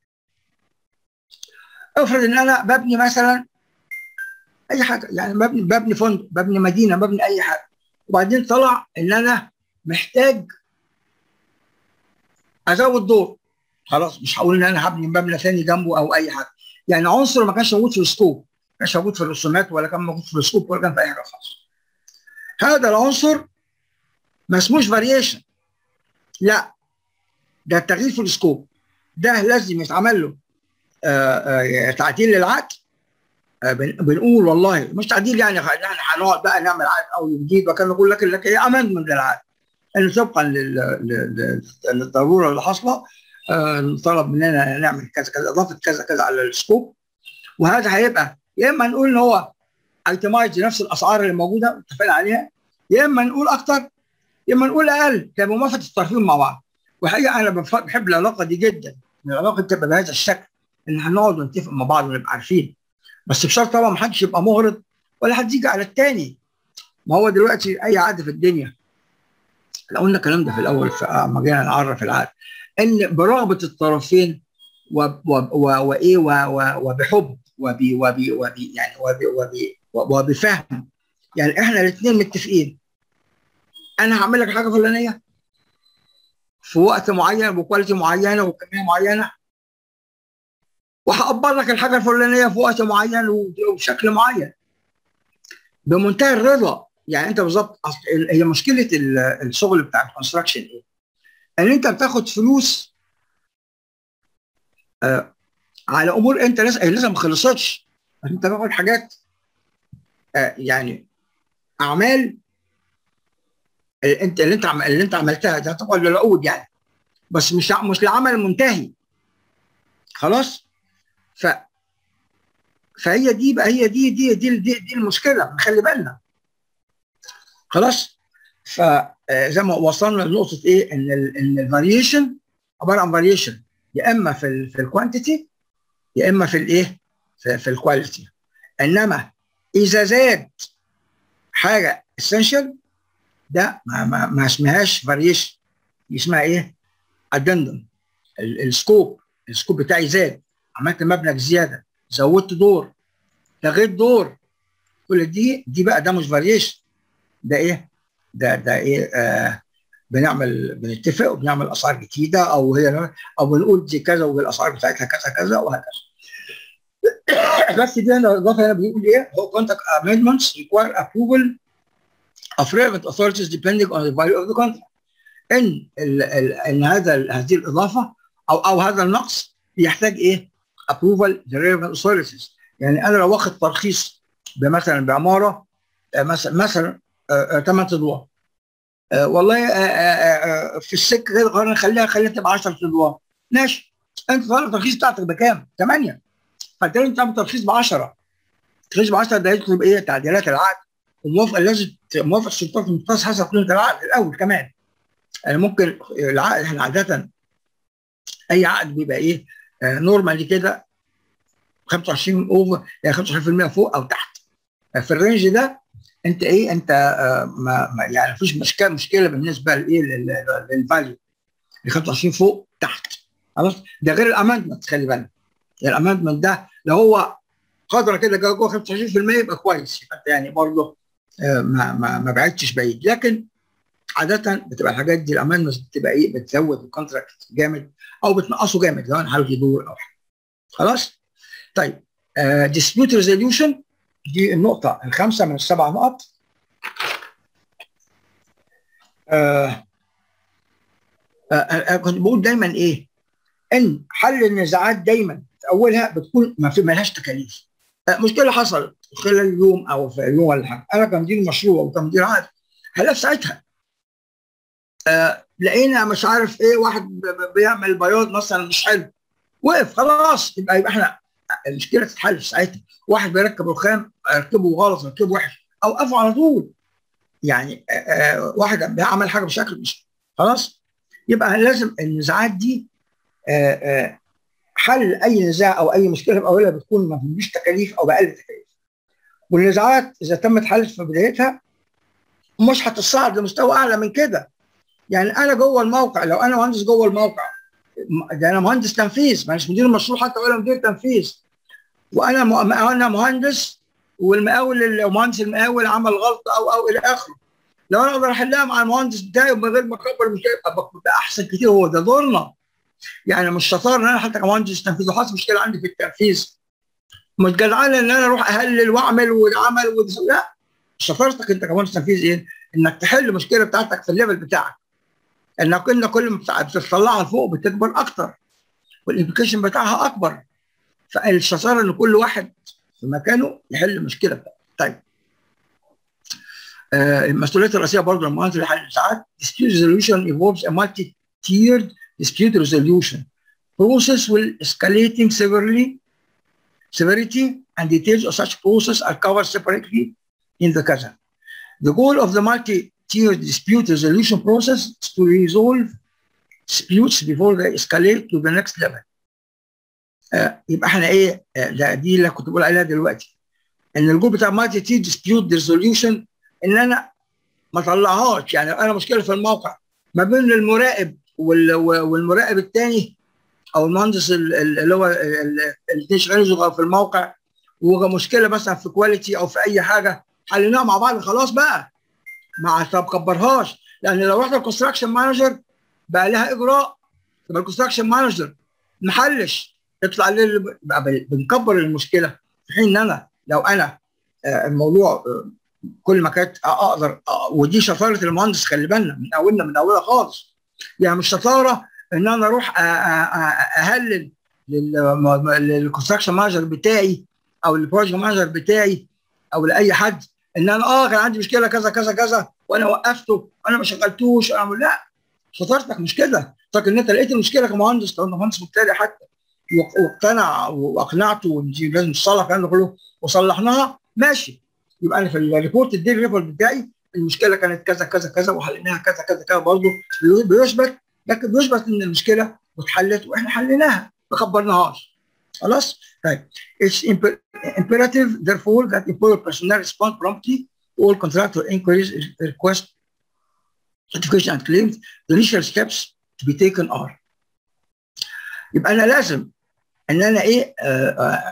افرض ان انا ببني مثلا اي حاجه يعني ببني ببني فندق ببني مدينه ببني اي حاجه وبعدين طلع ان انا محتاج ازود دور خلاص مش هقول ان انا هبني مبنى ثاني جنبه او اي حاجه يعني عنصر ما كانش موجود في السكوب ما كانش موجود في الرسومات ولا كان موجود في السكوب ولا كان في اي حاجه خالص هذا العنصر ما اسموش فاريشن لا ده التغيير في السكوب ده لازم يتعمل له آآ آآ تعديل للعقد بنقول والله مش تعديل يعني احنا هنقعد بقى نعمل عقد او جديد وكان نقول لك لك ايه امندمنت للعقد ان طبقا للضروره اللي حاصله طلب مننا نعمل كذا كذا اضافه كذا كذا على السكوب وهذا هيبقى يا اما نقول ان هو ايتمايز نفس الاسعار اللي موجوده متفقين عليها يا اما نقول اكتر يا اما نقول اقل كموافقه الطرفين مع بعض وحقيقه انا بحب العلاقه دي جدا العلاقه تبقى بهذا الشكل ان هنقعد ونتفق مع بعض ونبقى عارفين بس بشرط طبعا ما حدش يبقى مغرض ولا حد يجي على الثاني ما هو دلوقتي اي عقد في الدنيا لو قلنا الكلام ده في الاول لما جينا نعرف العقد ان برغبه الطرفين وايه وبحب وبي وبي وبي يعني وبي وبي وبفهم يعني احنا الاثنين متفقين انا هعمل لك حاجه فلانيه في وقت معين بكواليتي معينه وكميه معينه وهقبل لك الحاجه الفلانيه في وقت معين وبشكل معين بمنتهى الرضا يعني انت بالظبط هي مشكله الشغل بتاع الكونستراكشن ايه؟ ان انت بتاخد فلوس آه على امور انت لسه لسه ما خلصتش انت باخد حاجات آه يعني اعمال اللي انت اللي انت اللي انت عملتها ده طبعا للعقود يعني بس مش مش العمل المنتهي خلاص ف فهي دي بقى هي دي دي دي دي, دي المشكله نخلي بالنا خلاص فزي ما وصلنا لنقطه ايه ان ال ان الفاريشن عباره عن فاريشن يا اما في ال في الكوانتيتي يا اما في الايه في, في الكواليتي انما اذا زاد حاجه اسينشال ده ما, ما, ما اسمهاش فاريشن اسمها ايه؟ ادندم السكوب السكوب بتاعي زاد عملت مبلغ زياده زودت دور لغيت دور كل دي دي بقى ده مش فاريشن ده ايه؟ ده ده ايه؟ آه بنعمل بنتفق وبنعمل اسعار جديده او هي او بنقول دي كذا والاسعار بتاعتها كذا كذا وهكذا. بس دي هنا الاضافه هنا بيقول ايه؟ هو contract amendments require approval of relevant authorities depending on the value of the contract. ان ال ال ان هذا هذه الاضافه او او هذا النقص يحتاج ايه؟ approval the relevant authorities. يعني انا لو واخد ترخيص بمثلا بعماره مثلا مثلا 8 ادوار آه والله آه آه في السكه كده نخليها خليها تبقى 10 ادوار ماشي انت طالب الترخيص بتاعتك بكام؟ 8 فانت لازم تعمل ترخيص ب 10 ترخيص ب 10 ده يطلب ايه؟ تعديلات العقد وموافقه لازم موافقه السلطات المختصه حسب قانون العقد الاول كمان يعني ممكن العقد احنا عاده اي عقد بيبقى ايه؟ نورمالي كده 25 اوفر يعني 25% فوق او تحت في الرينج ده انت ايه انت آه ما, ما يعني مفيش مشكله مشكله بالنسبه لايه للفاليو ل 25 فوق تحت خلاص ده غير الاماندمنت خلي بالك الاماندمنت ده لو هو قدره كده جوه 25% يبقى كويس يبقى يعني برضه آه ما ما ما بعدتش بعيد لكن عاده بتبقى الحاجات دي الاماندمنت بتبقى ايه بتزود الكونتراكت جامد او بتنقصه جامد لو انا حاول يدور او حاجه خلاص طيب ديسبيوت uh, ريزوليوشن دي النقطة الخامسة من السبع نقط. آه آه كنت بقول دايما ايه؟ ان حل النزاعات دايما في اولها بتكون ما في ملهاش تكاليف. آه مشكلة حصلت خلال اليوم او في اليوم ولا حاجة، انا كمدير مشروع وكمدير عقد هلاقي ساعتها آه لقينا مش عارف ايه واحد بيعمل بياض مثلا مش حلو وقف خلاص يبقى يبقى احنا المشكله تتحل في ساعتها واحد بيركب رخام ركبه غلط ركبه وحش اوقفه على طول يعني آه واحد عمل حاجه بشكل مش خلاص يبقى لازم النزاعات دي آه آه حل اي نزاع او اي مشكله في اولها بتكون ما فيش تكاليف او باقل تكاليف والنزاعات اذا تمت حلت في بدايتها مش هتصعد لمستوى اعلى من كده يعني انا جوه الموقع لو انا مهندس جوه الموقع ده انا مهندس تنفيذ مش مدير مشروع حتى ولا مدير تنفيذ وانا م... انا مهندس والمقاول المهندس المقاول عمل غلطه او او الى اخره لو انا اقدر احلها مع المهندس بتاعي من غير ما اكبر مش هيبقى احسن كتير هو ده دورنا يعني مش شطاره ان انا حتى كمهندس تنفيذ وحصل مشكله عندي في التنفيذ مش جدعانه ان انا اروح اهلل واعمل والعمل لا شطارتك انت كمهندس تنفيذ ايه؟ انك تحل المشكله بتاعتك في الليفل بتاعك انك ان كل ما بتطلعها لفوق بتكبر اكتر والامبليكيشن بتاعها اكبر فالشطاره ان كل واحد في مكانه يحل المشكله بتاعته طيب آه المسؤوليات الرئيسيه برضه للمهندس اللي حل ساعات dispute resolution involves a multi-tiered dispute resolution process will escalating severely severity and details of such process are covered separately in the كذا. The goal of the multi-tiered dispute resolution process is to resolve disputes before they escalate to the next level. آه يبقى احنا ايه آه ده دي اللي كنت بقول عليها دلوقتي ان الجول بتاع مالتي تي ديسبيوت ريزوليوشن ان انا ما اطلعهاش يعني انا مشكله في الموقع ما بين المراقب والمراقب الثاني او المهندس اللي هو الاثنين شغالين في الموقع ومشكله مثلا في كواليتي او في اي حاجه حليناها مع بعض خلاص بقى ما تكبرهاش لان لو رحت الكونستراكشن مانجر بقى لها اجراء يبقى الكونستراكشن مانجر ما حلش يطلع لي بقى بنكبر المشكله في حين ان انا لو انا الموضوع كل ما كانت اقدر ودي شطاره المهندس خلي بالنا من اولنا من اولها خالص يعني مش شطاره ان انا اروح اهلل للكونستراكشن مانجر بتاعي او البروجكت مانجر بتاعي او لاي حد ان انا اه كان عندي مشكله كذا كذا كذا وانا وقفته وانا ما شغلتوش انا لا شطارتك مش كده طب ان انت لقيت المشكله كمهندس لو انت مهندس مبتدئ حتى واقتنع واقنعته وان لازم تصلح الكلام ده كله وصلحناها ماشي يبقى انا في الريبورت الديلي ريبورت بتاعي المشكله كانت كذا كذا كذا وحليناها كذا كذا كذا برضه بيثبت لكن بيثبت ان المشكله واتحلت واحنا حليناها ما خبرناهاش خلاص طيب it's imperative therefore that employer personnel respond promptly to all contractor inquiries request notification and claims the initial steps to be taken are يبقى انا لازم ان انا ايه آآ آآ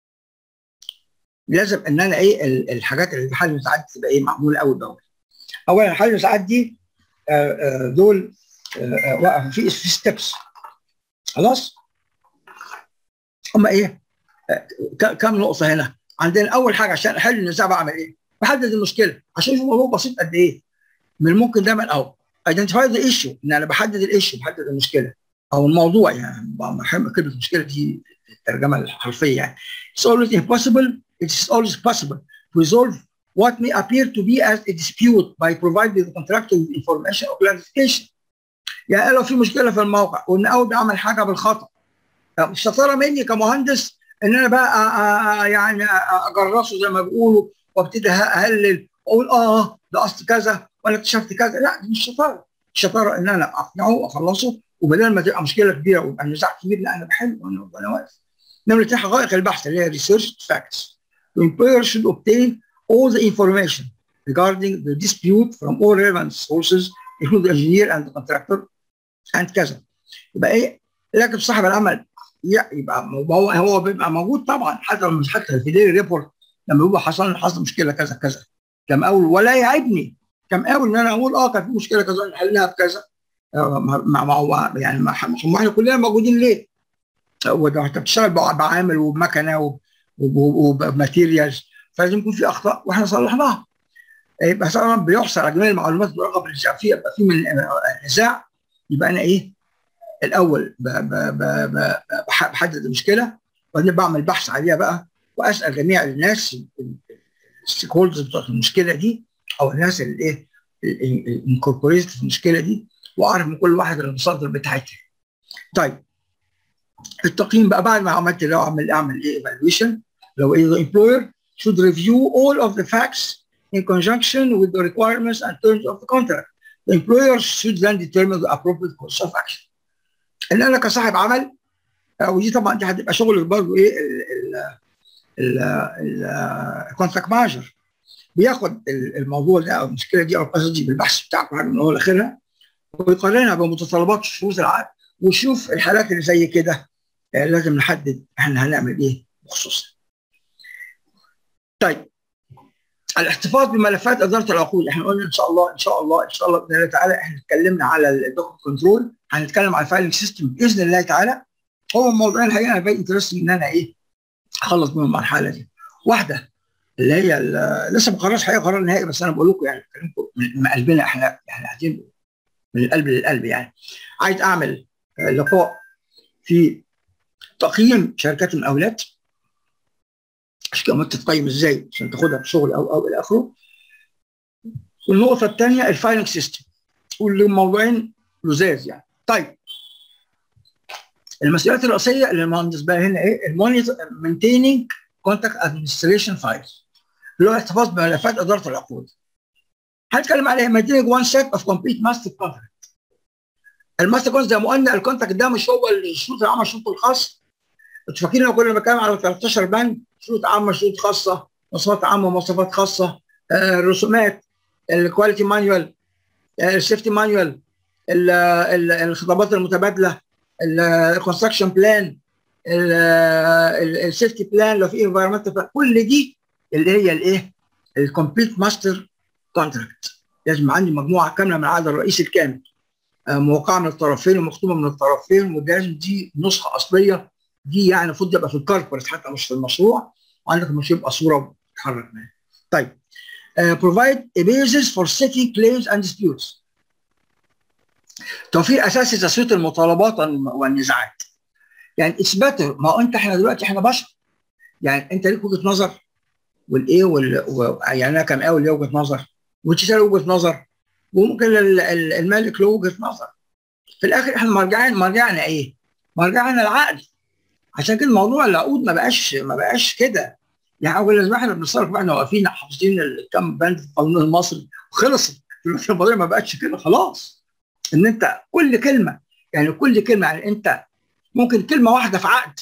لازم ان انا ايه الحاجات اللي في حل المساعدات تبقى ايه معموله اول باول. اولا حل المساعدات دي آآ دول في في ستيبس خلاص؟ هم ايه؟ كم نقطه هنا؟ عندنا اول حاجه عشان احل النزاع بعمل ايه؟ بحدد المشكله عشان اشوف الموضوع بسيط قد ايه. من الممكن دايما او ايدنتيفاي ذا ايشو ان انا بحدد الايشو بحدد المشكله او الموضوع يعني بحب كلمه المشكله دي الترجمه الحرفيه يعني. It's always impossible it is always possible to resolve what may appear to be as a dispute by providing the contractor with information or clarification. يعني لو في مشكله في الموقع وان اول بعمل حاجه بالخطا الشطاره مني كمهندس ان انا بقى يعني اجرسه زي ما بيقولوا وابتدي اهلل واقول اه ده اصل كذا وانا اكتشفت كذا لا دي مش شطاره الشطاره ان انا اقنعه واخلصه وبدل ما تبقى مشكله كبيره ويبقى النزاع كبير لا انا بحل وانا واقف. نمرة حقائق البحث اللي هي research facts. The employer should obtain all the information regarding the dispute from all relevant sources including the engineer and the contractor and كذا. يبقى ايه؟ لكن صاحب العمل يبقى هو هو بيبقى موجود طبعا حتى مش حتى في ديلي ريبورت لما بيبقى حصل حصل مشكله كذا كذا كم اول ولا يعيبني كم اول ان انا اقول اه كان في مشكله كذا نحلها بكذا مع يعني ما احنا كلنا موجودين ليه؟ انت بتشتغل بعامل وبمكنه وبماتيريالز فلازم يكون في اخطاء واحنا صلحناها يبقى طبعا بيحصل اجمالي المعلومات برغم النزاع فيه يبقى في من نزاع يبقى انا ايه الاول بحدد المشكله وبعدين بعمل بحث عليها بقى واسال جميع الناس الستيك هولدرز بتوع المشكله دي او الناس اللي ايه الانكوربوريت في المشكله دي واعرف من كل واحد المصادر بتاعتها. طيب التقييم بقى بعد ما عملت لو اعمل اعمل ايه ايفالويشن لو ايه the employer should review all of the facts in conjunction with the requirements and terms of the contract. The employer should then determine the appropriate course of action. ان انا كصاحب عمل ودي طبعا دي هتبقى شغل برضه ايه الكونتراكت مانجر بياخد الموضوع ده او المشكله دي او القصه دي بالبحث بتاعكم من اول لاخرها ويقارنها بمتطلبات شروط العقد ويشوف الحالات اللي زي كده لازم نحدد احنا هنعمل ايه بخصوصها. طيب الاحتفاظ بملفات اداره العقود احنا قلنا ان شاء الله ان شاء الله ان شاء الله باذن الله تعالى احنا اتكلمنا على الدوكيومنت كنترول هنتكلم على الفايلنج سيستم باذن الله تعالى هو موضوعين الحقيقه انا فيري انترستنج ان انا ايه اخلص منهم المرحله دي واحده اللي هي لسه ما قررش حقيقه قرار نهائي بس انا بقول لكم يعني بكلمكم من قلبنا احنا احنا قاعدين من القلب للقلب يعني عايز اعمل لقاء في تقييم شركات المقاولات عشان تتقيم ازاي عشان تاخدها في شغل او او الى اخره والنقطه الثانيه الفايننج سيستم والموضوعين لزاز يعني طيب المسؤوليات الرئيسيه اللي المهندس بقى هنا ايه المونيتور مينتيننج كونتاكت ادمنستريشن فايلز اللي هو احتفاظ بملفات اداره العقود هنتكلم عليها مينتيننج وان سيت اوف كومبليت ماستر كونتراكت الماستر كونتراكت زي ما قلنا الكونتراكت ده مش هو الشروط العامه الشروط الخاص انتوا فاكرين لما كنا بنتكلم على 13 بند شروط عامه شروط خاصه مواصفات عامه مواصفات خاصه آه، الرسومات الكواليتي مانوال السيفتي مانوال الخطابات المتبادله الكونستراكشن بلان السيفتي بلان لو في انفايرمنت كل دي اللي هي الايه الكومبليت ماستر كونتراكت لازم عندي مجموعه كامله من العقد الرئيسي الكامل آه، موقعه من الطرفين ومختومه من الطرفين ولازم دي نسخه اصليه دي يعني المفروض تبقى في الكاربورت حتى مش في المشروع وعندك المشروع يبقى صوره بتتحرك منها. طيب uh, provide a basis for setting claims and disputes. توفير اساسي تسويه المطالبات والنزاعات. يعني اتس بيتر ما هو انت احنا دلوقتي احنا بشر. يعني انت ليك وجهه نظر والايه وال... و... يعني انا كمقاول ليه وجهه نظر والتجار وجهه نظر وممكن المالك له وجهه نظر. في الاخر احنا مرجعين مرجعنا ايه؟ مرجعنا العقد عشان كده موضوع العقود ما بقاش ما بقاش كده يعني اول لازم احنا بنصرف واحنا واقفين حافظين الكم بند في القانون المصري وخلصت الموضوع ما بقتش كده خلاص ان انت كل كلمه يعني كل كلمه يعني انت ممكن كلمه واحده في عقد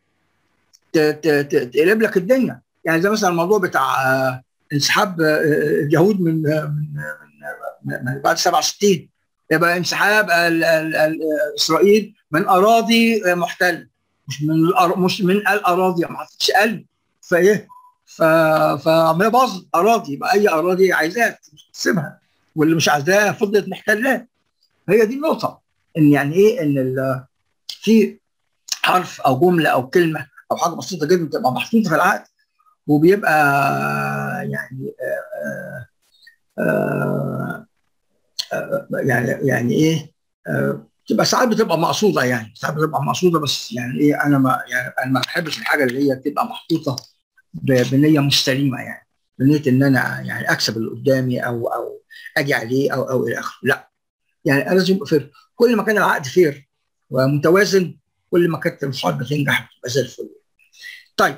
تقلب لك الدنيا يعني زي مثلا الموضوع بتاع انسحاب اليهود من من من, من بعد 67 يبقى انسحاب اسرائيل من اراضي محتله مش من الأر... مش من الاراضي ما حطيتش قلب فايه ف فعمليه باظ اراضي يبقى اي اراضي عايزاها تسيبها واللي مش عايزاها فضلت محتلاه هي دي النقطه ان يعني ايه ان ال... في حرف او جمله او كلمه او حاجه بسيطه جدا بتبقى محطوطه في العقد وبيبقى يعني آآ آآ آآ يعني يعني ايه تبقى ساعات بتبقى مقصوده يعني ساعات بتبقى مقصوده بس يعني ايه انا ما يعني انا ما بحبش الحاجه اللي هي تبقى محطوطه بنيه مستليمه يعني بنيه ان انا يعني اكسب اللي قدامي او او اجي عليه او او الى اخره لا يعني لازم يبقى فير كل ما كان العقد فير ومتوازن كل ما كانت المشروعات بتنجح بتبقى زي الفل طيب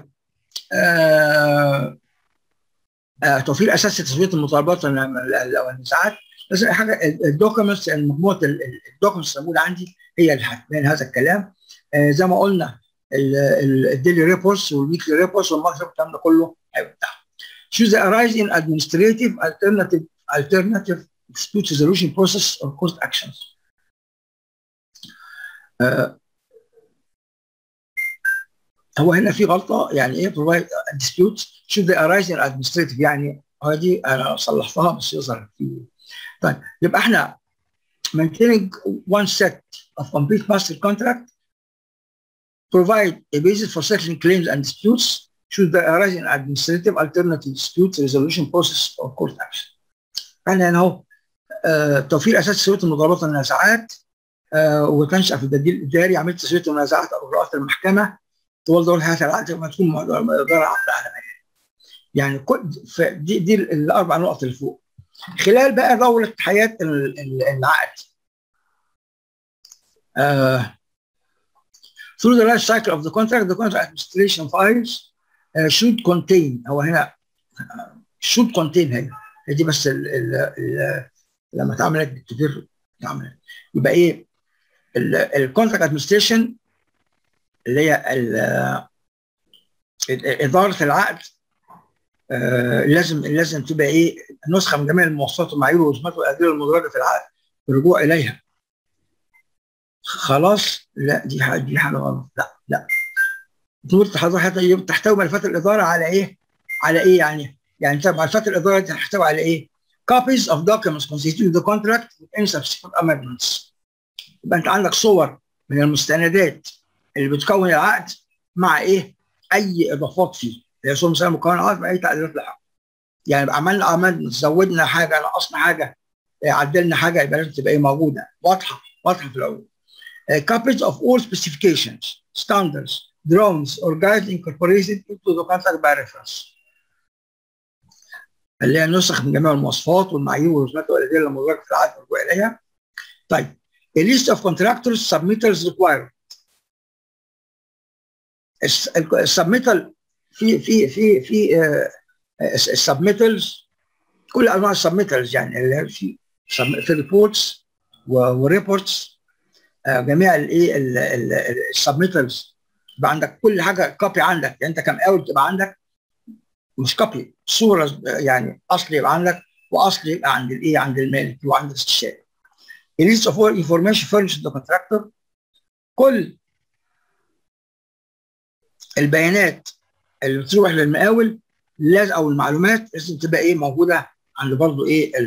آه آه توفير اساس تسويه المطالبات والنزاعات لازم حاجه الدوكيومنتس مجموعه الدوكيومنتس الموجوده عندي هي اللي هتبين هذا الكلام آه زي ما قلنا الديلي ريبورتس والويكلي ريبورتس والماركت الكلام ده كله هيبقى بتاعها. Choose the arise in administrative alternative alternative dispute resolution process or court actions. آه هو هنا في غلطه يعني ايه provide disputes should they arise in administrative يعني هذه انا صلحتها بس يظهر في طيب يبقى احنا maintaining one set of complete master contract provide a basis for settling claims and disputes should they arise in administrative alternative dispute resolution process or court action. احنا هنا اهو آه توفير اساس تسويه المضاربات والنزاعات آه وتنشا في التدبير الاداري عمليه تسويه المنازعات او اجراءات المحكمه طوال دور هذا العقد ما تكون اداره عقد عالميه. يعني كل دي دي الاربع نقط اللي فوق. خلال بقى دورة حياة العقد uh, through the life cycle of the contract the contract administration files uh, should contain هو هنا uh, should contain هي دي بس ال ال ال لما تعمل التدبير تعمل يبقى ايه الكونتراكت ادمنستريشن اللي هي اداره العقد آه لازم لازم تبقى ايه نسخه من جميع المواصفات والمعايير والرسومات والادله المدرجه في العقد بالرجوع اليها. خلاص لا دي حاجه دي حاجه غلط لا لا. دور حضرتك تحتوي ملفات الاداره على ايه؟ على ايه يعني؟ يعني انت ملفات الاداره دي هتحتوي على ايه؟ copies of documents constituting the contract with any subsequent amendments يبقى انت عندك صور من المستندات اللي بتكون العقد مع ايه؟ اي اضافات فيه اللي هي صور مثلا مكونات مع اي تعديلات لها يعني عملنا عملنا زودنا حاجه نقصنا حاجه عدلنا حاجه يبقى لازم تبقى ايه موجوده واضحه واضحه في الاول copies of all specifications standards drawings or guides incorporated into the contract by reference اللي هي نسخ من جميع المواصفات والمعايير والرسومات والادله المدرجه في العقد والرجوع اليها. طيب a list of contractors submittals required. السبميتال في في في في السبميتلز كل انواع السبميتلز يعني اللي في في ريبورتس وريبورتس جميع الايه السبميتلز يبقى عندك كل حاجه كوبي عندك يعني انت كمقاول تبقى عندك مش كوبي صوره يعني اصل يبقى عندك واصل يبقى عند الايه عند المالك وعند الاستشاري. list of all information furnished to the contractor كل البيانات اللي بتروح للمقاول لازم او المعلومات لازم تبقى ايه موجوده عند برضه ايه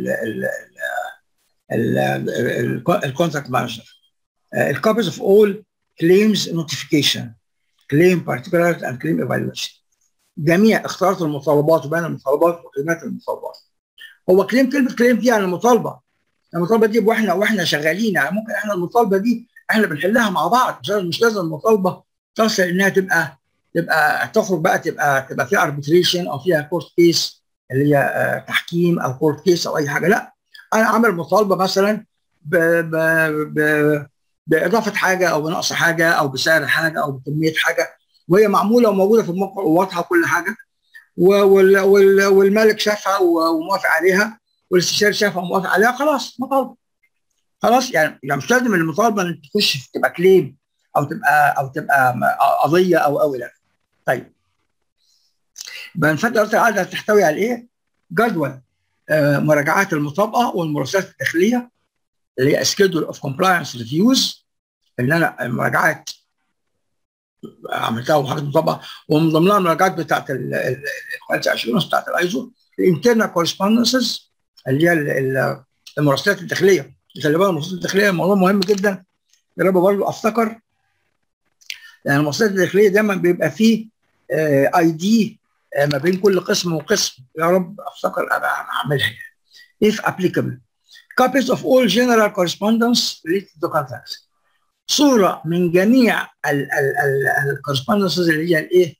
الكونتراكت مانجر. الكوبيز اوف اول claims notification claim particulars and claim evaluation جميع اختيارات المطالبات وبيان المطالبات وقيمات المطالبات هو كليم كلمه كليم دي يعني المطالبه المطالبه دي واحنا واحنا شغالين يعني ممكن احنا المطالبه دي احنا بنحلها مع بعض مش لازم المطالبه تصل انها تبقى تبقى تخرج بقى تبقى تبقى فيها اربتريشن او فيها كورت كيس اللي هي تحكيم او كورت كيس او اي حاجه لا انا عامل مطالبه مثلا ب ب ب باضافه حاجه او بنقص حاجه او بسعر حاجه او بكميه حاجه وهي معموله وموجوده في الموقع وواضحه وكل حاجه وال وال والمالك شافها وموافق عليها والاستشاري شافها وموافق عليها خلاص مطالبه خلاص يعني يعني مش لازم المطالبه ان تخش تبقى كليم او تبقى او تبقى قضيه او او الى طيب يبقى نفكر العاده تحتوي على ايه؟ جدول آه مراجعات المطابقه والمراسلات الداخليه اللي هي سكيدول اوف كومبلاينس ريفيوز اللي انا المراجعات عملتها وحاجات مطابقه ومن ضمنها المراجعات بتاعت الكواليتي اشورنس بتاعت الايزو الانترنال كورسبوندنسز اللي هي المراسلات الداخليه خلي بالك المراسلات الداخليه موضوع مهم جدا يا رب برضه افتكر يعني المراسلات الداخليه دايما بيبقى فيه اي دي ما بين كل قسم وقسم يا رب افتكر اعملها يعني if applicable copies of all general correspondence related to contracts صوره من جميع الكورسبوندنسز اللي هي الايه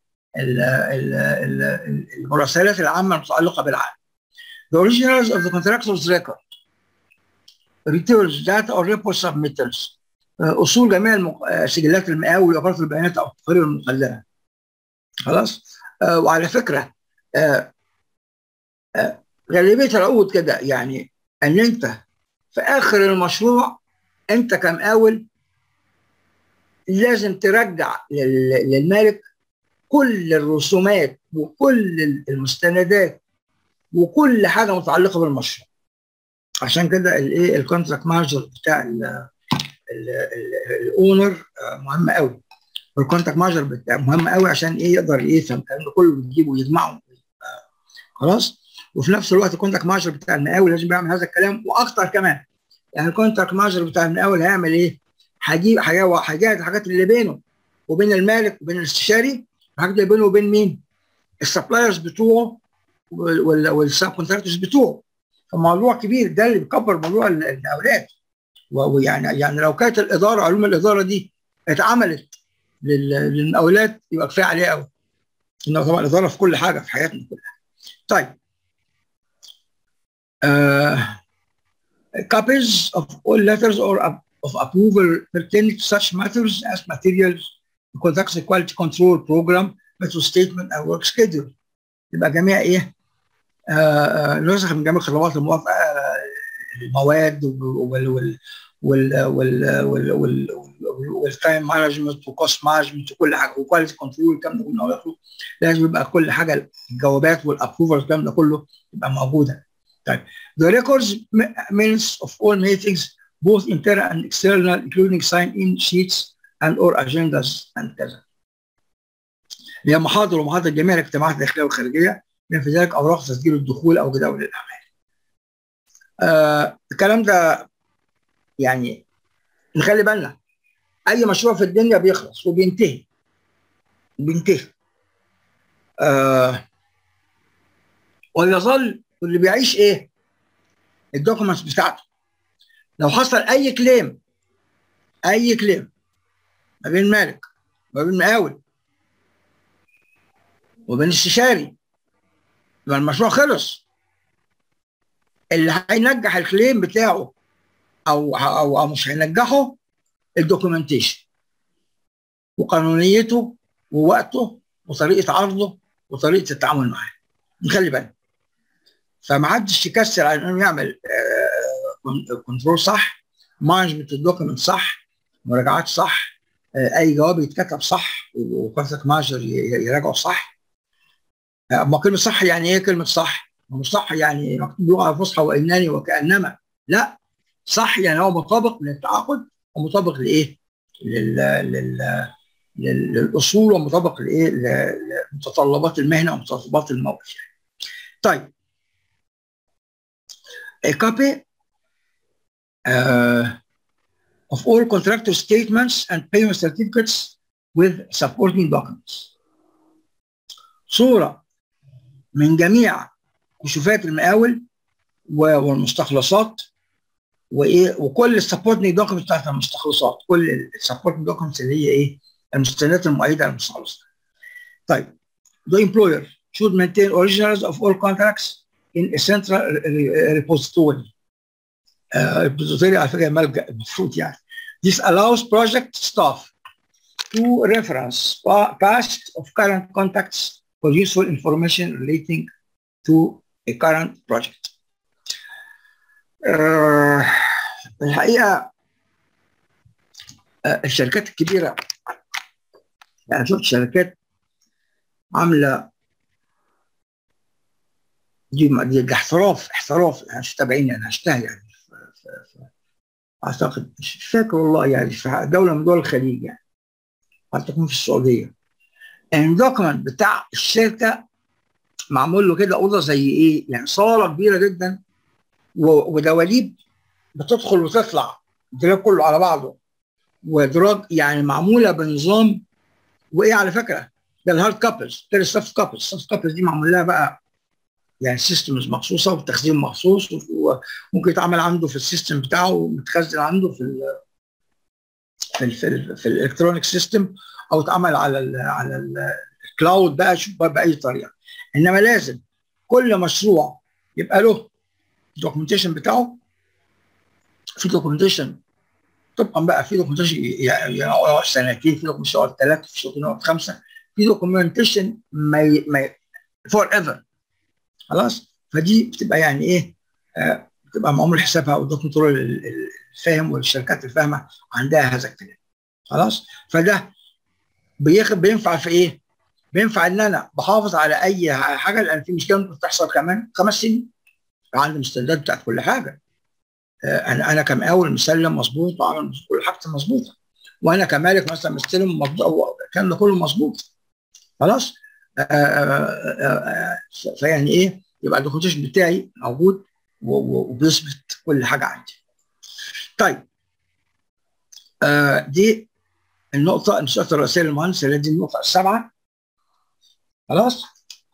المراسلات العامه المتعلقه بالعقد the originals of the contractor's record returns data or report submittals اصول جميع المق... سجلات المقاول وإقرارات البيانات او التقارير المقلله خلاص آه وعلى فكره آه آه غالبيه العقود كده يعني ان انت في اخر المشروع انت كمقاول لازم ترجع للمالك كل الرسومات وكل المستندات وكل حاجه متعلقه بالمشروع عشان كده الايه الكونتراكت مانجر بتاع الاونر مهم قوي والكونتاكت مانجر مهم قوي عشان ايه يقدر يفهم الكلام ده كله ويجيبه ويجمعه خلاص وفي نفس الوقت الكونتاكت مانجر بتاع المقاول لازم يعمل هذا الكلام واكتر كمان يعني الكونتاكت مانجر بتاع المقاول هيعمل ايه؟ هيجيب هيجهز الحاجات اللي بينه وبين المالك وبين الاستشاري الحاجات اللي بينه وبين مين؟ السبلايرز بتوعه والسب كونتراكتورز بتوعه فموضوع كبير ده اللي بيكبر موضوع المقاولات ويعني يعني لو كانت الاداره علوم الاداره دي اتعملت للمقاولات يبقى كفايه عليها قوي انه طبعا الاداره في كل حاجه في حياتنا كلها طيب uh, copies of all letters or of approval pertaining to such matters as materials, contract quality control program, method statement, and work schedule. يبقى جميع ايه؟ آه نسخ من جميع خطوات الموافقه المواد وال وال وال وال وال والتايم مانجمنت وكوست مانجمنت وكل حاجه وكواليتي كنترول الكلام ده كله لازم يبقى كل حاجه الجوابات والابروفر الكلام ده كله يبقى موجوده. طيب the records minutes of all meetings both internal and external including sign-in sheets and or agendas and كذا. اللي هي محاضر ومحاضر جميع الاجتماعات الداخليه والخارجيه بما في ذلك اوراق تسجيل الدخول او جداول الاعمال. آه الكلام ده يعني نخلي بالنا اي مشروع في الدنيا بيخلص وبينتهي بينتهي آه ويظل اللي بيعيش ايه؟ الدوكيومنتس بتاعته لو حصل اي كليم اي كليم ما بين مالك ما بين مقاول وبين استشاري يبقى المشروع خلص اللي هينجح الكليم بتاعه او او, أو مش هينجحه الدوكيومنتيشن وقانونيته ووقته وطريقه عرضه وطريقه التعامل معاه نخلي بالنا فما حدش يكسر على انه يعمل آه كنترول صح مانجمنت الدوكيمنت صح مراجعات صح آه اي جواب يتكتب صح وكونتاكت مانجر يراجعه صح اما كلمه صح يعني ايه كلمه صح؟ مش صح يعني مكتوب لغه فصحى وانني وكانما لا صح يعني هو مطابق للتعاقد ومطابق لايه؟ لل لل للاصول ومطابق لايه؟ لمتطلبات المهنه ومتطلبات الموقف يعني. طيب a copy uh, of all contractor statements and payment certificates with supporting documents. صورة من جميع كشوفات المقاول والمستخلصات وايه وكل السبورتنج دوكيومنتس بتاعت المستخلصات كل السبورتنج دوكيومنتس اللي هي ايه المستندات المؤيده للمستخلصات. طيب the employer should maintain originals of all contracts in a central repository. Uh, repository على فكره ملجا المفروض يعني. This allows project staff to reference past of current contacts for useful information relating to a current project. Uh, الحقيقه uh, الشركات الكبيره يعني شفت شركات عامله دي دي, دي احتراف احتراف انا مش تابعين انا اشتهي يعني ف ف ف اعتقد مش فاكر والله يعني في دوله من دول الخليج يعني قد تكون في السعوديه الدوكيمنت بتاع الشركه معمول له كده اوضه زي ايه يعني صاله كبيره جدا ودواليب بتدخل وتطلع الدولاب كله على بعضه ودراج يعني معموله بنظام وايه على فكره ده الهارد كابلز ده السوفت كابلز السوفت كابلز دي معمول لها بقى يعني سيستمز مخصوصه وتخزين مخصوص وممكن يتعمل عنده في السيستم بتاعه ومتخزن عنده في ال في ال في, ال في الالكترونيك سيستم او اتعمل على ال على الكلاود بقى شوف باي طريقه انما لازم كل مشروع يبقى له الدوكيومنتيشن بتاعه في دوكيومنتيشن طبعا بقى في دوكيومنتيشن يقعد سنتين في دوكيومنتيشن يقعد ثلاثه في دوكيومنتيشن يقعد خمسه في دوكيومنتيشن ما ما فور ايفر خلاص فدي بتبقى يعني ايه آه بتبقى معمول حسابها والدكتور الفاهم والشركات الفاهمه عندها هذا الكلام خلاص فده بياخد بينفع في ايه؟ بينفع ان انا بحافظ على اي حاجه لان في مشكله ممكن تحصل كمان خمس سنين عندي مستندات بتاعت كل حاجه آه انا انا كمقاول مسلم مظبوط وعامل كل حاجتي مظبوطه وانا كمالك مثلا مستلم مظبوط الكلام ده كله مظبوط خلاص فيعني ايه يبقى الدوكيومنتيشن بتاعي موجود وبيثبت كل حاجه عندي. طيب آه دي النقطة النقطة الرئيسية للمهندس اللي دي النقطة السابعة خلاص؟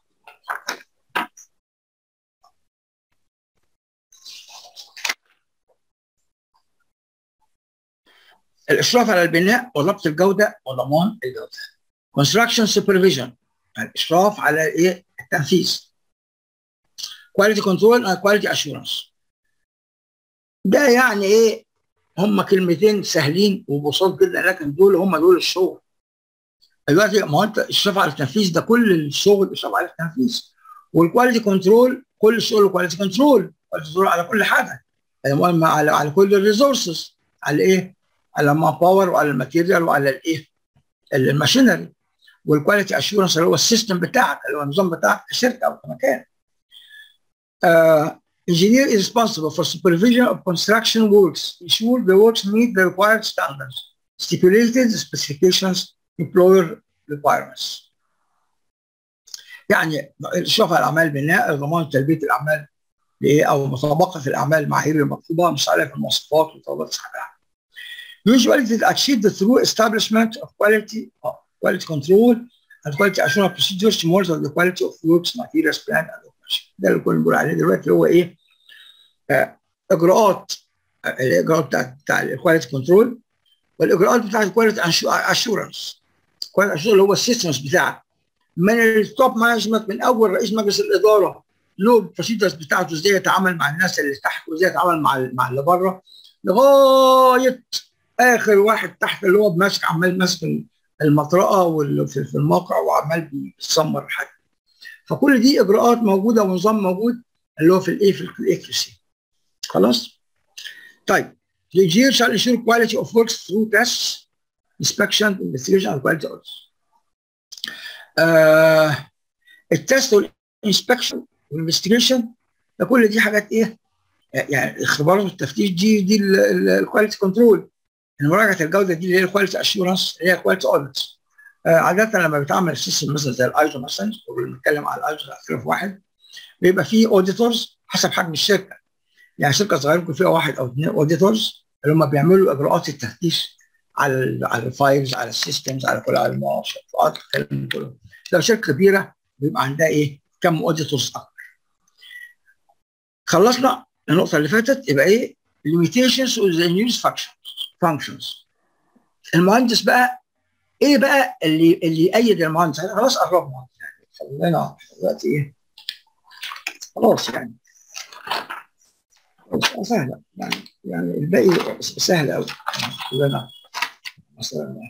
الإشراف على البناء وضبط الجودة وضمان الجودة. Construction Supervision الإشراف على إيه؟ التنفيذ. Quality Control and Quality Assurance. ده يعني إيه؟ هم كلمتين سهلين وبساط جدا لكن دول هم دول الشغل دلوقتي ما هو انت الاشراف على التنفيذ ده كل الشغل الاشراف على التنفيذ والكواليتي كنترول كل الشغل كواليتي كنترول كواليتي كنترول على كل حاجه المهم على على كل الريسورسز على ايه؟ على المان باور وعلى الماتيريال وعلى الايه؟ الماشينري والكواليتي اشورنس اللي هو السيستم بتاعك اللي هو النظام بتاعك في شركه او في مكان. Uh, engineer is responsible for supervision of construction works, ensure the works meet the required standards, stipulated specifications, employer requirements. يعني اشراف على الاعمال البناء ضمان تلبيه الاعمال او مطابقه الاعمال المعايير المطلوبه مش عليها في المواصفات وطلبات صاحبها. Usually it is achieved through establishment of quality uh, quality control and quality assurance procedures to monitor the quality of works, materials, plan and operation. ده اللي كنا بنقول عليه دلوقتي هو ايه؟ آه اجراءات الاجراءات بتاعت بتاع الكواليتي كنترول والاجراءات بتاعت الكواليتي اشورنس الكواليتي اشورنس اللي هو السيستمز بتاعك من التوب مانجمنت من اول رئيس مجلس الاداره له البروسيدرز بتاعته ازاي يتعامل مع الناس اللي تحت وازاي يتعامل مع مع اللي بره لغايه اخر واحد تحت اللي هو ماسك عمال ماسك المطرقه واللي في الموقع وعمال بيسمر الحاجه فكل دي اجراءات موجوده ونظام موجود اللي هو في الايه في الاكيوسي خلاص طيب The engineer shall ensure quality of works through tests, inspection, investigation, and quality audits. آه التست والانسبكشن والانفستيجيشن ده كل دي حاجات ايه؟ يعني الاختبارات والتفتيش دي دي الكواليتي كنترول مراجعه الجوده دي اللي هي الكواليتي اشورنس اللي هي الكواليتي اوديت آه عاده لما بيتعمل سيستم مثلا زي الايزو مثلا بنتكلم على الايزو 3001 بيبقى فيه اوديتورز حسب حجم الشركه يعني شركه صغيره يكون فيها واحد او اثنين اوديتورز اللي هم بيعملوا اجراءات التفتيش على ال على الفايلز على السيستمز على كل على المواصفات الكلام كله لو شركه كبيره بيبقى عندها ايه كم اوديتورز اكتر خلصنا النقطه اللي فاتت يبقى ايه limitations of the news functions functions المهندس بقى ايه بقى اللي اللي يأيد المهندس خلاص قربنا يعني خلينا دلوقتي ايه خلاص يعني سهله يعني يعني الباقي سهل قوي خلينا مثلا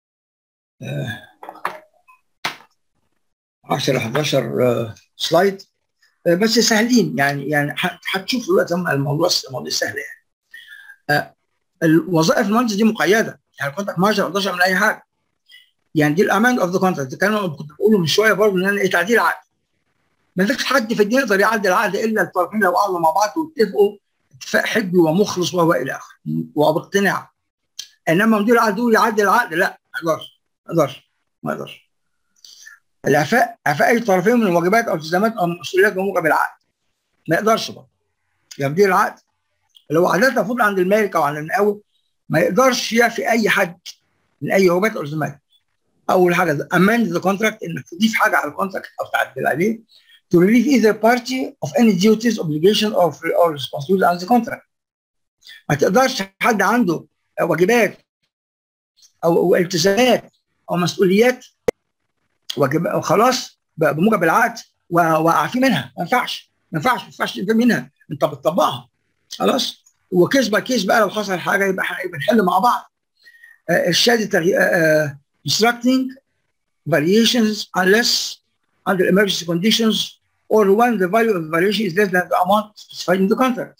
10 11 سلايد بس سهلين يعني يعني هتشوف دلوقتي الموضوع الموضوع سهل يعني الوظائف المهندس دي مقيده يعني كونتاكت مانجر ما اقدرش اعمل اي حاجه يعني دي الاماند اوف ذا كونتراكت الكلام اللي كنت بقوله من شويه برضه ان انا ايه تعديل عقد ما فيش حد في الدنيا يقدر يعدل العقد الا الطرفين لو قعدوا مع بعض واتفقوا اتفاق حجي ومخلص وهو الى اخره وباقتناع انما مدير العقد يقول يعدل العقد لا ما يقدرش ما يقدرش ما يقدرش الاعفاء اعفاء اي طرفين من الواجبات او التزامات او مسؤوليات بموجب العقد ما يقدرش برضه يا مدير العقد اللي هو عادة المفروض عند المالك او عند المقاول ما يقدرش يعفي اي حد من اي واجبات او التزامات اول حاجه اماند ذا كونتراكت انك تضيف حاجه على الكونتراكت او تعدل عليه to relieve either party of any duties, obligation or, or responsibility on the contract. ما تقدرش حد عنده واجبات او, أو التزامات او مسؤوليات واجب خلاص بموجب العقد واعفيه منها ما ينفعش ما ينفعش ما ينفعش تعفي منها انت بتطبقها خلاص وكيس باي كيس بقى لو حصل حاجه يبقى يبقى نحل مع بعض ارشاد uh, instructing variations unless under emergency conditions or when the value of the variation is less than the amount specified in the contract.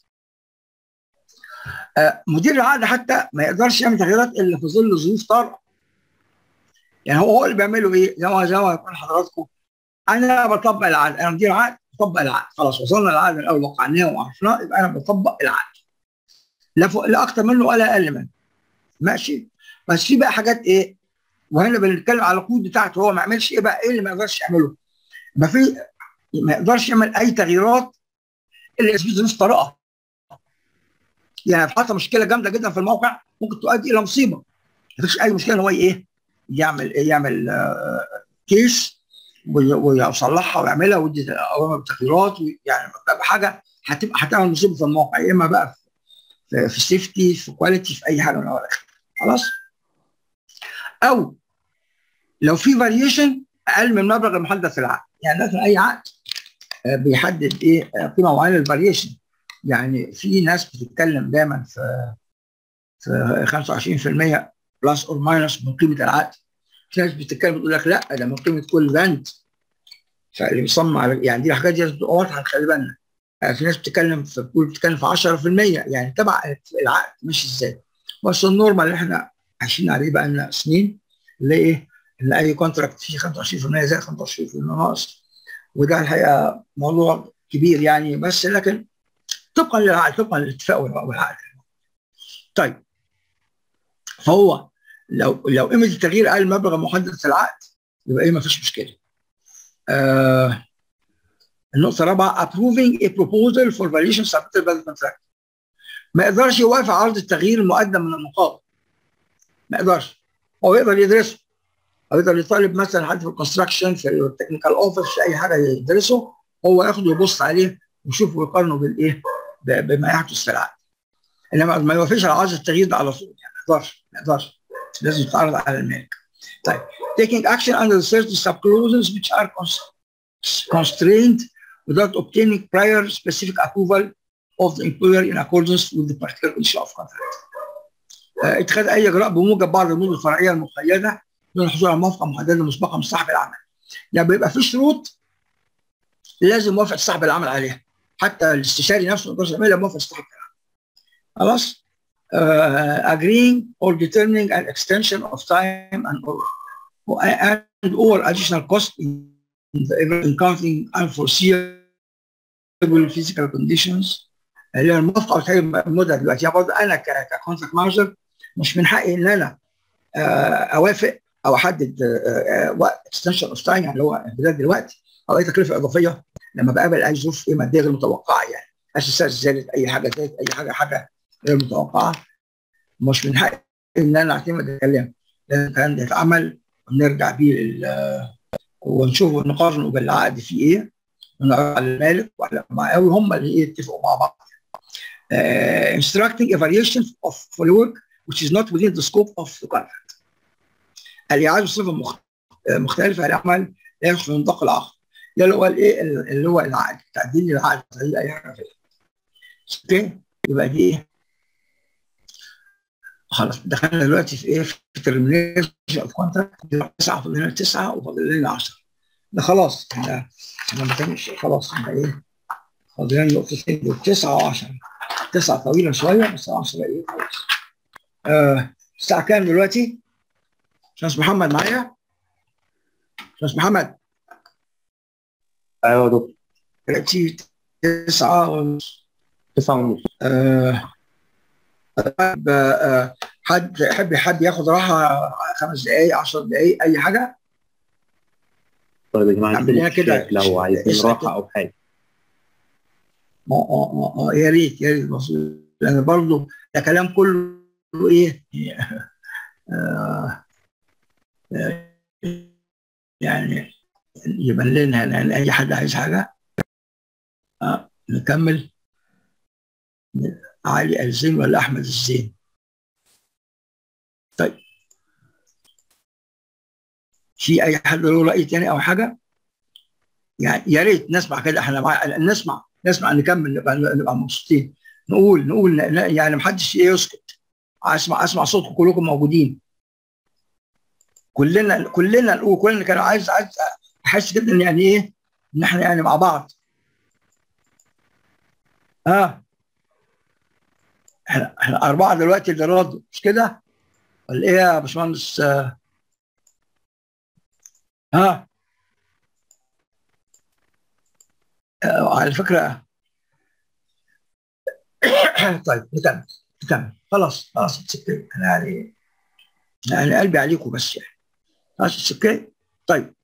آه مدير العقد حتى ما يقدرش يعمل تغييرات الا في ظل ظروف طارئه. يعني هو هو اللي بيعمله ايه؟ زي ما زي ما يقول حضراتكم انا بطبق العقد انا مدير عقد بطبق العقد خلاص وصلنا للعقد من الاول وقعناه وعرفناه يبقى انا بطبق العقد. لا فوق لا اكتر منه ولا اقل منه. ماشي؟ بس في بقى حاجات ايه؟ وهنا بنتكلم على القود بتاعته هو ما يعملش ايه بقى؟ ايه اللي ما يقدرش يعمله؟ ما في ما يقدرش يعمل اي تغييرات الا في ظروف طارئه. يعني حصل مشكله جامده جدا في الموقع ممكن تؤدي الى مصيبه. ما فيش اي مشكله ان هو ايه؟ يعمل يعمل آه كيس ويصلحها ويعملها ويدي اوامر بتغييرات يعني حاجه هتبقى هتعمل مصيبه في الموقع يا اما بقى في, في سيفتي في كواليتي في اي حاجه من الاول خلاص؟ او لو في فاريشن اقل من المبلغ المحدد في العقد يعني مثلا اي عقد بيحدد ايه قيمه معينه للفاريشن يعني في ناس بتتكلم دايما في في 25% بلس اور ماينس من قيمه العقد في ناس بتتكلم بتقول لك لا ده من قيمه كل بند فاللي بيصمم يعني دي الحاجات دي لازم تبقى واضحه نخلي بالنا في ناس بتتكلم في بتقول بتتكلم في 10% يعني تبع العقد ماشي ازاي بس النورمال اللي احنا عايشين عليه بقى لنا سنين اللي ايه ان اي كونتراكت فيه 25% زائد 25% ناقص وده الحقيقه موضوع كبير يعني بس لكن طبقا للعقد طبقا للاتفاق والعقد طيب فهو لو لو قيمه التغيير اقل مبلغ محدد في العقد يبقى ايه ما فيش مشكله آه النقطة الرابعة approving a proposal for valuation submitted by the contract ما يقدرش يوافق عرض التغيير المقدم من المقاول ما يقدرش هو يقدر يدرسه او يقدر يطالب مثلا حد في الكونستراكشن في التكنيكال اوفيس في اي حاجه يدرسه هو ياخده ويبص عليه ويشوف ويقارنه بالايه بما يحدث في العقد انما ما يوافقش على عرض التغيير ده على طول يعني ما يقدرش ما يقدرش لازم يتعرض على المالك طيب taking action under the certain subclauses which are constrained without obtaining prior specific approval of the employer in accordance with the particular condition of contract. اتخاذ اي اجراء بموجب بعض البنود الفرعيه المقيده دون الحصول على موافقه محدده مسبقه من صاحب العمل. يعني بيبقى في شروط لازم موافقه صاحب العمل عليها حتى الاستشاري نفسه ما يقدرش يعملها موافقه صاحب العمل. خلاص؟ uh, agreeing or determining an extension of time and or, and or additional cost in the encountering unforeseeable physical conditions اللي هي الموافقه وتغيير المده دلوقتي يعني برضه انا ككونتراكت مانجر مش من حقي ان انا اوافق او احدد وقت اكستنشن اوف تايم يعني اللي هو امتداد دلوقتي او اي تكلفه اضافيه لما بقابل اي ظروف ايه ماديه غير متوقعه يعني اساسات زادت اي حاجه زادت اي حاجه حاجه غير متوقعه مش من حقي ان انا اعتمد الكلام لازم الكلام ده يتعمل ونرجع بيه لل ونشوف نقارنه بالعقد فيه ايه ونعرض على المالك وعلى المعاوي هم اللي يتفقوا مع بعض. Uh, instructing a variation of for work which is not within the scope of the contract. الإعادة صفة مختلفة للعمل لا يدخل في نطاق العقد. ده اللي هو الايه اللي هو العقد تعديل العقد زي اي حاجه فيها. اوكي يبقى دي ايه؟ خلاص دخلنا دلوقتي في ايه؟ في ترمينيشن اوف كونتراكت 9 فاضل لنا 9 وفاضل لنا 10 ده خلاص احنا احنا ما كانش خلاص احنا ايه؟ فاضل لنا نقطتين دول 9 و10 9 طويله شويه بس 10 ايه خلاص. آه الساعه كام دلوقتي؟ استاذ محمد معايا؟ استاذ محمد
ايوه يا دكتور
دلوقتي 9 ونص
9 ونص
آه طيب آه حد يحب حد ياخد راحه خمس دقائق 10 دقائق اي حاجه
طيب يا جماعه
عاملين
نسال
كده
الشات لو عايزين
اسأل
راحه
كده.
او حاجه
اه اه اه اه يا ريت يا ريت بس لان برضه ده كلام كله ايه آه آه، يعني يبان لنا لان اي حد عايز حاجه آه نكمل علي الزين ولا احمد الزين طيب في اي حد له راي تاني او حاجه يعني يا ريت نسمع كده احنا مع... نسمع نسمع نكمل نبقى نبقى مبسوطين نقول نقول ن- ن- يعني محدش ايه يسكت اسمع اسمع صوتكم كلكم موجودين كلنا كلنا نقول كلنا كانوا عايز عايز احس كده ان يعني ايه ان احنا يعني مع بعض اه احنا احنا اربعه دلوقتي اللي ردوا مش كده؟ ولا ايه يا باشمهندس آه ها آه على فكره طيب نكمل نكمل خلاص خلاص اتسكت انا يعني يعني قلبي عليكم بس يعني خلاص اتسكت طيب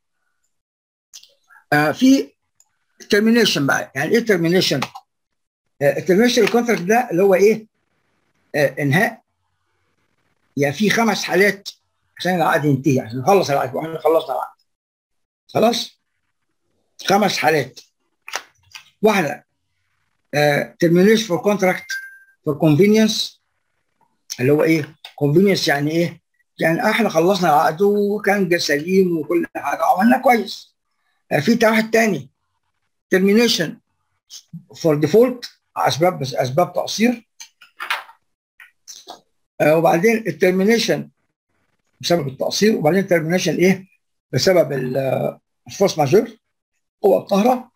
آه في ترمينيشن بقى يعني ايه ترمينيشن؟ الترمينيشن الكونتراكت ده اللي هو ايه؟ آه انهاء يعني في خمس حالات عشان العقد ينتهي عشان نخلص العقد واحنا خلصنا العقد خلاص؟ خمس حالات واحده ترمينيشن فور كونتراكت فور كونفينينس اللي هو ايه؟ كونفينينس يعني ايه؟ يعني احنا خلصنا العقد وكان سليم وكل حاجه عملنا كويس آه في واحد تاني ترمينيشن فور ديفولت اسباب بس اسباب تقصير آه وبعدين الترمينيشن بسبب التقصير وبعدين الترمينيشن ايه بسبب الفورس ماجور قوة القاهرة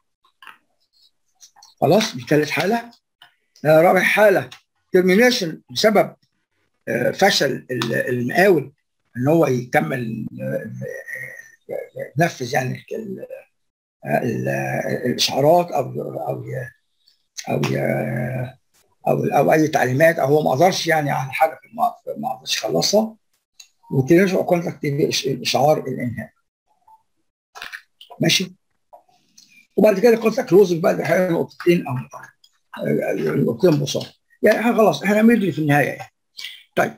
خلاص دي ثالث حالة آه رابع حالة ترمينيشن بسبب آه فشل ال- المقاول ان هو يكمل آه، آه، ينفذ يعني ال- ال- الاشعارات او او او او او اي تعليمات او هو ما قدرش يعني على حاجه في الم- ما قدرش يخلصها وترجع كونتراكت الاشعار الانهاء ماشي وبعد كده كونتاكت كلوزنج بقى ده حاجه نقطتين او نقطتين بساطه يعني احنا خلاص احنا ميدلي في النهايه يعني طيب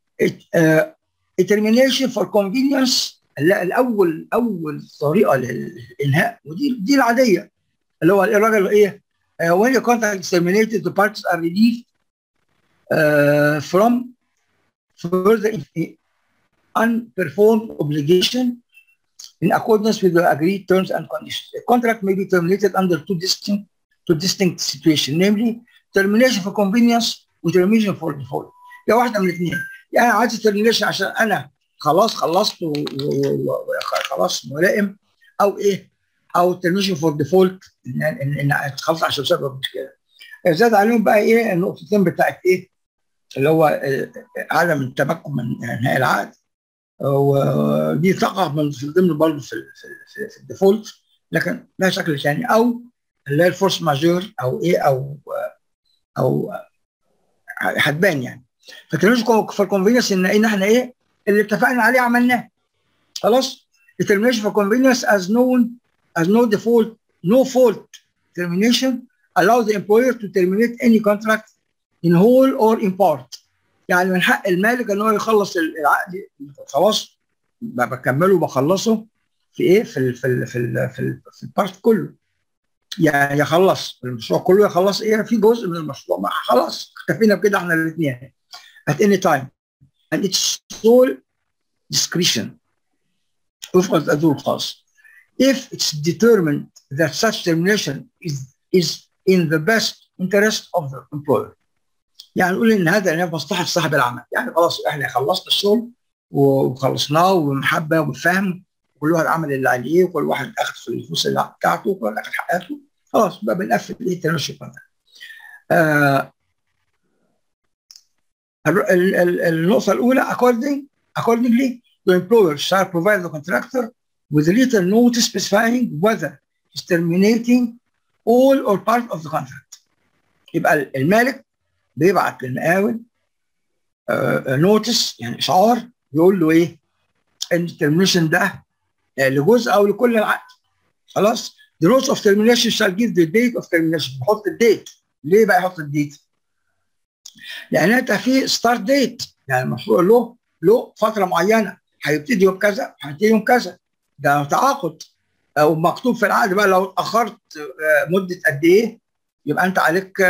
الترمينيشن فور كونفينينس الاول اول طريقه للانهاء ودي دي العاديه اللي هو الراجل ايه uh, when your contract is terminated the parties are relieved uh, from further unperformed obligation in accordance with the agreed terms and conditions. A contract may be terminated under two distinct, two distinct situations, namely termination for convenience و termination for default. يا واحدة من الاثنين. يعني عايز termination عشان أنا خلاص خلصت وخلاص ملائم أو إيه؟ أو termination for default إن إن إن خلاص عشان سبب مشكلة. زاد عليهم بقى إيه النقطتين بتاعت إيه؟ اللي هو عدم التمكن من انهاء العقد ودي تقع من ضمن برضه في في, في الديفولت لكن لها شكل ثاني او اللي هي الفورس ماجور او ايه او او هتبان يعني فالترمينيشن في الكونفينينس ان ان احنا ايه اللي اتفقنا عليه عملناه خلاص الترمينيشن في الكونفينينس as known as no default no fault termination allow the employer to terminate any contract in whole or in part يعني من حق المالك ان هو يخلص العقد خلاص بكمله بخلصه في ايه في ال في ال في ال في, ال في البارت كله يعني يخلص المشروع كله يخلص ايه في جزء من المشروع ما خلاص اكتفينا بكده احنا الاثنين at any time and its sole discretion وفق الدستور الخاص if it's determined that such termination is is in the best interest of the employer يعني نقول ان هذا في مصلحه صاحب العمل يعني خلاص احنا خلصنا الشغل وخلصناه ومحبه وفهم كل واحد عمل اللي عليه وكل واحد اخذ في الفلوس اللي بتاعته وكل واحد اخذ حقاته خلاص بقى بنقفل ايه التنشف ده آه النقطه الاولى according accordingly the employer shall provide the contractor with a written notice specifying whether is terminating all or part of the contract يبقى المالك بيبعت للمقاول نوتس يعني اشعار يقول له ايه ان الترمينيشن ده لجزء او لكل العقد خلاص the notice of termination shall give the date of termination بحط الديت ليه بقى يحط الديت؟ لان انت في ستارت ديت يعني المشروع له له فتره معينه هيبتدي يوم كذا هيبتدي يوم كذا ده تعاقد او مكتوب في العقد بقى لو اتاخرت مده قد ايه يبقى انت عليك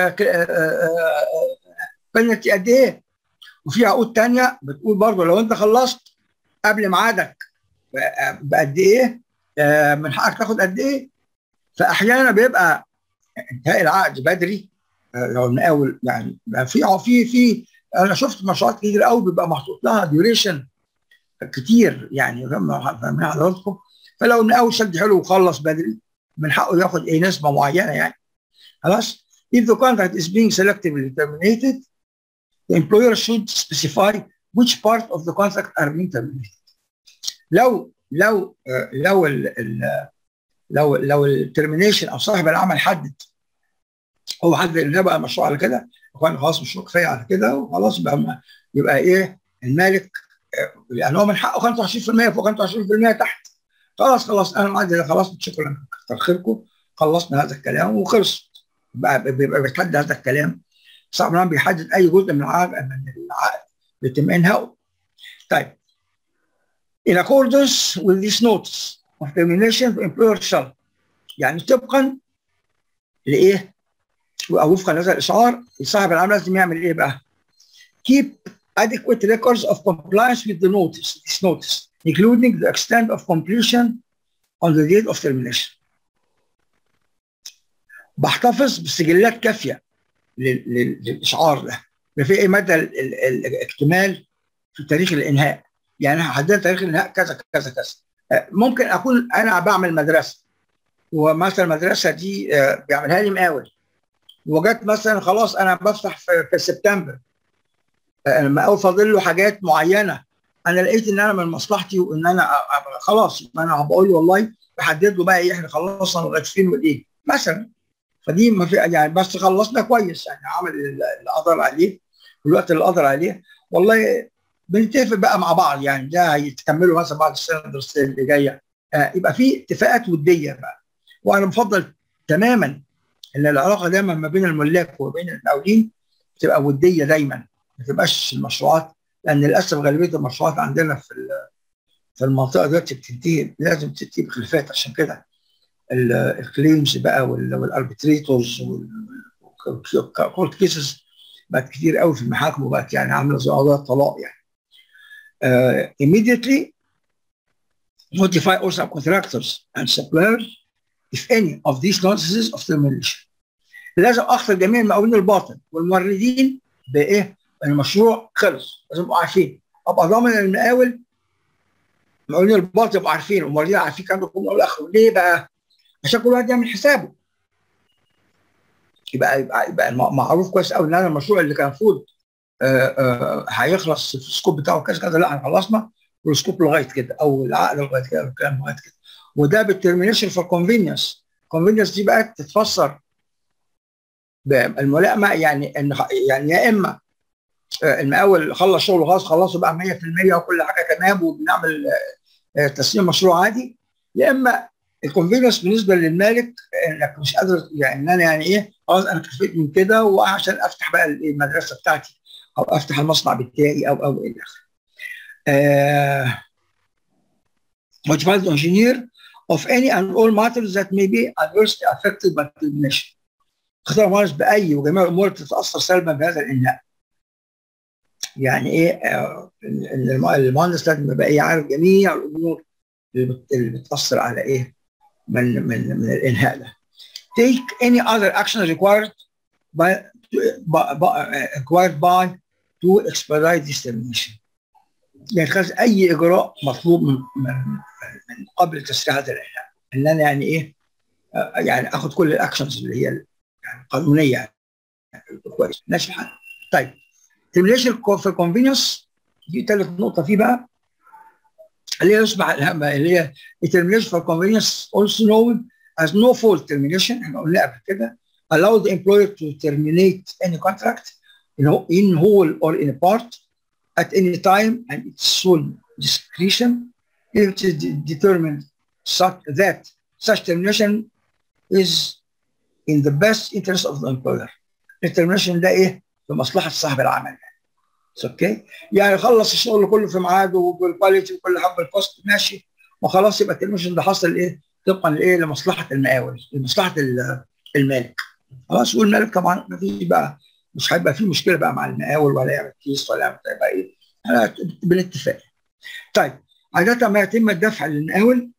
بنالتي قد ايه وفي عقود تانية بتقول برضه لو انت خلصت قبل ميعادك بقد ايه من حقك تاخد قد ايه فاحيانا بيبقى انتهاء العقد بدري لو المقاول يعني في في في انا شفت مشروعات كتير قوي بيبقى محطوط لها ديوريشن كتير يعني فاهمين حضراتكم فلو المقاول شد حلو وخلص بدري من حقه ياخد ايه نسبه معينه يعني خلاص if the contract is being selectively terminated the employer should specify which part of the contract are being terminated لو لو لو ال ال لو لو الترمينيشن او صاحب العمل حدد هو حدد ان ده بقى مشروع على كده اخوان خلاص مشروع كفايه على كده وخلاص بقى يبقى ايه المالك يعني هو من حقه 25% فوق 25% تحت خلاص خلاص انا معدي خلاص شكرا كتر خيركم خلصنا هذا الكلام وخلص بيبقى بيتحدد هذا الكلام صعب العمل بيحدد اي جزء من العقد من العقد بيتم انهائه طيب in accordance with this notice of termination the employer shall يعني طبقا لايه او وفقا لهذا الاشعار صاحب العمل لازم يعمل ايه بقى keep adequate records of compliance with the notice this notice including the extent of completion on the date of termination بحتفظ بسجلات كافيه للاشعار ده في ايه مدى الاكتمال في تاريخ الانهاء يعني حددت تاريخ الانهاء كذا كذا كذا ممكن اكون انا بعمل مدرسه ومثلا المدرسه دي بيعملها لي مقاول وجت مثلا خلاص انا بفتح في, في سبتمبر المقاول فاضل له حاجات معينه انا لقيت ان انا من مصلحتي وان انا خلاص انا بقول له والله بحدد له بقى ايه احنا خلصنا لغايه فين وايه مثلا فدي ما في يعني بس خلصنا كويس يعني عمل اللي قدر عليه والوقت اللي قدر عليه والله بنتفق بقى مع بعض يعني ده هيتكملوا مثلا بعد السنه الدراسيه اللي جايه آه يبقى في اتفاقات وديه بقى وانا بفضل تماما ان العلاقه دايما ما بين الملاك وبين المقاولين تبقى وديه دايما ما تبقاش المشروعات لان للاسف غالبيه المشروعات عندنا في في المنطقه دلوقتي بتنتهي لازم تنتهي بخلافات عشان كده الكليمز بقى والاربتريتورز والكورت كيسز بقت كتير قوي في المحاكم وبقت يعني عامله زي قضايا الطلاق يعني. Uh, immediately notify all subcontractors and suppliers if any of these notices of termination. لازم اخطر جميع المقاولين الباطن والموردين بايه؟ المشروع خلص لازم يبقوا عارفين ابقى ضامن المقاول المقاولين الباطن يبقوا عارفين والموردين عارفين كام يكون من اول لاخره ليه بقى؟ عشان كل واحد يعمل حسابه يبقى يبقى, يبقى معروف كويس قوي ان انا المشروع اللي كان المفروض هيخلص في السكوب بتاعه كذا كذا لا خلصنا والسكوب لغايه كده او العقد لغايه كده والكلام لغايه كده وده بالترمينيشن فور كونفينينس كونفينينس دي بقى تتفسر بالملائمه يعني ان يعني يا اما المقاول خلص شغله خلاص خلصه بقى 100% وكل حاجه تمام وبنعمل تسليم مشروع عادي يا اما الكونفينينس بالنسبه للمالك انك مش قادر يعني ان انا يعني ايه خلاص انا كفيت من كده وعشان افتح بقى المدرسه بتاعتي او افتح المصنع بتاعي او او الى اخره. Notify the engineer of any and all matters that may be adversely affected by termination. اختار المهندس باي وجميع الامور تتاثر سلبا بهذا الانهاء. يعني ايه آه المهندس لازم يبقى ايه عارف جميع الامور اللي بتاثر على ايه من من من الانهاء ده. Take any other action required by, by, by required by to expedite this termination. يعني اتخذ اي اجراء مطلوب من, من, من قبل تسريع هذا الانهاء. ان انا يعني ايه يعني اخذ كل الاكشنز اللي هي يعني قانونيه يعني كويس ماشي الحال. طيب termination في convenience دي ثالث نقطه فيه بقى اللي هي يصبح اللي هي termination for convenience also known as no fault termination احنا قلنا قبل كده allow the employer to terminate any contract you know, in whole or in part at any time and its sole discretion if it is determined such that such termination is in the best interest of the employer. الترمينيشن ده ايه؟ في مصلحه صاحب العمل. اوكي؟ okay? يعني خلص الشغل كله في ميعاده وبالكواليتي وكل حاجه بالكوست ماشي وخلاص يبقى الترمينيشن ده حصل ايه؟ طبقا لايه؟ لمصلحه المقاول، لمصلحه المالك. خلاص والمالك طبعا ما فيش بقى مش هيبقى في مشكله بقى مع المقاول ولا يعمل كيس ولا يعمل يبقى ايه؟ بالاتفاق. طيب عادة ما يتم الدفع للمقاول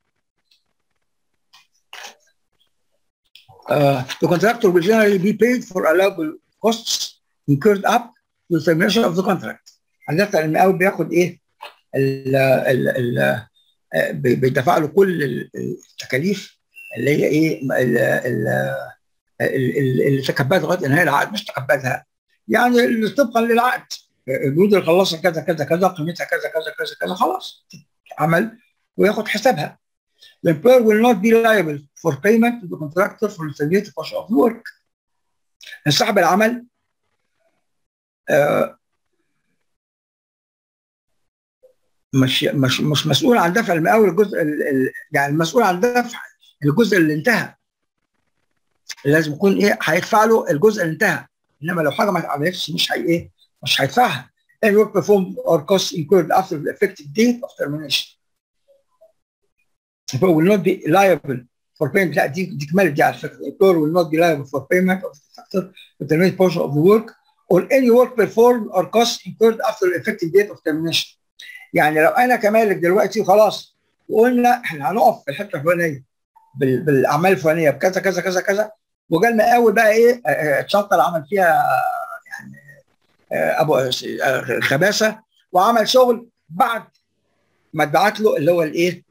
uh, the contractor will generally be paid for allowable costs incurred up to the termination of the contract. عادة المقاول بياخد ايه؟ ال ال ال بيدفع له كل التكاليف اللي هي ايه؟ اللي تكبدها لغايه انهاء العقد مش تكبدها يعني طبقا للعقد البنود اللي خلصها كذا كذا كذا قيمتها كذا كذا كذا كذا خلاص عمل وياخد حسابها. The employer will not be liable for payment to the contractor for the terminated portion of the work. صاحب العمل آه مش مش مش مسؤول عن دفع المقاول الجزء ال ال يعني المسؤول عن دفع الجزء اللي انتهى لازم يكون ايه هيدفع له الجزء اللي انتهى انما لو حاجه ما اتعملتش مش هي ايه مش هيدفعها any work performed or costs incurred after the effective date of termination employer will not be liable for payment لا دي دي كمالة دي على فكره employer will not be liable for payment of the factor for terminated portion of the work or any work performed or costs incurred after the effective date of termination يعني لو انا كمالك دلوقتي خلاص وقلنا احنا هنقف في الحته الفلانيه بالاعمال الفلانيه بكذا كذا كذا كذا وجا المقاول بقى ايه اتشطر عمل فيها يعني ابو خباثه وعمل شغل بعد ما اتبعت له اللي هو الايه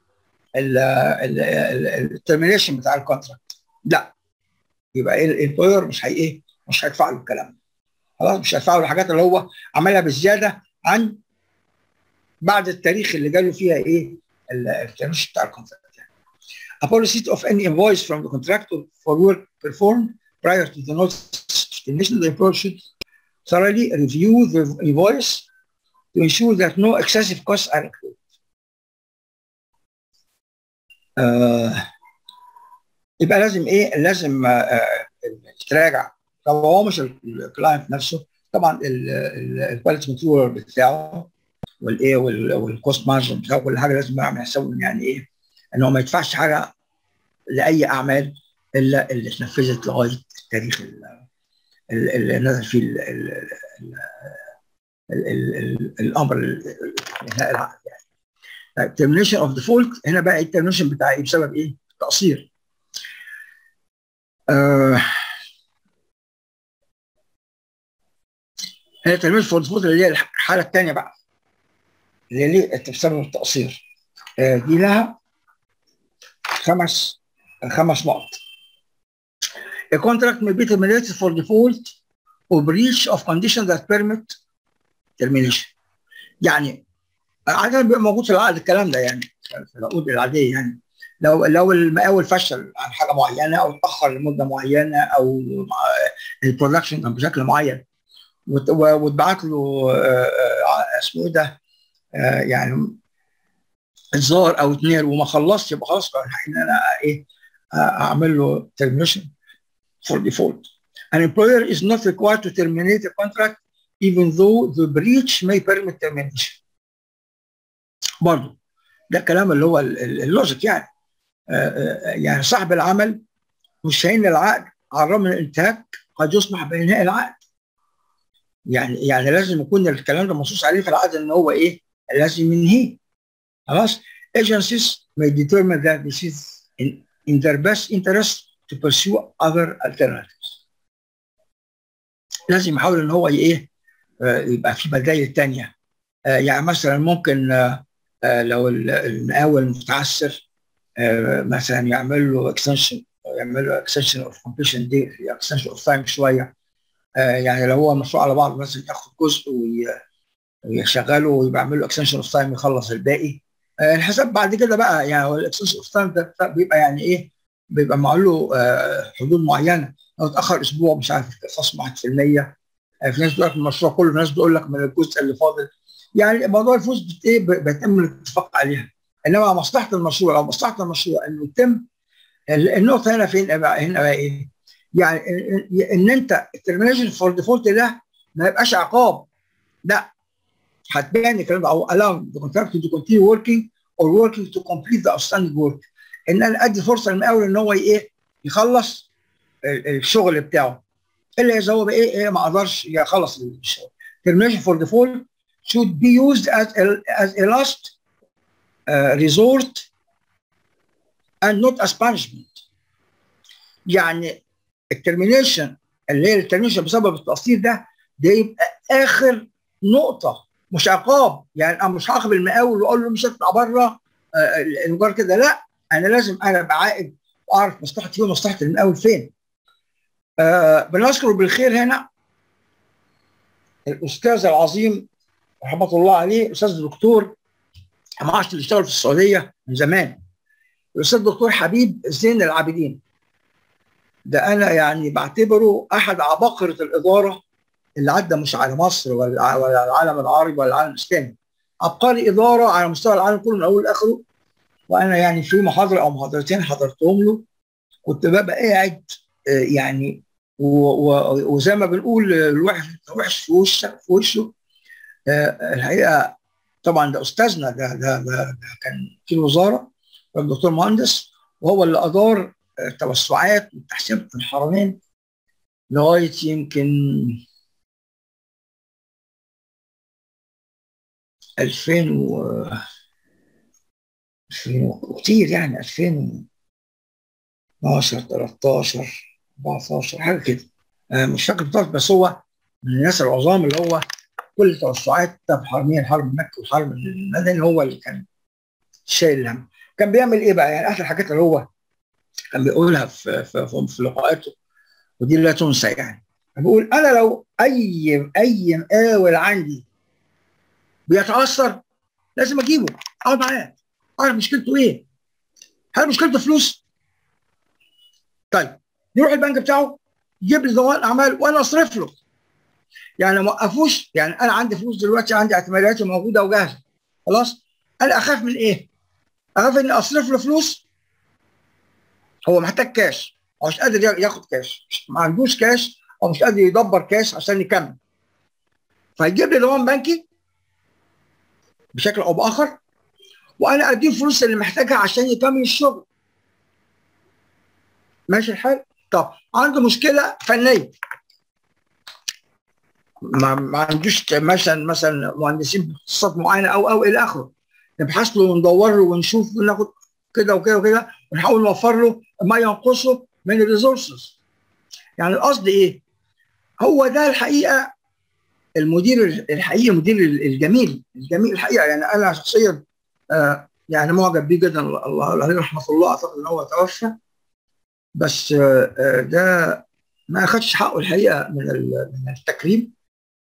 الترمينيشن بتاع الكونتراكت لا يبقى ايه الامبلوير مش هي ايه مش هيدفع له الكلام خلاص مش هيدفع له الحاجات اللي هو عملها بزياده عن بعد التاريخ اللي جاله فيها ايه الترمينيشن بتاع الكونتراكت Upon receipt of any invoice from the contractor for work performed prior to the notice of termination, the employer should thoroughly review the invoice to ensure that no excessive costs are incurred. آه يبقى لازم ايه لازم آه تراجع طب هو مش الكلاينت نفسه طبعا الكواليتي كنترول بتاعه والايه والكوست مارجن بتاعه كل حاجه لازم يعمل حسابه يعني ايه ان هو ما يدفعش حاجه لاي اعمال الا اللي اتنفذت لغايه التاريخ اللي نزل فيه ال ال ال ال ال الامر انهاء العقد يعني. طيب termination اوف default هنا بقى الترمينيشن بتاع ايه بسبب ايه؟ تقصير. آه هي termination فور default اللي هي الحاله الثانيه بقى اللي هي بسبب التقصير. آه دي لها خمس خمس نقط. A contract may be terminated for default or breach of conditions that permit termination. يعني عادة بيبقى موجود في العقد الكلام ده يعني في العقود العادية يعني لو لو المقاول فشل عن حاجة معينة أو اتأخر لمدة معينة أو البرودكشن كان بشكل معين واتبعت له اسمه ايه ده يعني انذار او اتنين وما خلصش يبقى خلاص ان انا ايه اعمل له termination for default. An employer is not required to terminate a contract even though the breach may permit termination. برضه ده الكلام اللي هو اللوجيك يعني يعني صاحب العمل مستعين العقد على الرغم من الانتهاك قد يسمح بانهاء العقد. يعني يعني لازم يكون الكلام ده منصوص عليه في العقد ان هو ايه؟ لازم ينهيه. خلاص؟ Agencies may determine that this is in, in their best interest to pursue other alternatives. لازم يحاول ان هو ايه يبقى في بدائل تانية يعني مثلا ممكن لو المقاول متعثر مثلا يعمل له اكستنشن يعمل له اكستنشن اوف كومبليشن دي اكستنشن اوف تايم شويه يعني لو هو المشروع على بعض مثلا ياخد جزء ويشغله ويبقى يعمل له اكستنشن اوف تايم يخلص الباقي الحساب بعد كده بقى يعني الاكستنشن اوف تايم ده بيبقى يعني ايه بيبقى معمول له حدود معينه لو اتاخر اسبوع مش عارف خصم 1% في ناس بتقول لك المشروع كله في ناس بتقول لك من الجزء اللي فاضل يعني موضوع الفلوس بت ايه بيتم الاتفاق عليها انما مصلحه المشروع او مصلحه المشروع انه يتم النقطه هنا فين بقى هنا بقى ايه؟ يعني ان انت الترمينيشن فور ديفولت ده ما يبقاش عقاب لا هتبان الكلام ده او allow the contractor to continue working or working to complete the outstanding work ان انا ادي فرصه للمقاول ان هو ايه يخلص الشغل بتاعه الا اذا هو بقى ايه, إيه ما قدرش يخلص الشغل termination for default should be used as a, as a last uh, resort and not as punishment يعني الترمينيشن اللي هي الترمينيشن بسبب التقصير ده ده يبقى اخر نقطه مش عقاب يعني انا مش هعاقب المقاول واقول له مش هتطلع بره مجرد كده لا انا لازم انا ابقى عائد واعرف مصلحتي فين ومصلحه المقاول فين. آه بنذكر بالخير هنا الاستاذ العظيم رحمه الله عليه الاستاذ الدكتور معاش اللي اشتغل في السعوديه من زمان الاستاذ الدكتور حبيب زين العابدين ده انا يعني بعتبره احد عباقره الاداره اللي عدى مش على مصر ولا ولا العالم العربي ولا العالم الاسلامي عبقري اداره على مستوى العالم كله من اوله لاخره وانا يعني في محاضره او محاضرتين حضرتهم له كنت ببقى قاعد يعني وزي ما بنقول الوحش وحش في وشك في وشه الحقيقه طبعا ده استاذنا ده ده, ده, ده كان في الوزاره الدكتور مهندس وهو اللي ادار توسعات وتحسين الحرمين لغايه يمكن 2000 و 2000 كتير يعني 2012 13 14 حاجه كده مش فاكر بالظبط بس هو من الناس العظام اللي هو كل التوسعات بتاعت حرمين حرب مكه وحرب المدني هو اللي كان شايل الهم كان بيعمل ايه بقى يعني احد الحاجات اللي هو كان بيقولها في في, في, في لقاءاته ودي لا تنسى يعني بيقول انا لو اي اي مقاول عندي بيتاثر لازم اجيبه اقعد معاه اعرف مشكلته ايه هل مشكلته فلوس طيب يروح البنك بتاعه يجيب لي ضمان اعمال وانا اصرف له يعني ما وقفوش يعني انا عندي فلوس دلوقتي عندي اعتماداتي موجوده وجاهزه خلاص انا اخاف من ايه؟ اخاف اني اصرف له فلوس هو محتاج كاش هو مش قادر يا- ياخد كاش ما عندوش كاش او مش قادر يدبر كاش عشان يكمل فيجيب لي ضمان بنكي بشكل او باخر وانا اديه الفلوس اللي محتاجها عشان يكمل الشغل ماشي الحال طب عنده مشكله فنيه ما, ما عندوش مثلا مثلا مهندسين باختصاصات معينه او او الى اخره نبحث له وندور له ونشوف وناخد كده وكده وكده ونحاول نوفر له ما ينقصه من الريسورسز يعني القصد ايه؟ هو ده الحقيقه المدير الحقيقي المدير الجميل الجميل الحقيقه يعني انا شخصيا آه يعني معجب بيه جدا الله عليه رحمه الله اعتقد ان هو توفى بس آه آه ده ما اخدش حقه الحقيقه من ال- من التكريم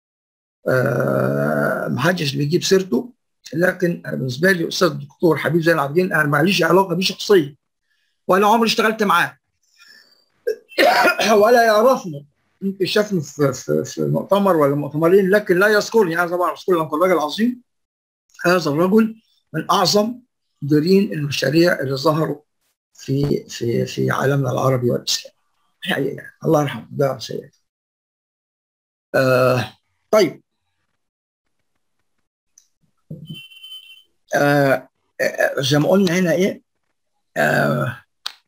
آه ما حدش بيجيب سيرته لكن أنا بالنسبه لي استاذ الدكتور حبيب زين العابدين انا ماليش علاقه بيه شخصيا ولا عمري اشتغلت معاه ولا يعرفني يمكن شافني في, في, في مؤتمر ولا مؤتمرين لكن لا يذكرني انا طبعا اذكر انه راجل عظيم هذا الرجل من اعظم مديرين المشاريع اللي ظهروا في في في عالمنا العربي والاسلامي الحقيقه يعني الله يرحمه ده سيد آه طيب آه آه، زي ما قلنا هنا ايه آه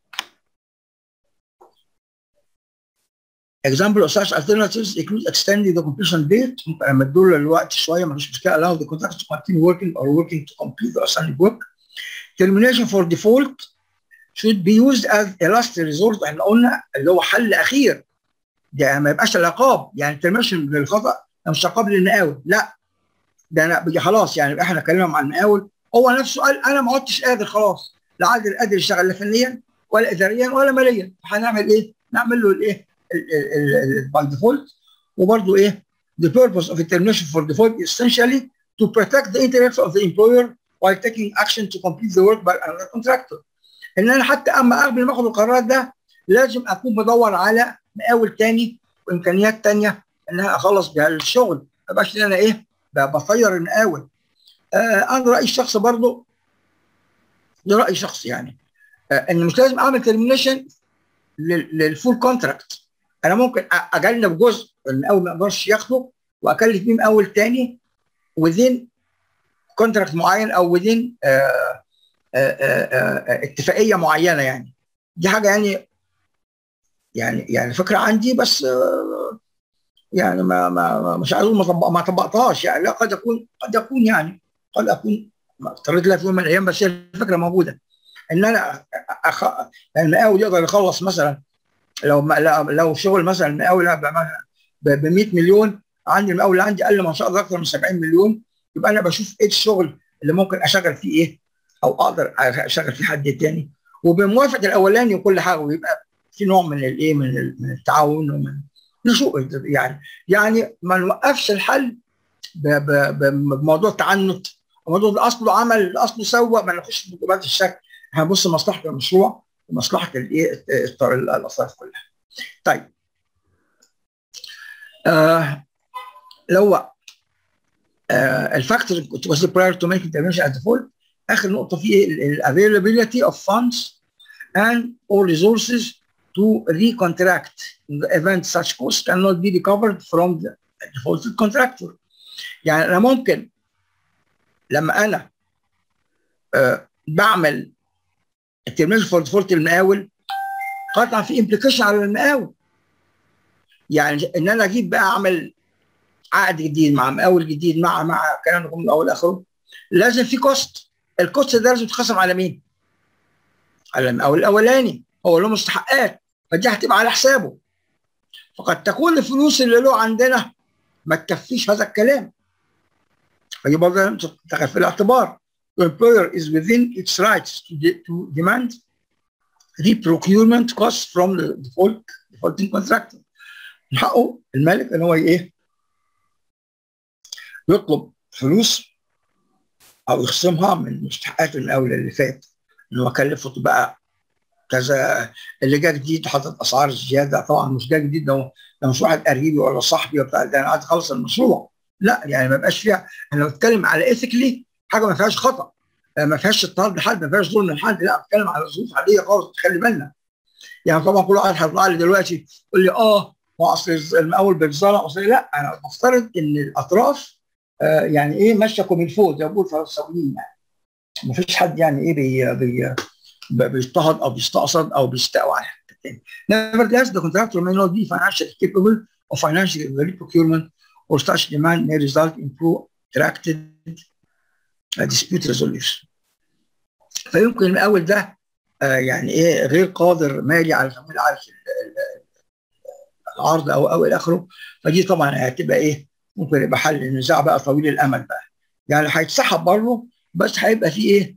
example of such alternatives include extending the completion date ممكن امدوا له الوقت شويه مفيش مشكله allow the contractor to continue working or working to complete the assigned work termination for default should be used as a last resort احنا قلنا اللي هو حل اخير ده ما يبقاش العقاب يعني termination للخطا ده مش عقاب للمقاول لا ده انا بيجي خلاص يعني احنا اتكلمنا مع المقاول هو نفسه قال انا ما عدتش قادر خلاص لا قادر قادر يشتغل لا فنيا ولا اداريا ولا ماليا هنعمل ايه؟ نعمل له الايه؟ باي ديفولت وبرضه ايه؟ The purpose of a termination for default is essentially to protect the interests of the employer while taking action to complete the work by another contractor. ان انا حتى اما قبل ما اخد القرار ده لازم اكون بدور على مقاول تاني وامكانيات تانيه ان انا اخلص بيها الشغل ما بقاش ان انا ايه ب- بطير المقاول. آه انا رايي الشخصي برضه ده راي شخصي يعني آه ان مش لازم اعمل ترمينيشن للفول كونتراكت انا ممكن أ- اجنب جزء المقاول ما يقدرش ياخده واكلف بيه مقاول تاني within كونتراكت معين او within آه آه آه اتفاقيه معينه يعني دي حاجه يعني يعني يعني فكره عندي بس آه يعني ما ما ما- مش عايز اقول ما طبق- ما طبقتهاش يعني لا قد يكون قد يكون يعني قد اكون ما اضطريت لها في يوم من الايام بس هي الفكره موجوده ان انا أخ... يعني المقاول يقدر يخلص مثلا لو ما لو- لو شغل مثلا المقاول ب 100 مليون عندي المقاول اللي عندي اقل ما شاء الله اكثر من 70 مليون يبقى انا بشوف ايه الشغل اللي ممكن اشغل فيه ايه او اقدر اشغل فيه حد تاني وبموافقه الاولاني وكل حاجه ويبقى في نوع من الايه من ال- من التعاون ومن نشوف يعني يعني ما نوقفش الحل ب- ب- ب- بموضوع تعنت الموضوع ده اصله عمل اصله سوى ما نخش في مجابات الشك هنبص لمصلحه المشروع ومصلحه الايه الطر- الاطراف كلها. طيب آه لو آه الفاكتور كنت بس prior to making intervention at default اخر نقطه فيه ال availability of funds and or resources to recontract in the event such costs cannot be recovered from the defaulted contractor. يعني انا ممكن لما انا آه بعمل الترمينيشن فور ديفولت المقاول قطع في امبليكيشن على المقاول يعني ان انا اجيب بقى اعمل عقد جديد مع مقاول جديد مع مع كلام من الاول اخره لازم في كوست الكوست ده لازم يتخصم على مين؟ على المقاول الاولاني هو له مستحقات فدي هتبقى على حسابه فقد تكون الفلوس اللي له عندنا ما تكفيش هذا الكلام فدي برضه لازم تتخذ في الاعتبار the employer is within its rights to, de- to demand reprocurement costs from the default defaulting contractor من حقه المالك ان هو ايه يطلب فلوس او يخصمها من مستحقات المقاول اللي فات ان هو كلفه بقى كذا اللي جه جديد حاطط اسعار زياده طبعا مش جه جديد ده ده مش واحد قريبي ولا صاحبي وبتاع ده انا عايز اخلص المشروع لا يعني ما يبقاش فيها انا بتكلم على ايثيكلي حاجه ما فيهاش خطا ما فيهاش اضطهاد لحد ما فيهاش ظلم لحد لا بتكلم على ظروف عاديه خالص تخلي بالنا يعني طبعا كل واحد هيطلع لي دلوقتي يقول لي اه ما اصل المقاول بيتظلم اصل لا انا بفترض ان الاطراف آه يعني ايه ماشيه كوميلفو زي ما بيقول الفرنساويين يعني ما فيش حد يعني ايه بي بي بيضطهد او بيستقصد او بيستقوى على حد تاني. Nevertheless, the contractor may not be financially capable of financial procurement or such demand may result in protracted dispute resolution. فيمكن المقاول ده آه يعني ايه غير قادر مالي على تمويل عارف العرض او او الى اخره فدي طبعا هتبقى ايه ممكن يبقى حل النزاع بقى طويل الامد بقى يعني هيتسحب برضه بس هيبقى في ايه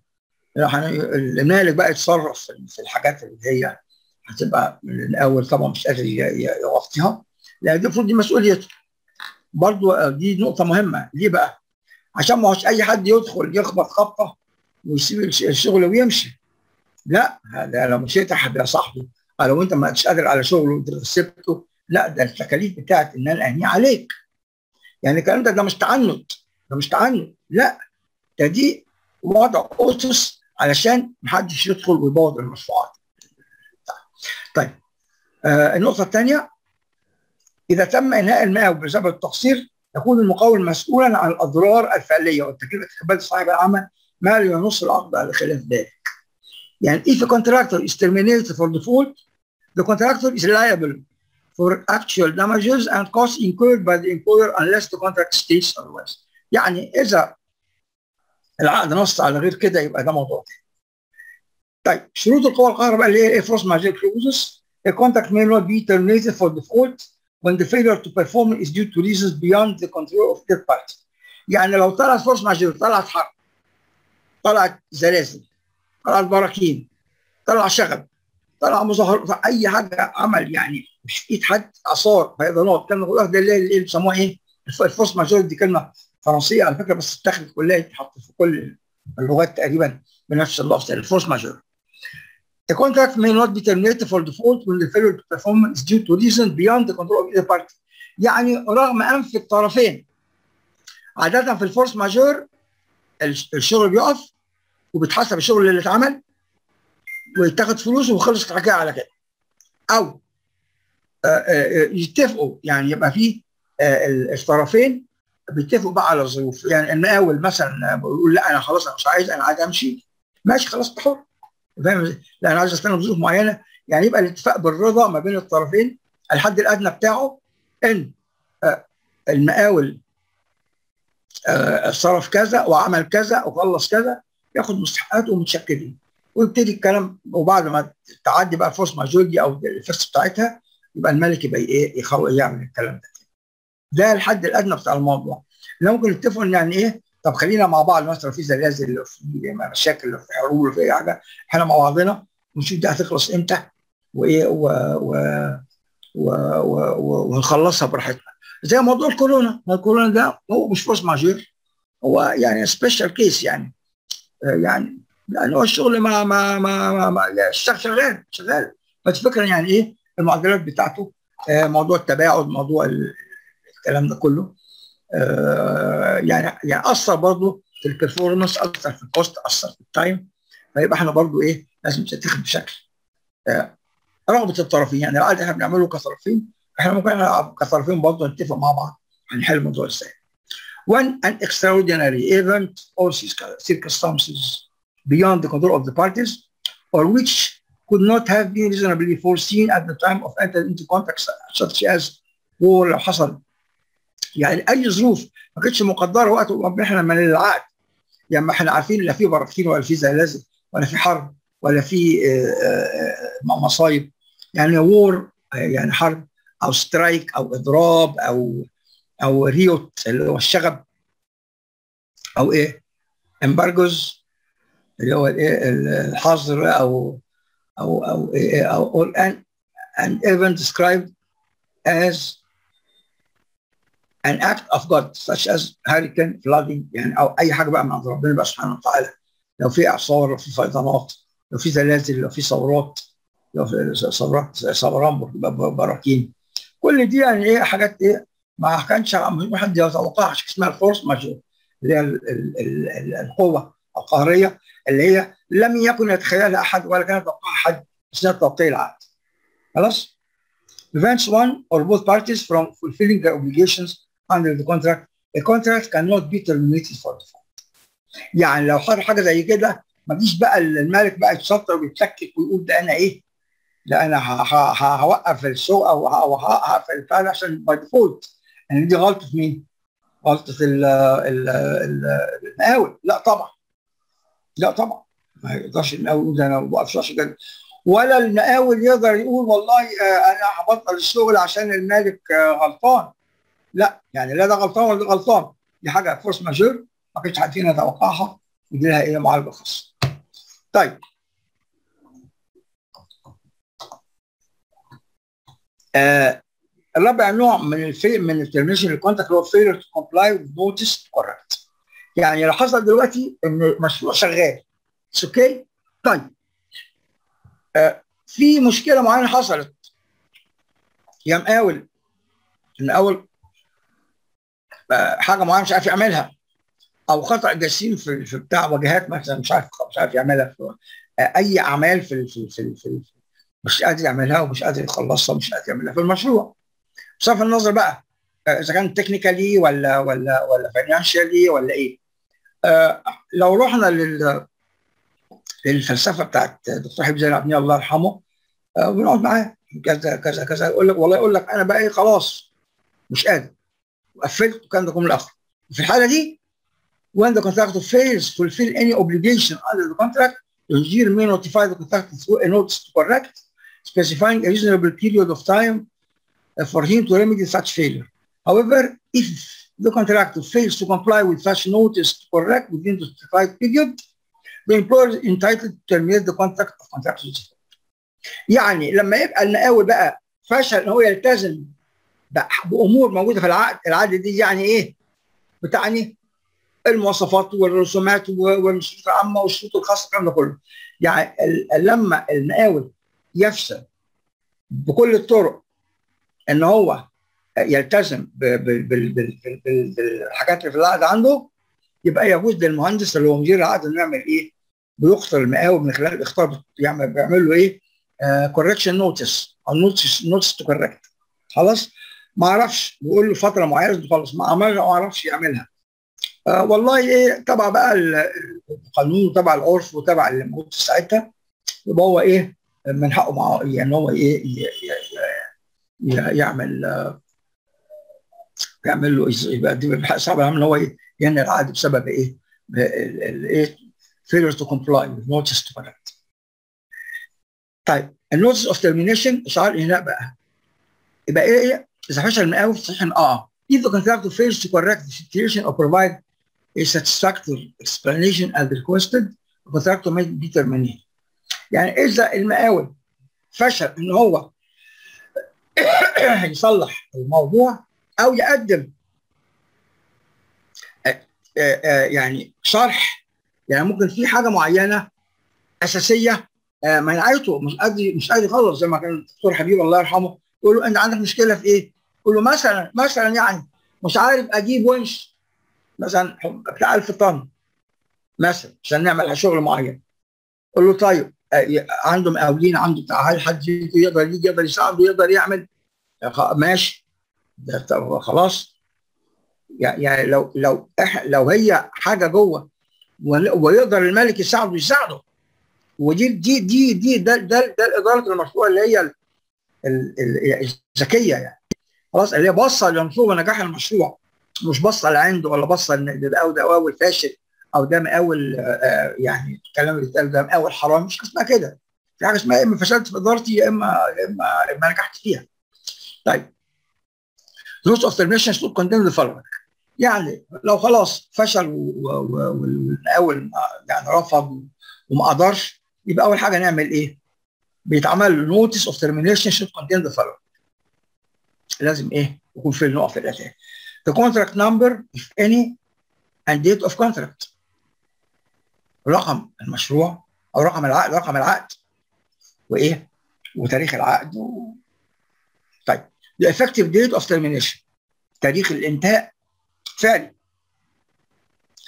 المالك بقى يتصرف في الحاجات اللي هي هتبقى من الاول طبعا مش قادر يغطيها لان دي المفروض دي مسؤوليته برضه دي نقطه مهمه ليه بقى؟ عشان ما هوش اي حد يدخل يخبط خبطه ويسيب الشغل ويمشي لا ده لو مشيت هيبقى صاحبي لو انت ما انتش قادر على شغله وانت سبته لا ده التكاليف بتاعت ان انا انهيه عليك يعني الكلام ده ده مش تعنت ده مش تعنت لا ده دي وضع اسس علشان محدش يدخل ويبوظ المشروعات طيب آه النقطة الثانية إذا تم إنهاء الماء بسبب التقصير يكون المقاول مسؤولا عن الأضرار الفعلية والتكلفة إقبال صاحب العمل ما لا ينص العقد على خلاف ذلك. يعني if a contractor is terminated for default, the contractor is liable for actual damages and costs incurred by the employer unless the contract states otherwise. يعني إذا العقد نص على غير كده يبقى ده موضوع تاني. طيب شروط القوى القاهره بقى اللي هي ايه فورس ماجير كلوزز A contract may not be terminated for default when the failure to perform is due to reasons beyond the control of third party. يعني لو طلعت فورس ماجير طلعت حرب طلعت زلازل طلعت براكين طلع شغب طلع مظاهرات اي حاجه عمل يعني مش في ايد حد اثار فيضانات كان ده اللي بيسموها ايه الفورس ماجير دي كلمه فرنسيه على فكره بس اتخذت كلها تتحط في كل اللغات تقريبا بنفس اللفظ الفورس ماجير A contract may not be terminated for default when the failure to perform is due to reasons beyond the control of either party. يعني رغم انف الطرفين عادة في الفورس ماجور الشغل بيقف وبيتحسب الشغل اللي اتعمل ويتاخد فلوسه وخلصت الحكايه على كده. او يتفقوا يعني يبقى في الطرفين بيتفقوا بقى على الظروف يعني المقاول مثلا بيقول لا انا خلاص انا مش عايز انا عايز امشي ماشي خلاص انت حر فاهم لا انا عايز استنى ظروف معينه يعني يبقى الاتفاق بالرضا ما بين الطرفين الحد الادنى بتاعه ان المقاول صرف كذا وعمل كذا وخلص كذا ياخد مستحقاته ومتشكرين ويبتدي الكلام وبعد ما تعدي بقى الفورس ماجور دي او الفرصه بتاعتها يبقى الملك يبقى ايه يخلص يعمل الكلام ده ده الحد الادنى بتاع الموضوع احنا ممكن نتفق ان يعني ايه طب خلينا مع بعض مثلا في زلازل في مشاكل في حروب في اي حاجه احنا مع بعضنا ونشوف دي هتخلص امتى وايه و و و و ونخلصها براحتنا زي موضوع الكورونا ما الكورونا ده هو مش فورس ماجير هو يعني سبيشال كيس يعني يعني يعني هو الشغل ما ما ما, ما, ما الشغل شغال شغال بس فكره يعني ايه المعدلات بتاعته موضوع التباعد موضوع الكلام ده كله آه يعني يعني اثر برضه في البرفورمانس اثر في الكوست اثر في التايم فيبقى احنا برضه ايه لازم تتخذ بشكل آه رغبه الطرفين يعني العقد احنا بنعمله كطرفين احنا ممكن كطرفين برضه نتفق مع بعض هنحل الموضوع ازاي. When an extraordinary event or circumstances beyond the control of the parties or which could not have been reasonably foreseen at the time of entering into contracts such as war لو حصل يعني اي ظروف ما كانتش مقدره وقت ما احنا من العقد يعني ما احنا عارفين لا في براكين ولا في زلازل ولا في حرب ولا في مصايب يعني وور يعني حرب او سترايك او اضراب او او ريوت اللي هو الشغب او ايه امبارجوز اللي هو الايه الحظر او او او إيه او an, an event described as an act of God such as hurricane flooding يعني او اي حاجه بقى من عند ربنا بقى سبحانه وتعالى لو في اعصار لو في فيضانات لو في زلازل لو في ثورات لو في ثورات ثوران براكين كل دي يعني ايه حاجات ايه ما كانش ما حد يتوقعها اسمها الفورس ماجور اللي هي القوه القهريه اللي هي لم يكن يتخيلها احد ولا كان يتوقعها احد اثناء توقيع العقد خلاص prevents one or both parties from fulfilling their obligations under the contract a contract cannot be terminated for default يعني لو حصل حاجه زي كده ما تجيش بقى المالك بقى يتستر ويتلكك ويقول ده انا ايه ده انا ه- ه- ه- هوقف السوق او ه- او هقفل البتاع ده عشان باي ديفولت يعني دي غلطه مين؟ غلطه ال- ال- ال- المقاول لا طبعا لا طبعا ما يقدرش المقاول يقول ده انا ما بوقفش عشان كده ولا المقاول يقدر يقول والله آه، انا هبطل الشغل عشان المالك آه، غلطان لا يعني لا ده غلطان ولا ده غلطان دي حاجه فورس ماجور ما كانش حد فينا يتوقعها ودي لها ايه معالجه خاصه طيب آه الرابع نوع من الفي من الترميشن الكونتاكت هو failure to comply with notice correct يعني لو حصل دلوقتي ان المشروع شغال اوكي طيب آه في مشكله معينه حصلت يا مقاول المقاول آه حاجه معينه مش عارف يعملها او خطا جسيم في في بتاع واجهات مثلا مش عارف مش عارف يعملها في آه اي اعمال في ال- في ال- في, ال- في, ال- مش قادر يعملها ومش قادر يخلصها ومش قادر يعملها في المشروع بصرف النظر بقى آه، اذا كان تكنيكالي ولا ولا ولا فاينانشالي ولا ايه آه لو رحنا لل للفلسفه بتاعت دكتور حبيب زين العبدين الله يرحمه آه بنقعد معاه كذا كذا كذا يقول لك والله يقول لك انا بقى ايه خلاص مش قادر وقفلت وكان ده كله الاخر في الحاله دي when the contractor fails to fulfill any obligation under the contract the engineer may notify the contractor through a notice to correct specifying a reasonable period of time uh, for him to remedy such failure. However, if the contractor fails to comply with such notice to correct within the specified period, the employer is entitled to terminate the contract of contractor. يعني لما يبقى المقاول بقى فشل ان هو يلتزم بأ- بامور موجوده في العقد، العقد دي يعني ايه؟ بتعني المواصفات والرسومات و- والشروط العامه والشروط الخاصه الكلام ده كله. يعني ال- لما المقاول يفشل بكل الطرق ان هو يلتزم ب- ب- بال- بال- بال- بال- بالحاجات اللي في العقد عنده يبقى يجوز للمهندس اللي هو مدير العقد انه يعمل ايه؟ بيخطر المقاول من خلال الاخطار يعمل بيعمل له ايه؟ كوركشن نوتس او نوتس نوتس تو كوركت خلاص؟ ما اعرفش بيقول له فتره معينه خلاص ما عملها ما اعرفش يعملها آه والله ايه تبع بقى ال- القانون وتبع العرف وتبع اللي موجود في ساعتها يبقى هو ايه من حقه مع يعني هو ايه ي- ي- ي- يعمل آه، يعمل له إز- يبقى دي بيبقى صعب عليه ان هو ي- ينهي العقد بسبب ايه؟ ب- ال- ال- ايه؟ failure to comply with notice to correct. طيب النوتس اوف ترمينيشن اشعار الانهاء بقى يبقى ايه ايه؟ اذا فشل المقاول في تصحيح اه if the contractor fails to correct the situation or provide a satisfactory explanation as requested the contractor may be terminated. يعني اذا المقاول فشل ان هو يصلح الموضوع او يقدم آه، آه، آه، يعني شرح يعني ممكن في حاجه معينه اساسيه آه، منعته مش قادر مش قادر يخلص زي ما كان الدكتور حبيب الله يرحمه يقول له انت عندك مشكله في ايه؟ يقول له مثلا مثلا يعني مش عارف اجيب ونش مثلا بتاع 1000 طن مثلا عشان نعمل شغل معين قول له طيب آه، عنده مقاولين عنده بتاع هل حد فيكم يقدر يجي يقدر يساعده يقدر يعمل آه، خ- ماشي ده طب خلاص يعني يعني لو لو إح لو هي حاجه جوه ول- ويقدر الملك يساعده يساعده ودي دي دي دي ده ده ده اداره المشروع اللي هي ال- ال- ال- الذكيه يعني خلاص اللي هي باصه لمنظومه نجاح المشروع مش باصه لعنده ولا باصه ان ده او ده مقاول فاشل او ده مقاول آه، آه، يعني الكلام اللي اتقال ده مقاول حرام مش حاجه اسمها كده في حاجه اسمها يا اما فشلت في ادارتي يا اما يا اما يا اما نجحت فيها طيب Rules of termination should contain the following يعني لو خلاص فشل و- و- و- والمقاول ما- يعني رفض وما قدرش يبقى اول حاجه نعمل ايه؟ بيتعمل له نوتس اوف ترمينيشن should contain the following لازم ايه؟ يكون في النقط الاتيه the contract number if any and date of contract رقم المشروع او رقم العقد رقم العقد وايه؟ وتاريخ العقد و... طيب the effective date of termination تاريخ الانتهاء فعلي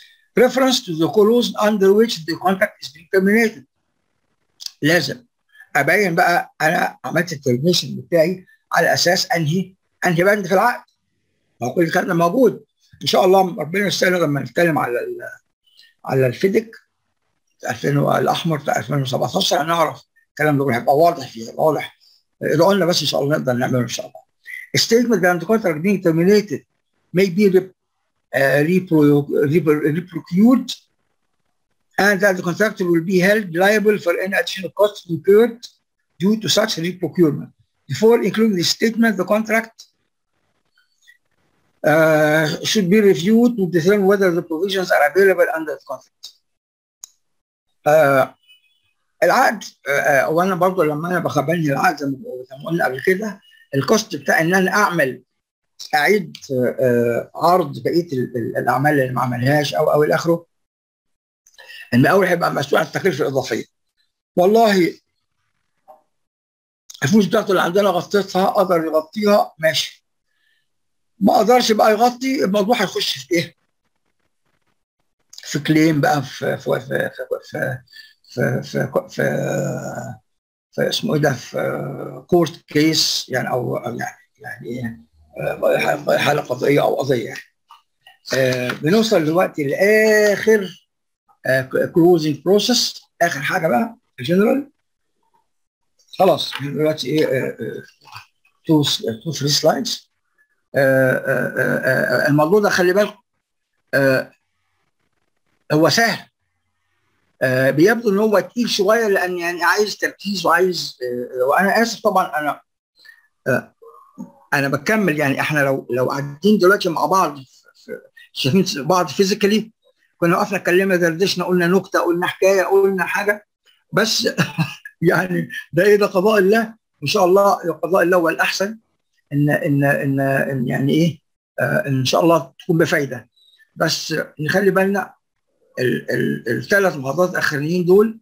reference to the clause under which the contract is being terminated لازم ابين بقى انا عملت الترميشن بتاعي على اساس انهي انهي بند في العقد ما هو كل الكلام ده موجود ان شاء الله ربنا يستاهل لما نتكلم على ال على الفيدك 2000 الاحمر بتاع 2017 هنعرف الكلام ده هيبقى واضح فيه واضح ادعوا لنا بس ان شاء الله نقدر نعمله ان شاء الله statement that the contract being terminated may be rep, uh, repro, repro, reprocured and that the contractor will be held liable for any additional costs incurred due to such reprocurement. Before including the statement, the contract uh, should be reviewed to determine whether the provisions are available under the contract. Uh, العقد uh, وانا برضه لما انا بخبرني العقد زي ما قلنا قبل كده الكوست بتاع ان انا اعمل اعيد uh, عرض بقيه الاعمال اللي ما عملهاش او او الى اخره المقاول هيبقى مسؤول عن التكلفه الاضافيه والله الفلوس بتاعته اللي عندنا غطيتها قدر يغطيها ماشي ما قدرش بقى يغطي الموضوع هيخش في ايه؟ في كليم بقى في في في في في في, في, في, في اسمه ايه ده في كورت كيس يعني او يعني يعني ايه حاله قضائيه او قضيه يعني. آه بنوصل دلوقتي لاخر كلوزنج بروسيس اخر حاجه بقى جنرال خلاص دلوقتي ايه تو تو ثري سلايدز الموضوع ده خلي بالك هو سهل آه بيبدو ان هو تقيل شويه لان يعني عايز تركيز وعايز آه وانا اسف طبعا انا آه انا بكمل يعني احنا لو لو قاعدين دلوقتي مع بعض شايفين بعض فيزيكالي كنا وقفنا اتكلمنا دردشنا قلنا نكته قلنا حكايه قلنا حاجه بس يعني ده ايه ده قضاء الله ان شاء الله قضاء الله هو الاحسن ان ان ان, إن يعني ايه آه ان شاء الله تكون بفايده بس نخلي بالنا الثلاث محاضرات الاخرانيين دول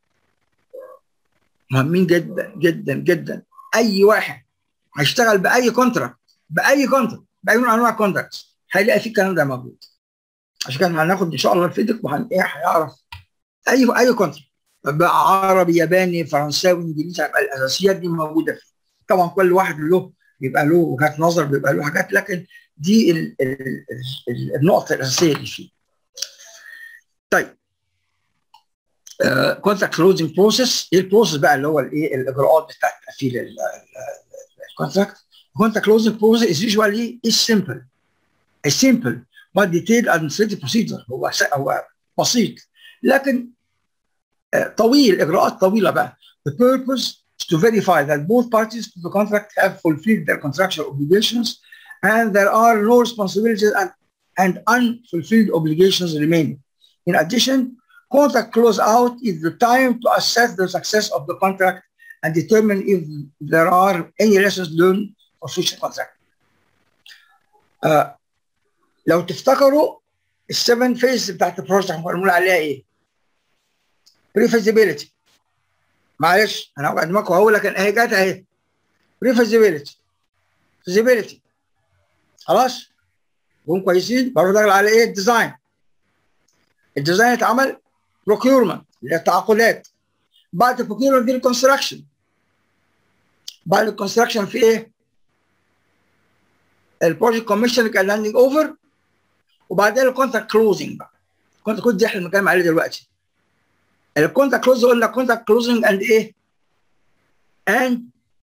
مهمين جدا جدا جدا اي واحد هيشتغل باي كونتراكت باي كونتراكت باي نوع من انواع الكونتراكت هيلاقي فيه الكلام ده موجود عشان كده هناخد ان شاء الله الفيدك وهن ايه هيعرف اي اي كونتراكت بقى عربي ياباني فرنساوي انجليزي هيبقى الاساسيات دي موجوده فيه طبعا كل واحد له بيبقى له وجهات نظر بيبقى له حاجات لكن دي ال ال ال النقطه الاساسيه اللي فيه طيب كونتراكت كلوزنج بروسيس ايه البروسيس بقى اللي هو الايه الاجراءات بتاعت تقفيل الكونتراكت كونتراكت كلوزنج بروسيس is usually is simple a simple but detailed administrative procedure هو هو بسيط لكن طويل اجراءات طويله بقى the purpose is to verify that both parties to the contract have fulfilled their contractual obligations and there are no responsibilities and, and unfulfilled obligations remaining In addition, contract closeout is the time to assess the success of the contract and determine if there are any lessons learned for future contract. Uh, لو تفتكروا السفن فيز بتاعت البروجكت بنقول عليها ايه؟ بري فيزيبيليتي معلش انا هقعد معاكم هقول لك اهي جت اهي بري فيزيبيليتي فيزيبيليتي خلاص؟ هم كويسين برضه داخل على ايه؟ الديزاين الديزاين اتعمل بروكيورمنت اللي هي التعاقدات بعد البروكيورمنت في الكونستراكشن بعد الكونستراكشن في ايه؟ البروجكت كوميشن كان لاندنج اوفر وبعدين الكونتراكت كلوزنج بقى الكونتراكت كلوز دي احنا بنتكلم عليه دلوقتي الكونتراكت كلوز قلنا كونتراكت كلوزنج اند ايه؟ اند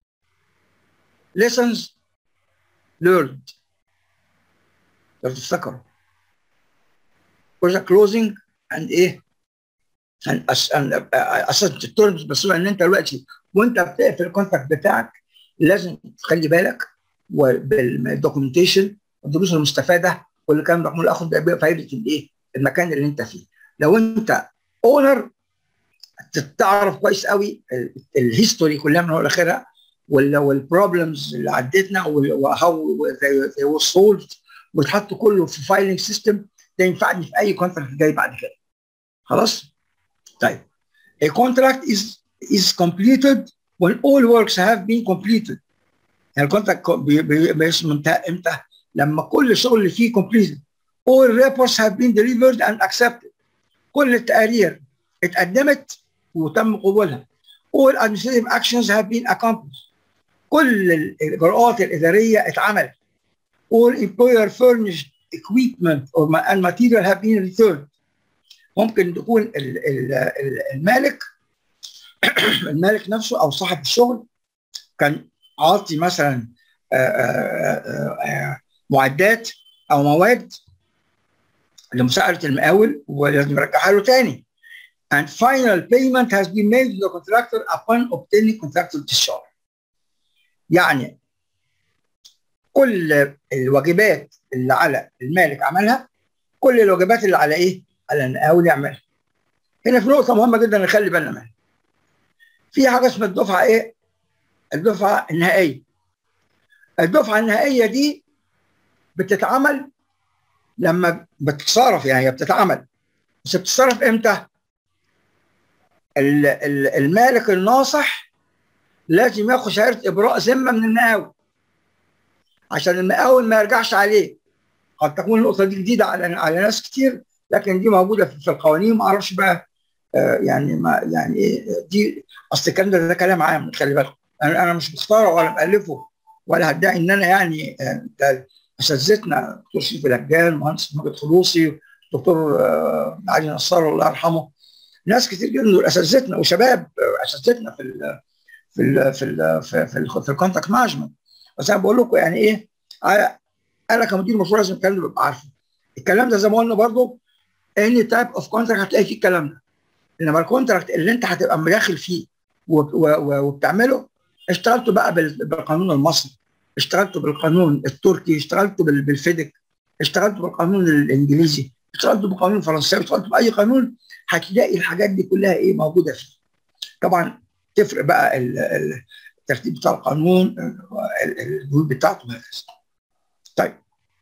lessons learned لو تفتكروا project closing and ايه and اساس الترمز بس ان انت دلوقتي وانت بتقفل الكونتراكت بتاعك لازم تخلي بالك بالدوكيومنتيشن والدروس المستفاده كل الكلام ده معمول اخد فايده الايه المكان اللي انت فيه لو انت اونر تعرف كويس قوي الهيستوري كلها من اول لاخرها والبروبلمز اللي عدتنا وهاو they were solved ويتحط كله في فايلنج سيستم ده ينفعني في اي كونتراكت جاي بعد كده خلاص طيب a contract is is completed when all works have been completed يعني الكونتراكت منتهى امتى لما كل الشغل اللي فيه completed all reports have been delivered and accepted كل التقارير اتقدمت وتم قبولها all administrative actions have been accomplished كل الاجراءات الاداريه اتعملت all employer furnished equipment or ma- and material have been returned ممكن تكون ال- ال- ال- المالك المالك نفسه او صاحب الشغل كان عاطي مثلا آه، آه، آه، آه، معدات او مواد لمساعده المقاول ولازم يرجعها له تاني and final payment has been made to the contractor upon obtaining contractual discharge يعني كل الواجبات اللي على المالك عملها كل الواجبات اللي على ايه؟ على المقاول يعملها هنا في نقطه مهمه جدا نخلي بالنا منها في حاجه اسمها الدفعه ايه؟ الدفعه النهائيه الدفعه النهائيه دي بتتعمل لما بتتصرف يعني هي بتتعمل بس بتتصرف امتى؟ ال- ال- المالك الناصح لازم ياخد شهاده ابراء ذمه من المقاول عشان المقاول ما يرجعش عليه قد تكون النقطه دي جديده على على ناس كتير لكن دي موجوده في في القوانين ما اعرفش بقى آه، يعني ما يعني ايه دي اصل الكلام ده ده كلام عام خلي بالكم انا انا مش مختاره ولا مالفه ولا هدعي ان انا يعني آه، ده اساتذتنا دكتور شريف الهجان مهندس ماجد خلوصي دكتور آه، علي نصار الله يرحمه ناس كتير جدا دول اساتذتنا وشباب آه، اساتذتنا في ال في ال في ال في في, ال في الكونتاكت مانجمنت بس انا بقول لكم يعني ايه انا انا كمدير مشروع لازم الكلام ده ببقى عارفه الكلام ده زي ما قلنا برضه اني تايب اوف كونتراكت هتلاقي فيه الكلام ده انما الكونتراكت اللي انت هتبقى مداخل فيه وب- و- و- وبتعمله اشتغلته بقى بال- بالقانون المصري اشتغلته بالقانون التركي اشتغلته بال- بالفيدك اشتغلته بالقانون الانجليزي اشتغلته بالقانون الفرنساوي اشتغلته باي قانون هتلاقي الحاجات دي كلها ايه موجوده فيه طبعا تفرق بقى ال- ال- الترتيب بتاع القانون ال- ال- الجهود بتاعته وهكذا طيب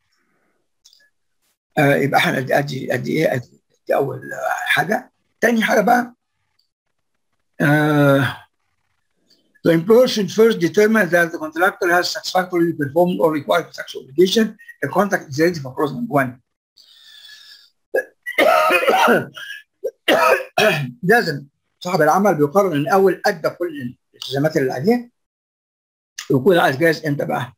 آه يبقى احنا ادي ادي ادي ايه ادي, أدي اول آه، حاجه تاني حاجه بقى آه The employer should first determine that the contractor has satisfactorily performed all required contractual obligation. The contract is ready for closing one. لازم صاحب العمل بيقرر ان اول ادى كل الالتزامات اللي عليه ويكون العقد جاهز امتى بقى؟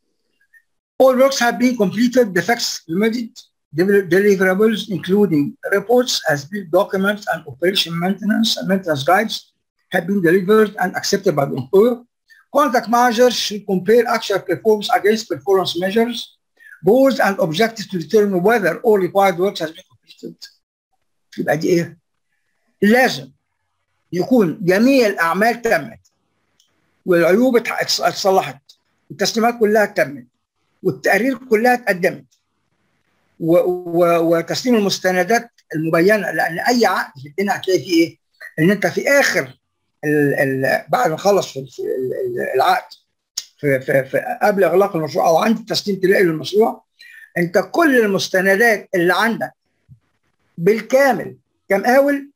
All works have been completed, defects remedied, Del- deliverables including reports as built documents and operation maintenance and maintenance guides have been delivered and accepted by the employer. Contact managers should compare actual performance against performance measures, goals and objectives to determine whether all required works has been completed. يبقى دي ايه؟ لازم يكون جميع الاعمال تمت والعيوب اتح- اتصلحت والتسليمات كلها تمت والتقارير كلها اتقدمت و- و- وتسليم المستندات المبينه لان اي عقد في الدنيا هتلاقي فيه ايه؟ ان انت في اخر ال ال بعد ما تخلص في في ال- ال- العقد في, في, في قبل اغلاق المشروع او عند التسليم تلاقي للمشروع انت كل المستندات اللي عندك بالكامل كمقاول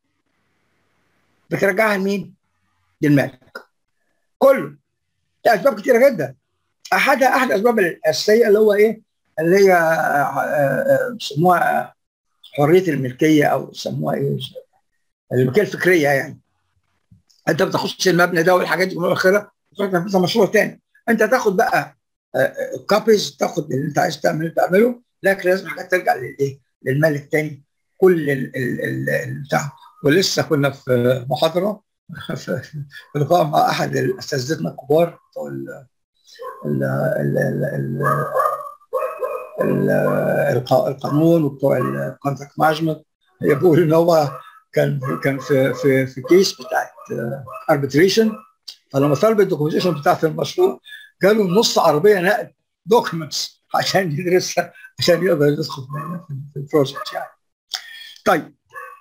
بترجعها لمين؟ للمالك كله لاسباب كتيره جدا احدها احد الاسباب الاساسيه اللي هو ايه؟ اللي هي آه، آه، بيسموها حريه الملكيه او بيسموها ايه؟ الملكيه الفكريه يعني انت بتخش المبنى ده والحاجات دي كلها اخرها تروح تنفذها مشروع تاني انت تاخد بقى كابيز تاخد اللي انت عايز تعمله تعمله لكن لازم حاجات ترجع للايه؟ للمالك تاني كل ال- ال- ال- البتاع ولسه كنا في محاضره في في لقاء مع احد اساتذتنا الكبار بتوع ال- ال- ال- ال- ال- ال- الق- القانون وبتوع الكونتراكت مانجمنت بيقول ان هو كان كان في في في كيس بتاعت اربتريشن فلما طلب الدوكيومنتيشن بتاعت المشروع جاله نص عربيه نقل دوكيومنتس عشان يدرسها عشان يقدر يدخل في في البروجكت يعني. طيب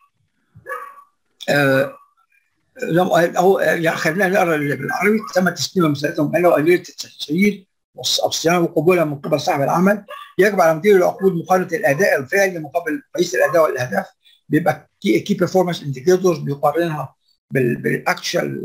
آه لما هو يعني خلينا نقرا بالعربي تم تسليم مسألتهم الا وقليله التسجيل والصيانه وقبولها من قبل صاحب العمل يجب على مدير العقود مقارنه الاداء الفعلي مقابل مقاييس الاداء والاهداف بيبقى كي بيرفورمانس انديكيتورز بيقارنها بالاكشوال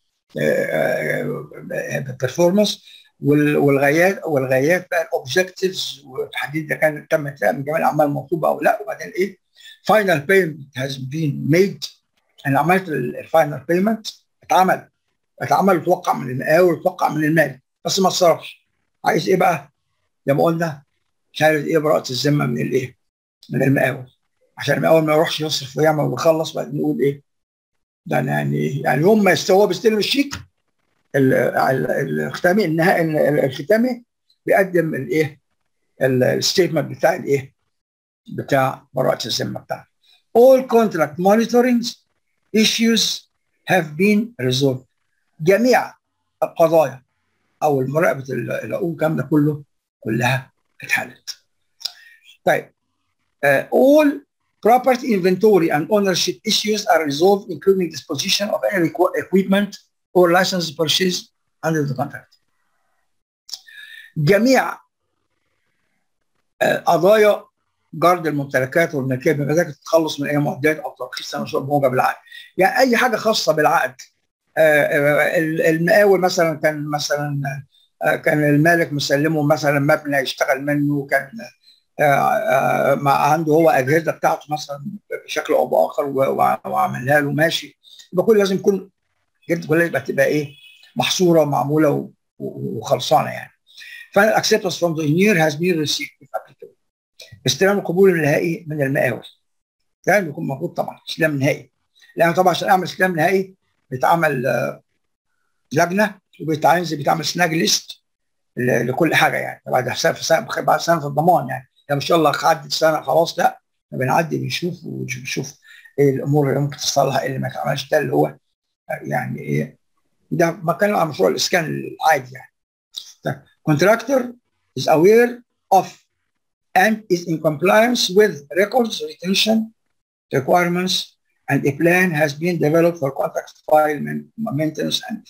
بيرفورمانس والغايات والغايات بقى الاوبجكتيفز وتحديد اذا كان تم من جميع الاعمال المطلوبه او لا وبعدين ايه فاينل بيمنت هاز بين ميد انا عملت الفاينل بيمنت اتعمل اتعمل وتوقع من المقاول وتوقع من المال بس ما اتصرفش عايز ايه بقى؟ زي ما قلنا شهاده ايه براءه الذمه من الايه؟ من المقاول عشان المقاول ما يروحش يصرف ويعمل ويخلص بعدين يقول ايه؟ ده يعني يعني يوم ما يستوى بيستلم الشيك ال- ال- الختامي النهائي ال- الختامي بيقدم الايه؟ الستيتمنت بتاع الايه؟ بتاع براءه الذمه بتاعته. All contract monitoring issues have been resolved. جميع القضايا او مراقبه العقود الكلام ده كله كلها اتحلت. طيب uh, all property inventory and ownership issues are resolved including disposition of any requ- equipment or license purchase under the contract. جميع uh, قضايا جرد الممتلكات والملكيه بمزاجك تتخلص من اي معدات او ترخيص تنشر موجب بالعقد. يعني اي حاجه خاصه بالعقد آه، المقاول مثلا كان مثلا آه، كان المالك مسلمه مثلا مبنى يشتغل منه كان آه، آه، مع عنده هو اجهزه بتاعته مثلا بشكل او باخر و- وع- وعملها له ماشي يبقى كل لازم يكون الحاجات كلها يبقى تبقى ايه محصوره ومعموله و- و- وخلصانه يعني. فانا acceptance from the engineer has been received if applicable. استلام القبول النهائي من المقاول. ده بيكون موجود طبعا استلام نهائي. لان طبعا عشان اعمل استلام نهائي بيتعمل آه، لجنه وبيتعمل بيتعمل سناج ليست ل- لكل حاجه يعني بعد سنه في سنه بعد سنه في الضمان يعني يعني ان شاء الله عدت سنه خلاص لا بنعدي بنشوف ونشوف ايه الامور اللي ممكن تصلح ايه اللي ما اتعملش ده اللي هو يعني ايه ده مكان على مشروع الاسكان العادي يعني contractor is aware of and is in compliance with records retention requirements and a plan has been developed for contract file maintenance and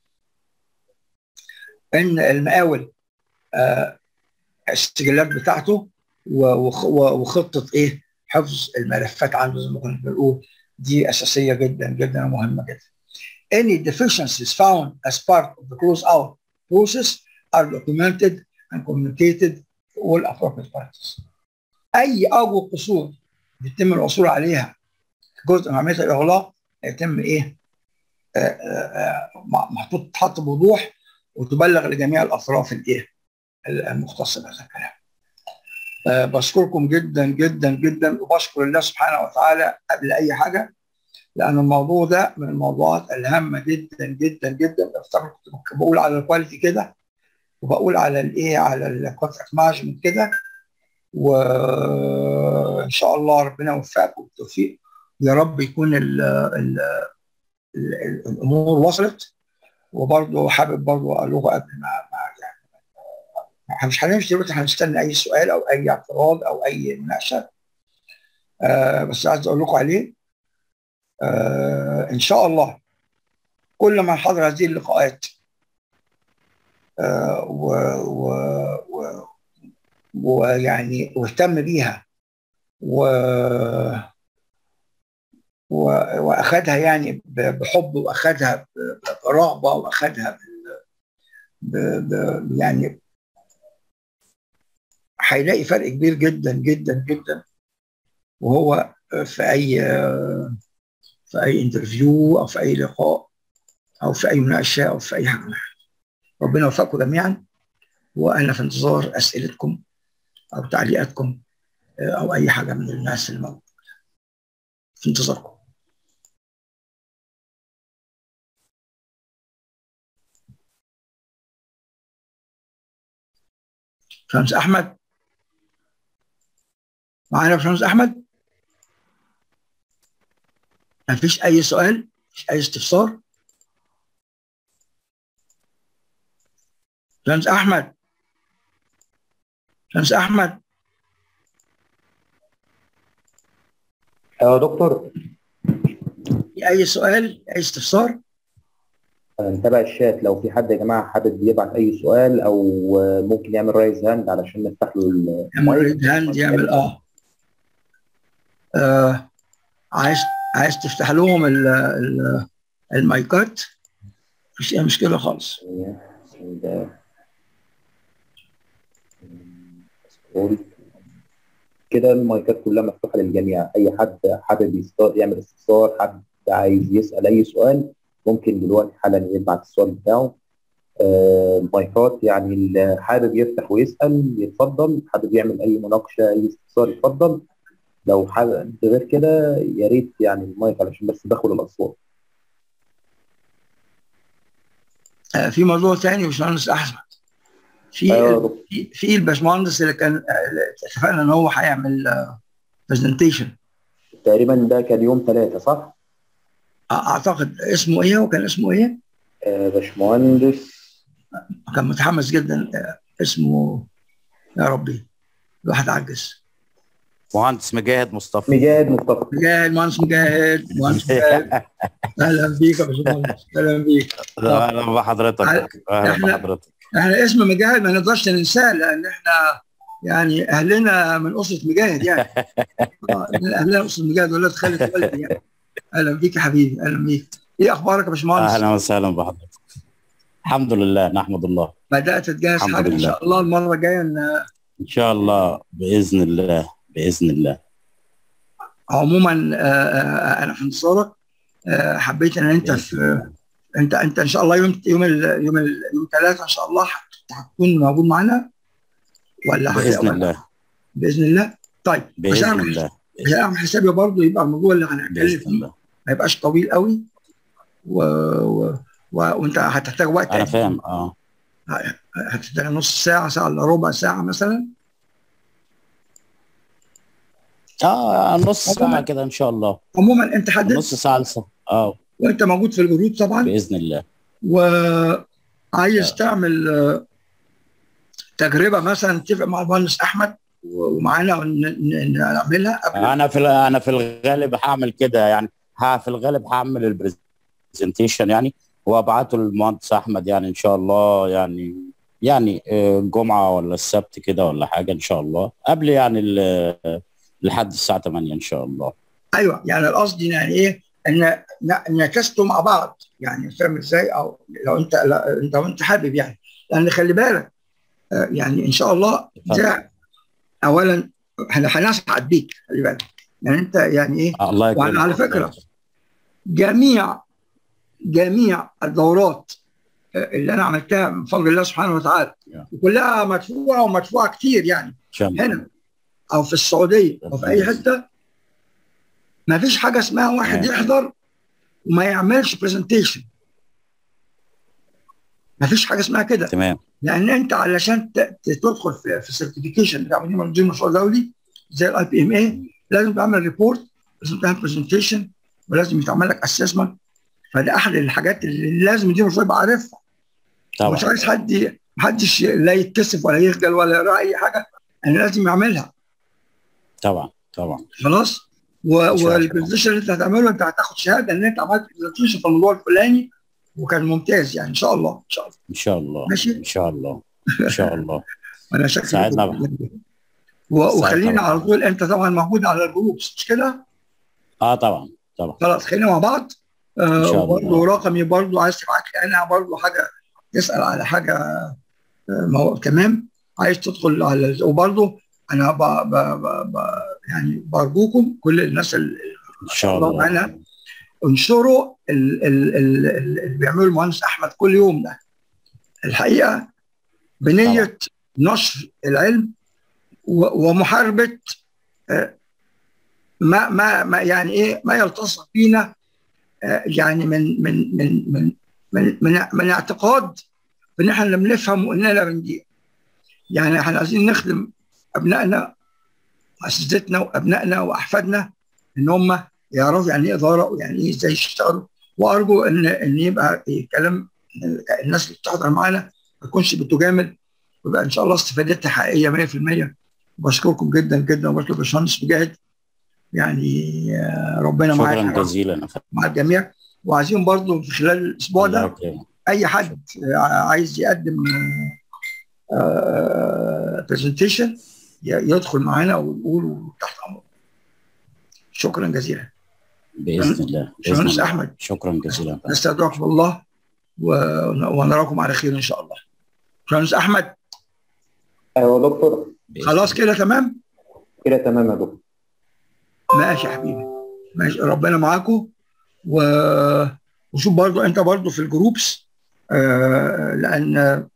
ان المقاول آه، السجلات بتاعته و- وخ- و- وخطه ايه حفظ الملفات عنده زي ما كنا بنقول دي اساسيه جدا جدا ومهمه جدا. Any deficiencies found as part of the close out process are documented and communicated to all appropriate parties. اي اوجه قصور بيتم الوصول عليها جزء من عمليه الاغلاق يتم ايه؟ آه، آه، آه، محطوط تحط بوضوح وتبلغ لجميع الاطراف الايه؟ المختصه بهذا الكلام. آه، بشكركم جدا جدا جدا وبشكر الله سبحانه وتعالى قبل اي حاجه لان الموضوع ده من الموضوعات الهامه جدا جدا جدا افتكر كنت بقول على الكواليتي كده وبقول على الايه على الكونتراكت مانجمنت كده وان شاء الله ربنا يوفقكم بالتوفيق يا رب يكون ال ال ال الامور وصلت وبرضه حابب برضه اقول لكم قبل ما ما يعني احنا مش هنمشي دلوقتي هنستنى اي سؤال او اي اعتراض او اي مناقشه آه بس عايز اقول لكم عليه آه ان شاء الله كل من حضر هذه اللقاءات آه و و و ويعني واهتم بيها و و- واخدها يعني ب- بحب واخدها ب- برغبه واخدها ب... ب... ب... يعني هيلاقي فرق كبير جدا جدا جدا وهو في اي في اي انترفيو او في اي لقاء او في اي مناقشه او في اي حاجه ربنا يوفقكم جميعا وانا في انتظار اسئلتكم او تعليقاتكم او اي حاجه من الناس اللي موجوده في انتظاركم شمس احمد معانا شمس احمد ما فيش اي سؤال مفيش اي استفسار شمس احمد شمس احمد
يا دكتور
في اي سؤال اي استفسار
نتابع الشات لو في حد يا جماعه حابب يبعت اي سؤال او ممكن يعمل رايز هاند علشان نفتح له ال-
يعمل ريد هاند يعمل اه, آه. عايز عايز تفتح لهم ال ال المايكات مفيش اي مشكله خالص
ده- كده المايكات كلها مفتوحه للجميع اي حد حابب يست- يعمل استفسار حد عايز يسال اي سؤال ممكن دلوقتي حالا يبعت السؤال بتاعه آه، المايكات يعني اللي حابب يفتح ويسأل يتفضل حابب يعمل أي مناقشة أي استفسار يتفضل لو حابب غير كده يا ريت يعني المايك علشان بس تدخل الأصوات
آه، في موضوع تاني يا باشمهندس احمد في
أيوة يا دكتور.
في في الباشمهندس اللي كان آه، اللي اتفقنا ان هو هيعمل برزنتيشن
تقريبا ده كان يوم ثلاثة صح؟
اعتقد اسمه ايه وكان اسمه ايه
آه، باشمهندس
كان متحمس جدا آه، اسمه يا ربي الواحد عجز
مهندس مجاهد مصطفى
مجاهد مصطفى
مجاهد مهندس مجاهد مهندس مجاهد اهلا بيك يا باشمهندس اهلا بيك
اهلا بحضرتك اهلا
إحنا-
بحضرتك
احنا اسم مجاهد ما نقدرش ننساه لان احنا يعني اهلنا من اسره مجاهد يعني آه، اهلنا اسره مجاهد ولاد خالد والدي يعني اهلا بيك يا حبيبي اهلا بيك ايه اخبارك يا باشمهندس؟
اهلا وسهلا بحضرتك الحمد لله نحمد الله
بدات تجهز
الحمد
حاجه ان
لله.
شاء الله المره الجايه ان
ان شاء الله باذن الله باذن الله
عموما آه، آه، انا في انتصارك آه، حبيت ان انت في انت انت ان شاء الله يوم يوم ال يوم ال يوم ثلاثة ان شاء الله هت- هتكون موجود معانا ولا هت-
باذن
ولا-
الله
باذن الله طيب عشان
باذن
اعمل
الله
عشان اعمل حسابي برضه يبقى الموضوع اللي هنتكلم
باذن
فيه
الله
ما يبقاش طويل قوي و... و... و... وانت هتحتاج وقت
انا
قد
فاهم اه
إيه؟ هتحتاج نص ساعه ساعه الا ربع ساعه مثلا
اه نص ساعه كده ان شاء الله
عموما انت حدد
نص ساعه لسه اه
وانت موجود في الجروب طبعا
باذن الله
وعايز تعمل آه، تجربه مثلا نتفق مع المهندس احمد ومعانا ون- ن- نعملها قبل
انا في انا في الغالب هعمل كده يعني ها في الغالب هعمل البرزنتيشن يعني وابعته للمهندس احمد يعني ان شاء الله يعني يعني آه، الجمعه ولا السبت كده ولا حاجه ان شاء الله قبل يعني ال- لحد الساعه 8 ان شاء الله
ايوه يعني القصد يعني ايه ان ن- نكستوا مع بعض يعني فاهم ازاي او لو انت لا انت لو انت حابب يعني لان خلي بالك آه، يعني ان شاء الله ده اولا احنا هنسعد بيك خلي بالك يعني انت يعني ايه
آه، الله يكرمك
وعلى فكرة، جميع جميع الدورات آه، اللي انا عملتها من فضل الله سبحانه وتعالى
يا.
وكلها مدفوعه ومدفوعه كتير يعني
ان شاء الله
هنا او في السعوديه او في اي حته ما فيش حاجه اسمها واحد
نعم.
يحضر وما يعملش برزنتيشن ما فيش حاجه اسمها كده
تمام
لان انت علشان ت- ت- تدخل في في السيرتيفيكيشن بتاع مدير مدير مشروع دولي زي الاي بي ام اي لازم تعمل ريبورت لازم تعمل برزنتيشن ولازم يتعمل لك اسسمنت فده احد الحاجات اللي لازم مدير مشروع يبقى عارفها
طبعا
مش عايز حد محدش لا يتكسف ولا يخجل ولا يقرا اي حاجه انا لازم يعملها
طبعا طبعا
خلاص
شاء الله.
والبرزنتيشن اللي انت هتعمله انت هتاخد شهاده ان انت عملت برزنتيشن في الموضوع الفلاني وكان ممتاز يعني ان شاء الله ان شاء الله
ان شاء الله
ماشي.
ان شاء الله ان شاء الله
انا شاكر
ساعدنا
لكم
بقى.
جداً. و- وخلينا
ساعدنا
على
بقى.
طول انت طبعا موجود على الجروب مش كده؟
اه طبعا طبعا
خلاص خلينا مع بعض
إن
آه
شاء الله.
وبرضه رقمي برضه عايز تبعت لي انا برضه حاجه تسال على حاجه آه ما هو تمام عايز تدخل على ال- وبرضه انا ب ب ب ب يعني برجوكم كل الناس اللي
ان شاء
الله
الله
معانا انشروا ال- ال- ال- ال- اللي بيعمله المهندس احمد كل يوم ده الحقيقه بنيه نشر العلم و- ومحاربه آه، ما ما ما يعني ايه ما يلتصق فينا آه، يعني من من من من من من, من اعتقاد ان احنا لا بنفهم واننا لا بنجيب يعني احنا عايزين نخدم ابنائنا واساتذتنا وابنائنا واحفادنا ان هم يعرفوا يعني ايه اداره ويعني ايه ازاي يشتغلوا وارجو ان ان يبقى الكلام الناس اللي بتحضر معانا ما تكونش بتجامل ويبقى ان شاء الله استفادتها حقيقيه 100% وبشكركم جدا جدا وبشكر باشمهندس مجاهد يعني آه، ربنا معاك يا
شكرا
رب،
جزيلا
مع الجميع وعايزين برضو في خلال الاسبوع
الله
ده
يكرمك.
اي حد آه، عايز يقدم برزنتيشن يدخل معانا ويقول تحت امره شكرا جزيلا
باذن الله باذن
باشمهندس
الله
احمد
شكرا جزيلا
نستودعكم الله و- ونراكم على خير ان شاء الله باشمهندس احمد
ايوه يا دكتور
بإذن
خلاص كده تمام
كده تمام يا دكتور
ماشي يا حبيبي ماشي ربنا معاكم و... وشوف برضو انت برضو في الجروبس آه لان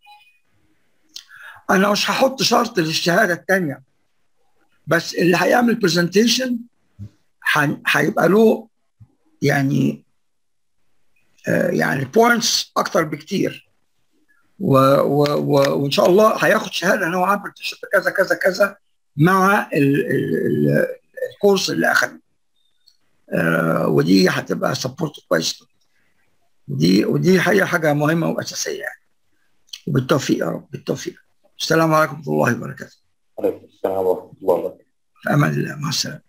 انا مش هحط شرط للشهاده الثانيه بس اللي هيعمل برزنتيشن هيبقى له يعني آه يعني بوينتس اكتر بكتير و و و وان شاء الله هياخد شهاده ان هو عمل كذا كذا كذا مع ال ال الكورس اللي اخذه آه ودي هتبقى سبورت كويس ودي ودي حاجه حاجه مهمه واساسيه يعني وبالتوفيق يا رب بالتوفيق السلام عليكم ورحمه الله وبركاته
عليكم السلام ورحمه الله وبركاته
في امان الله مع السلامه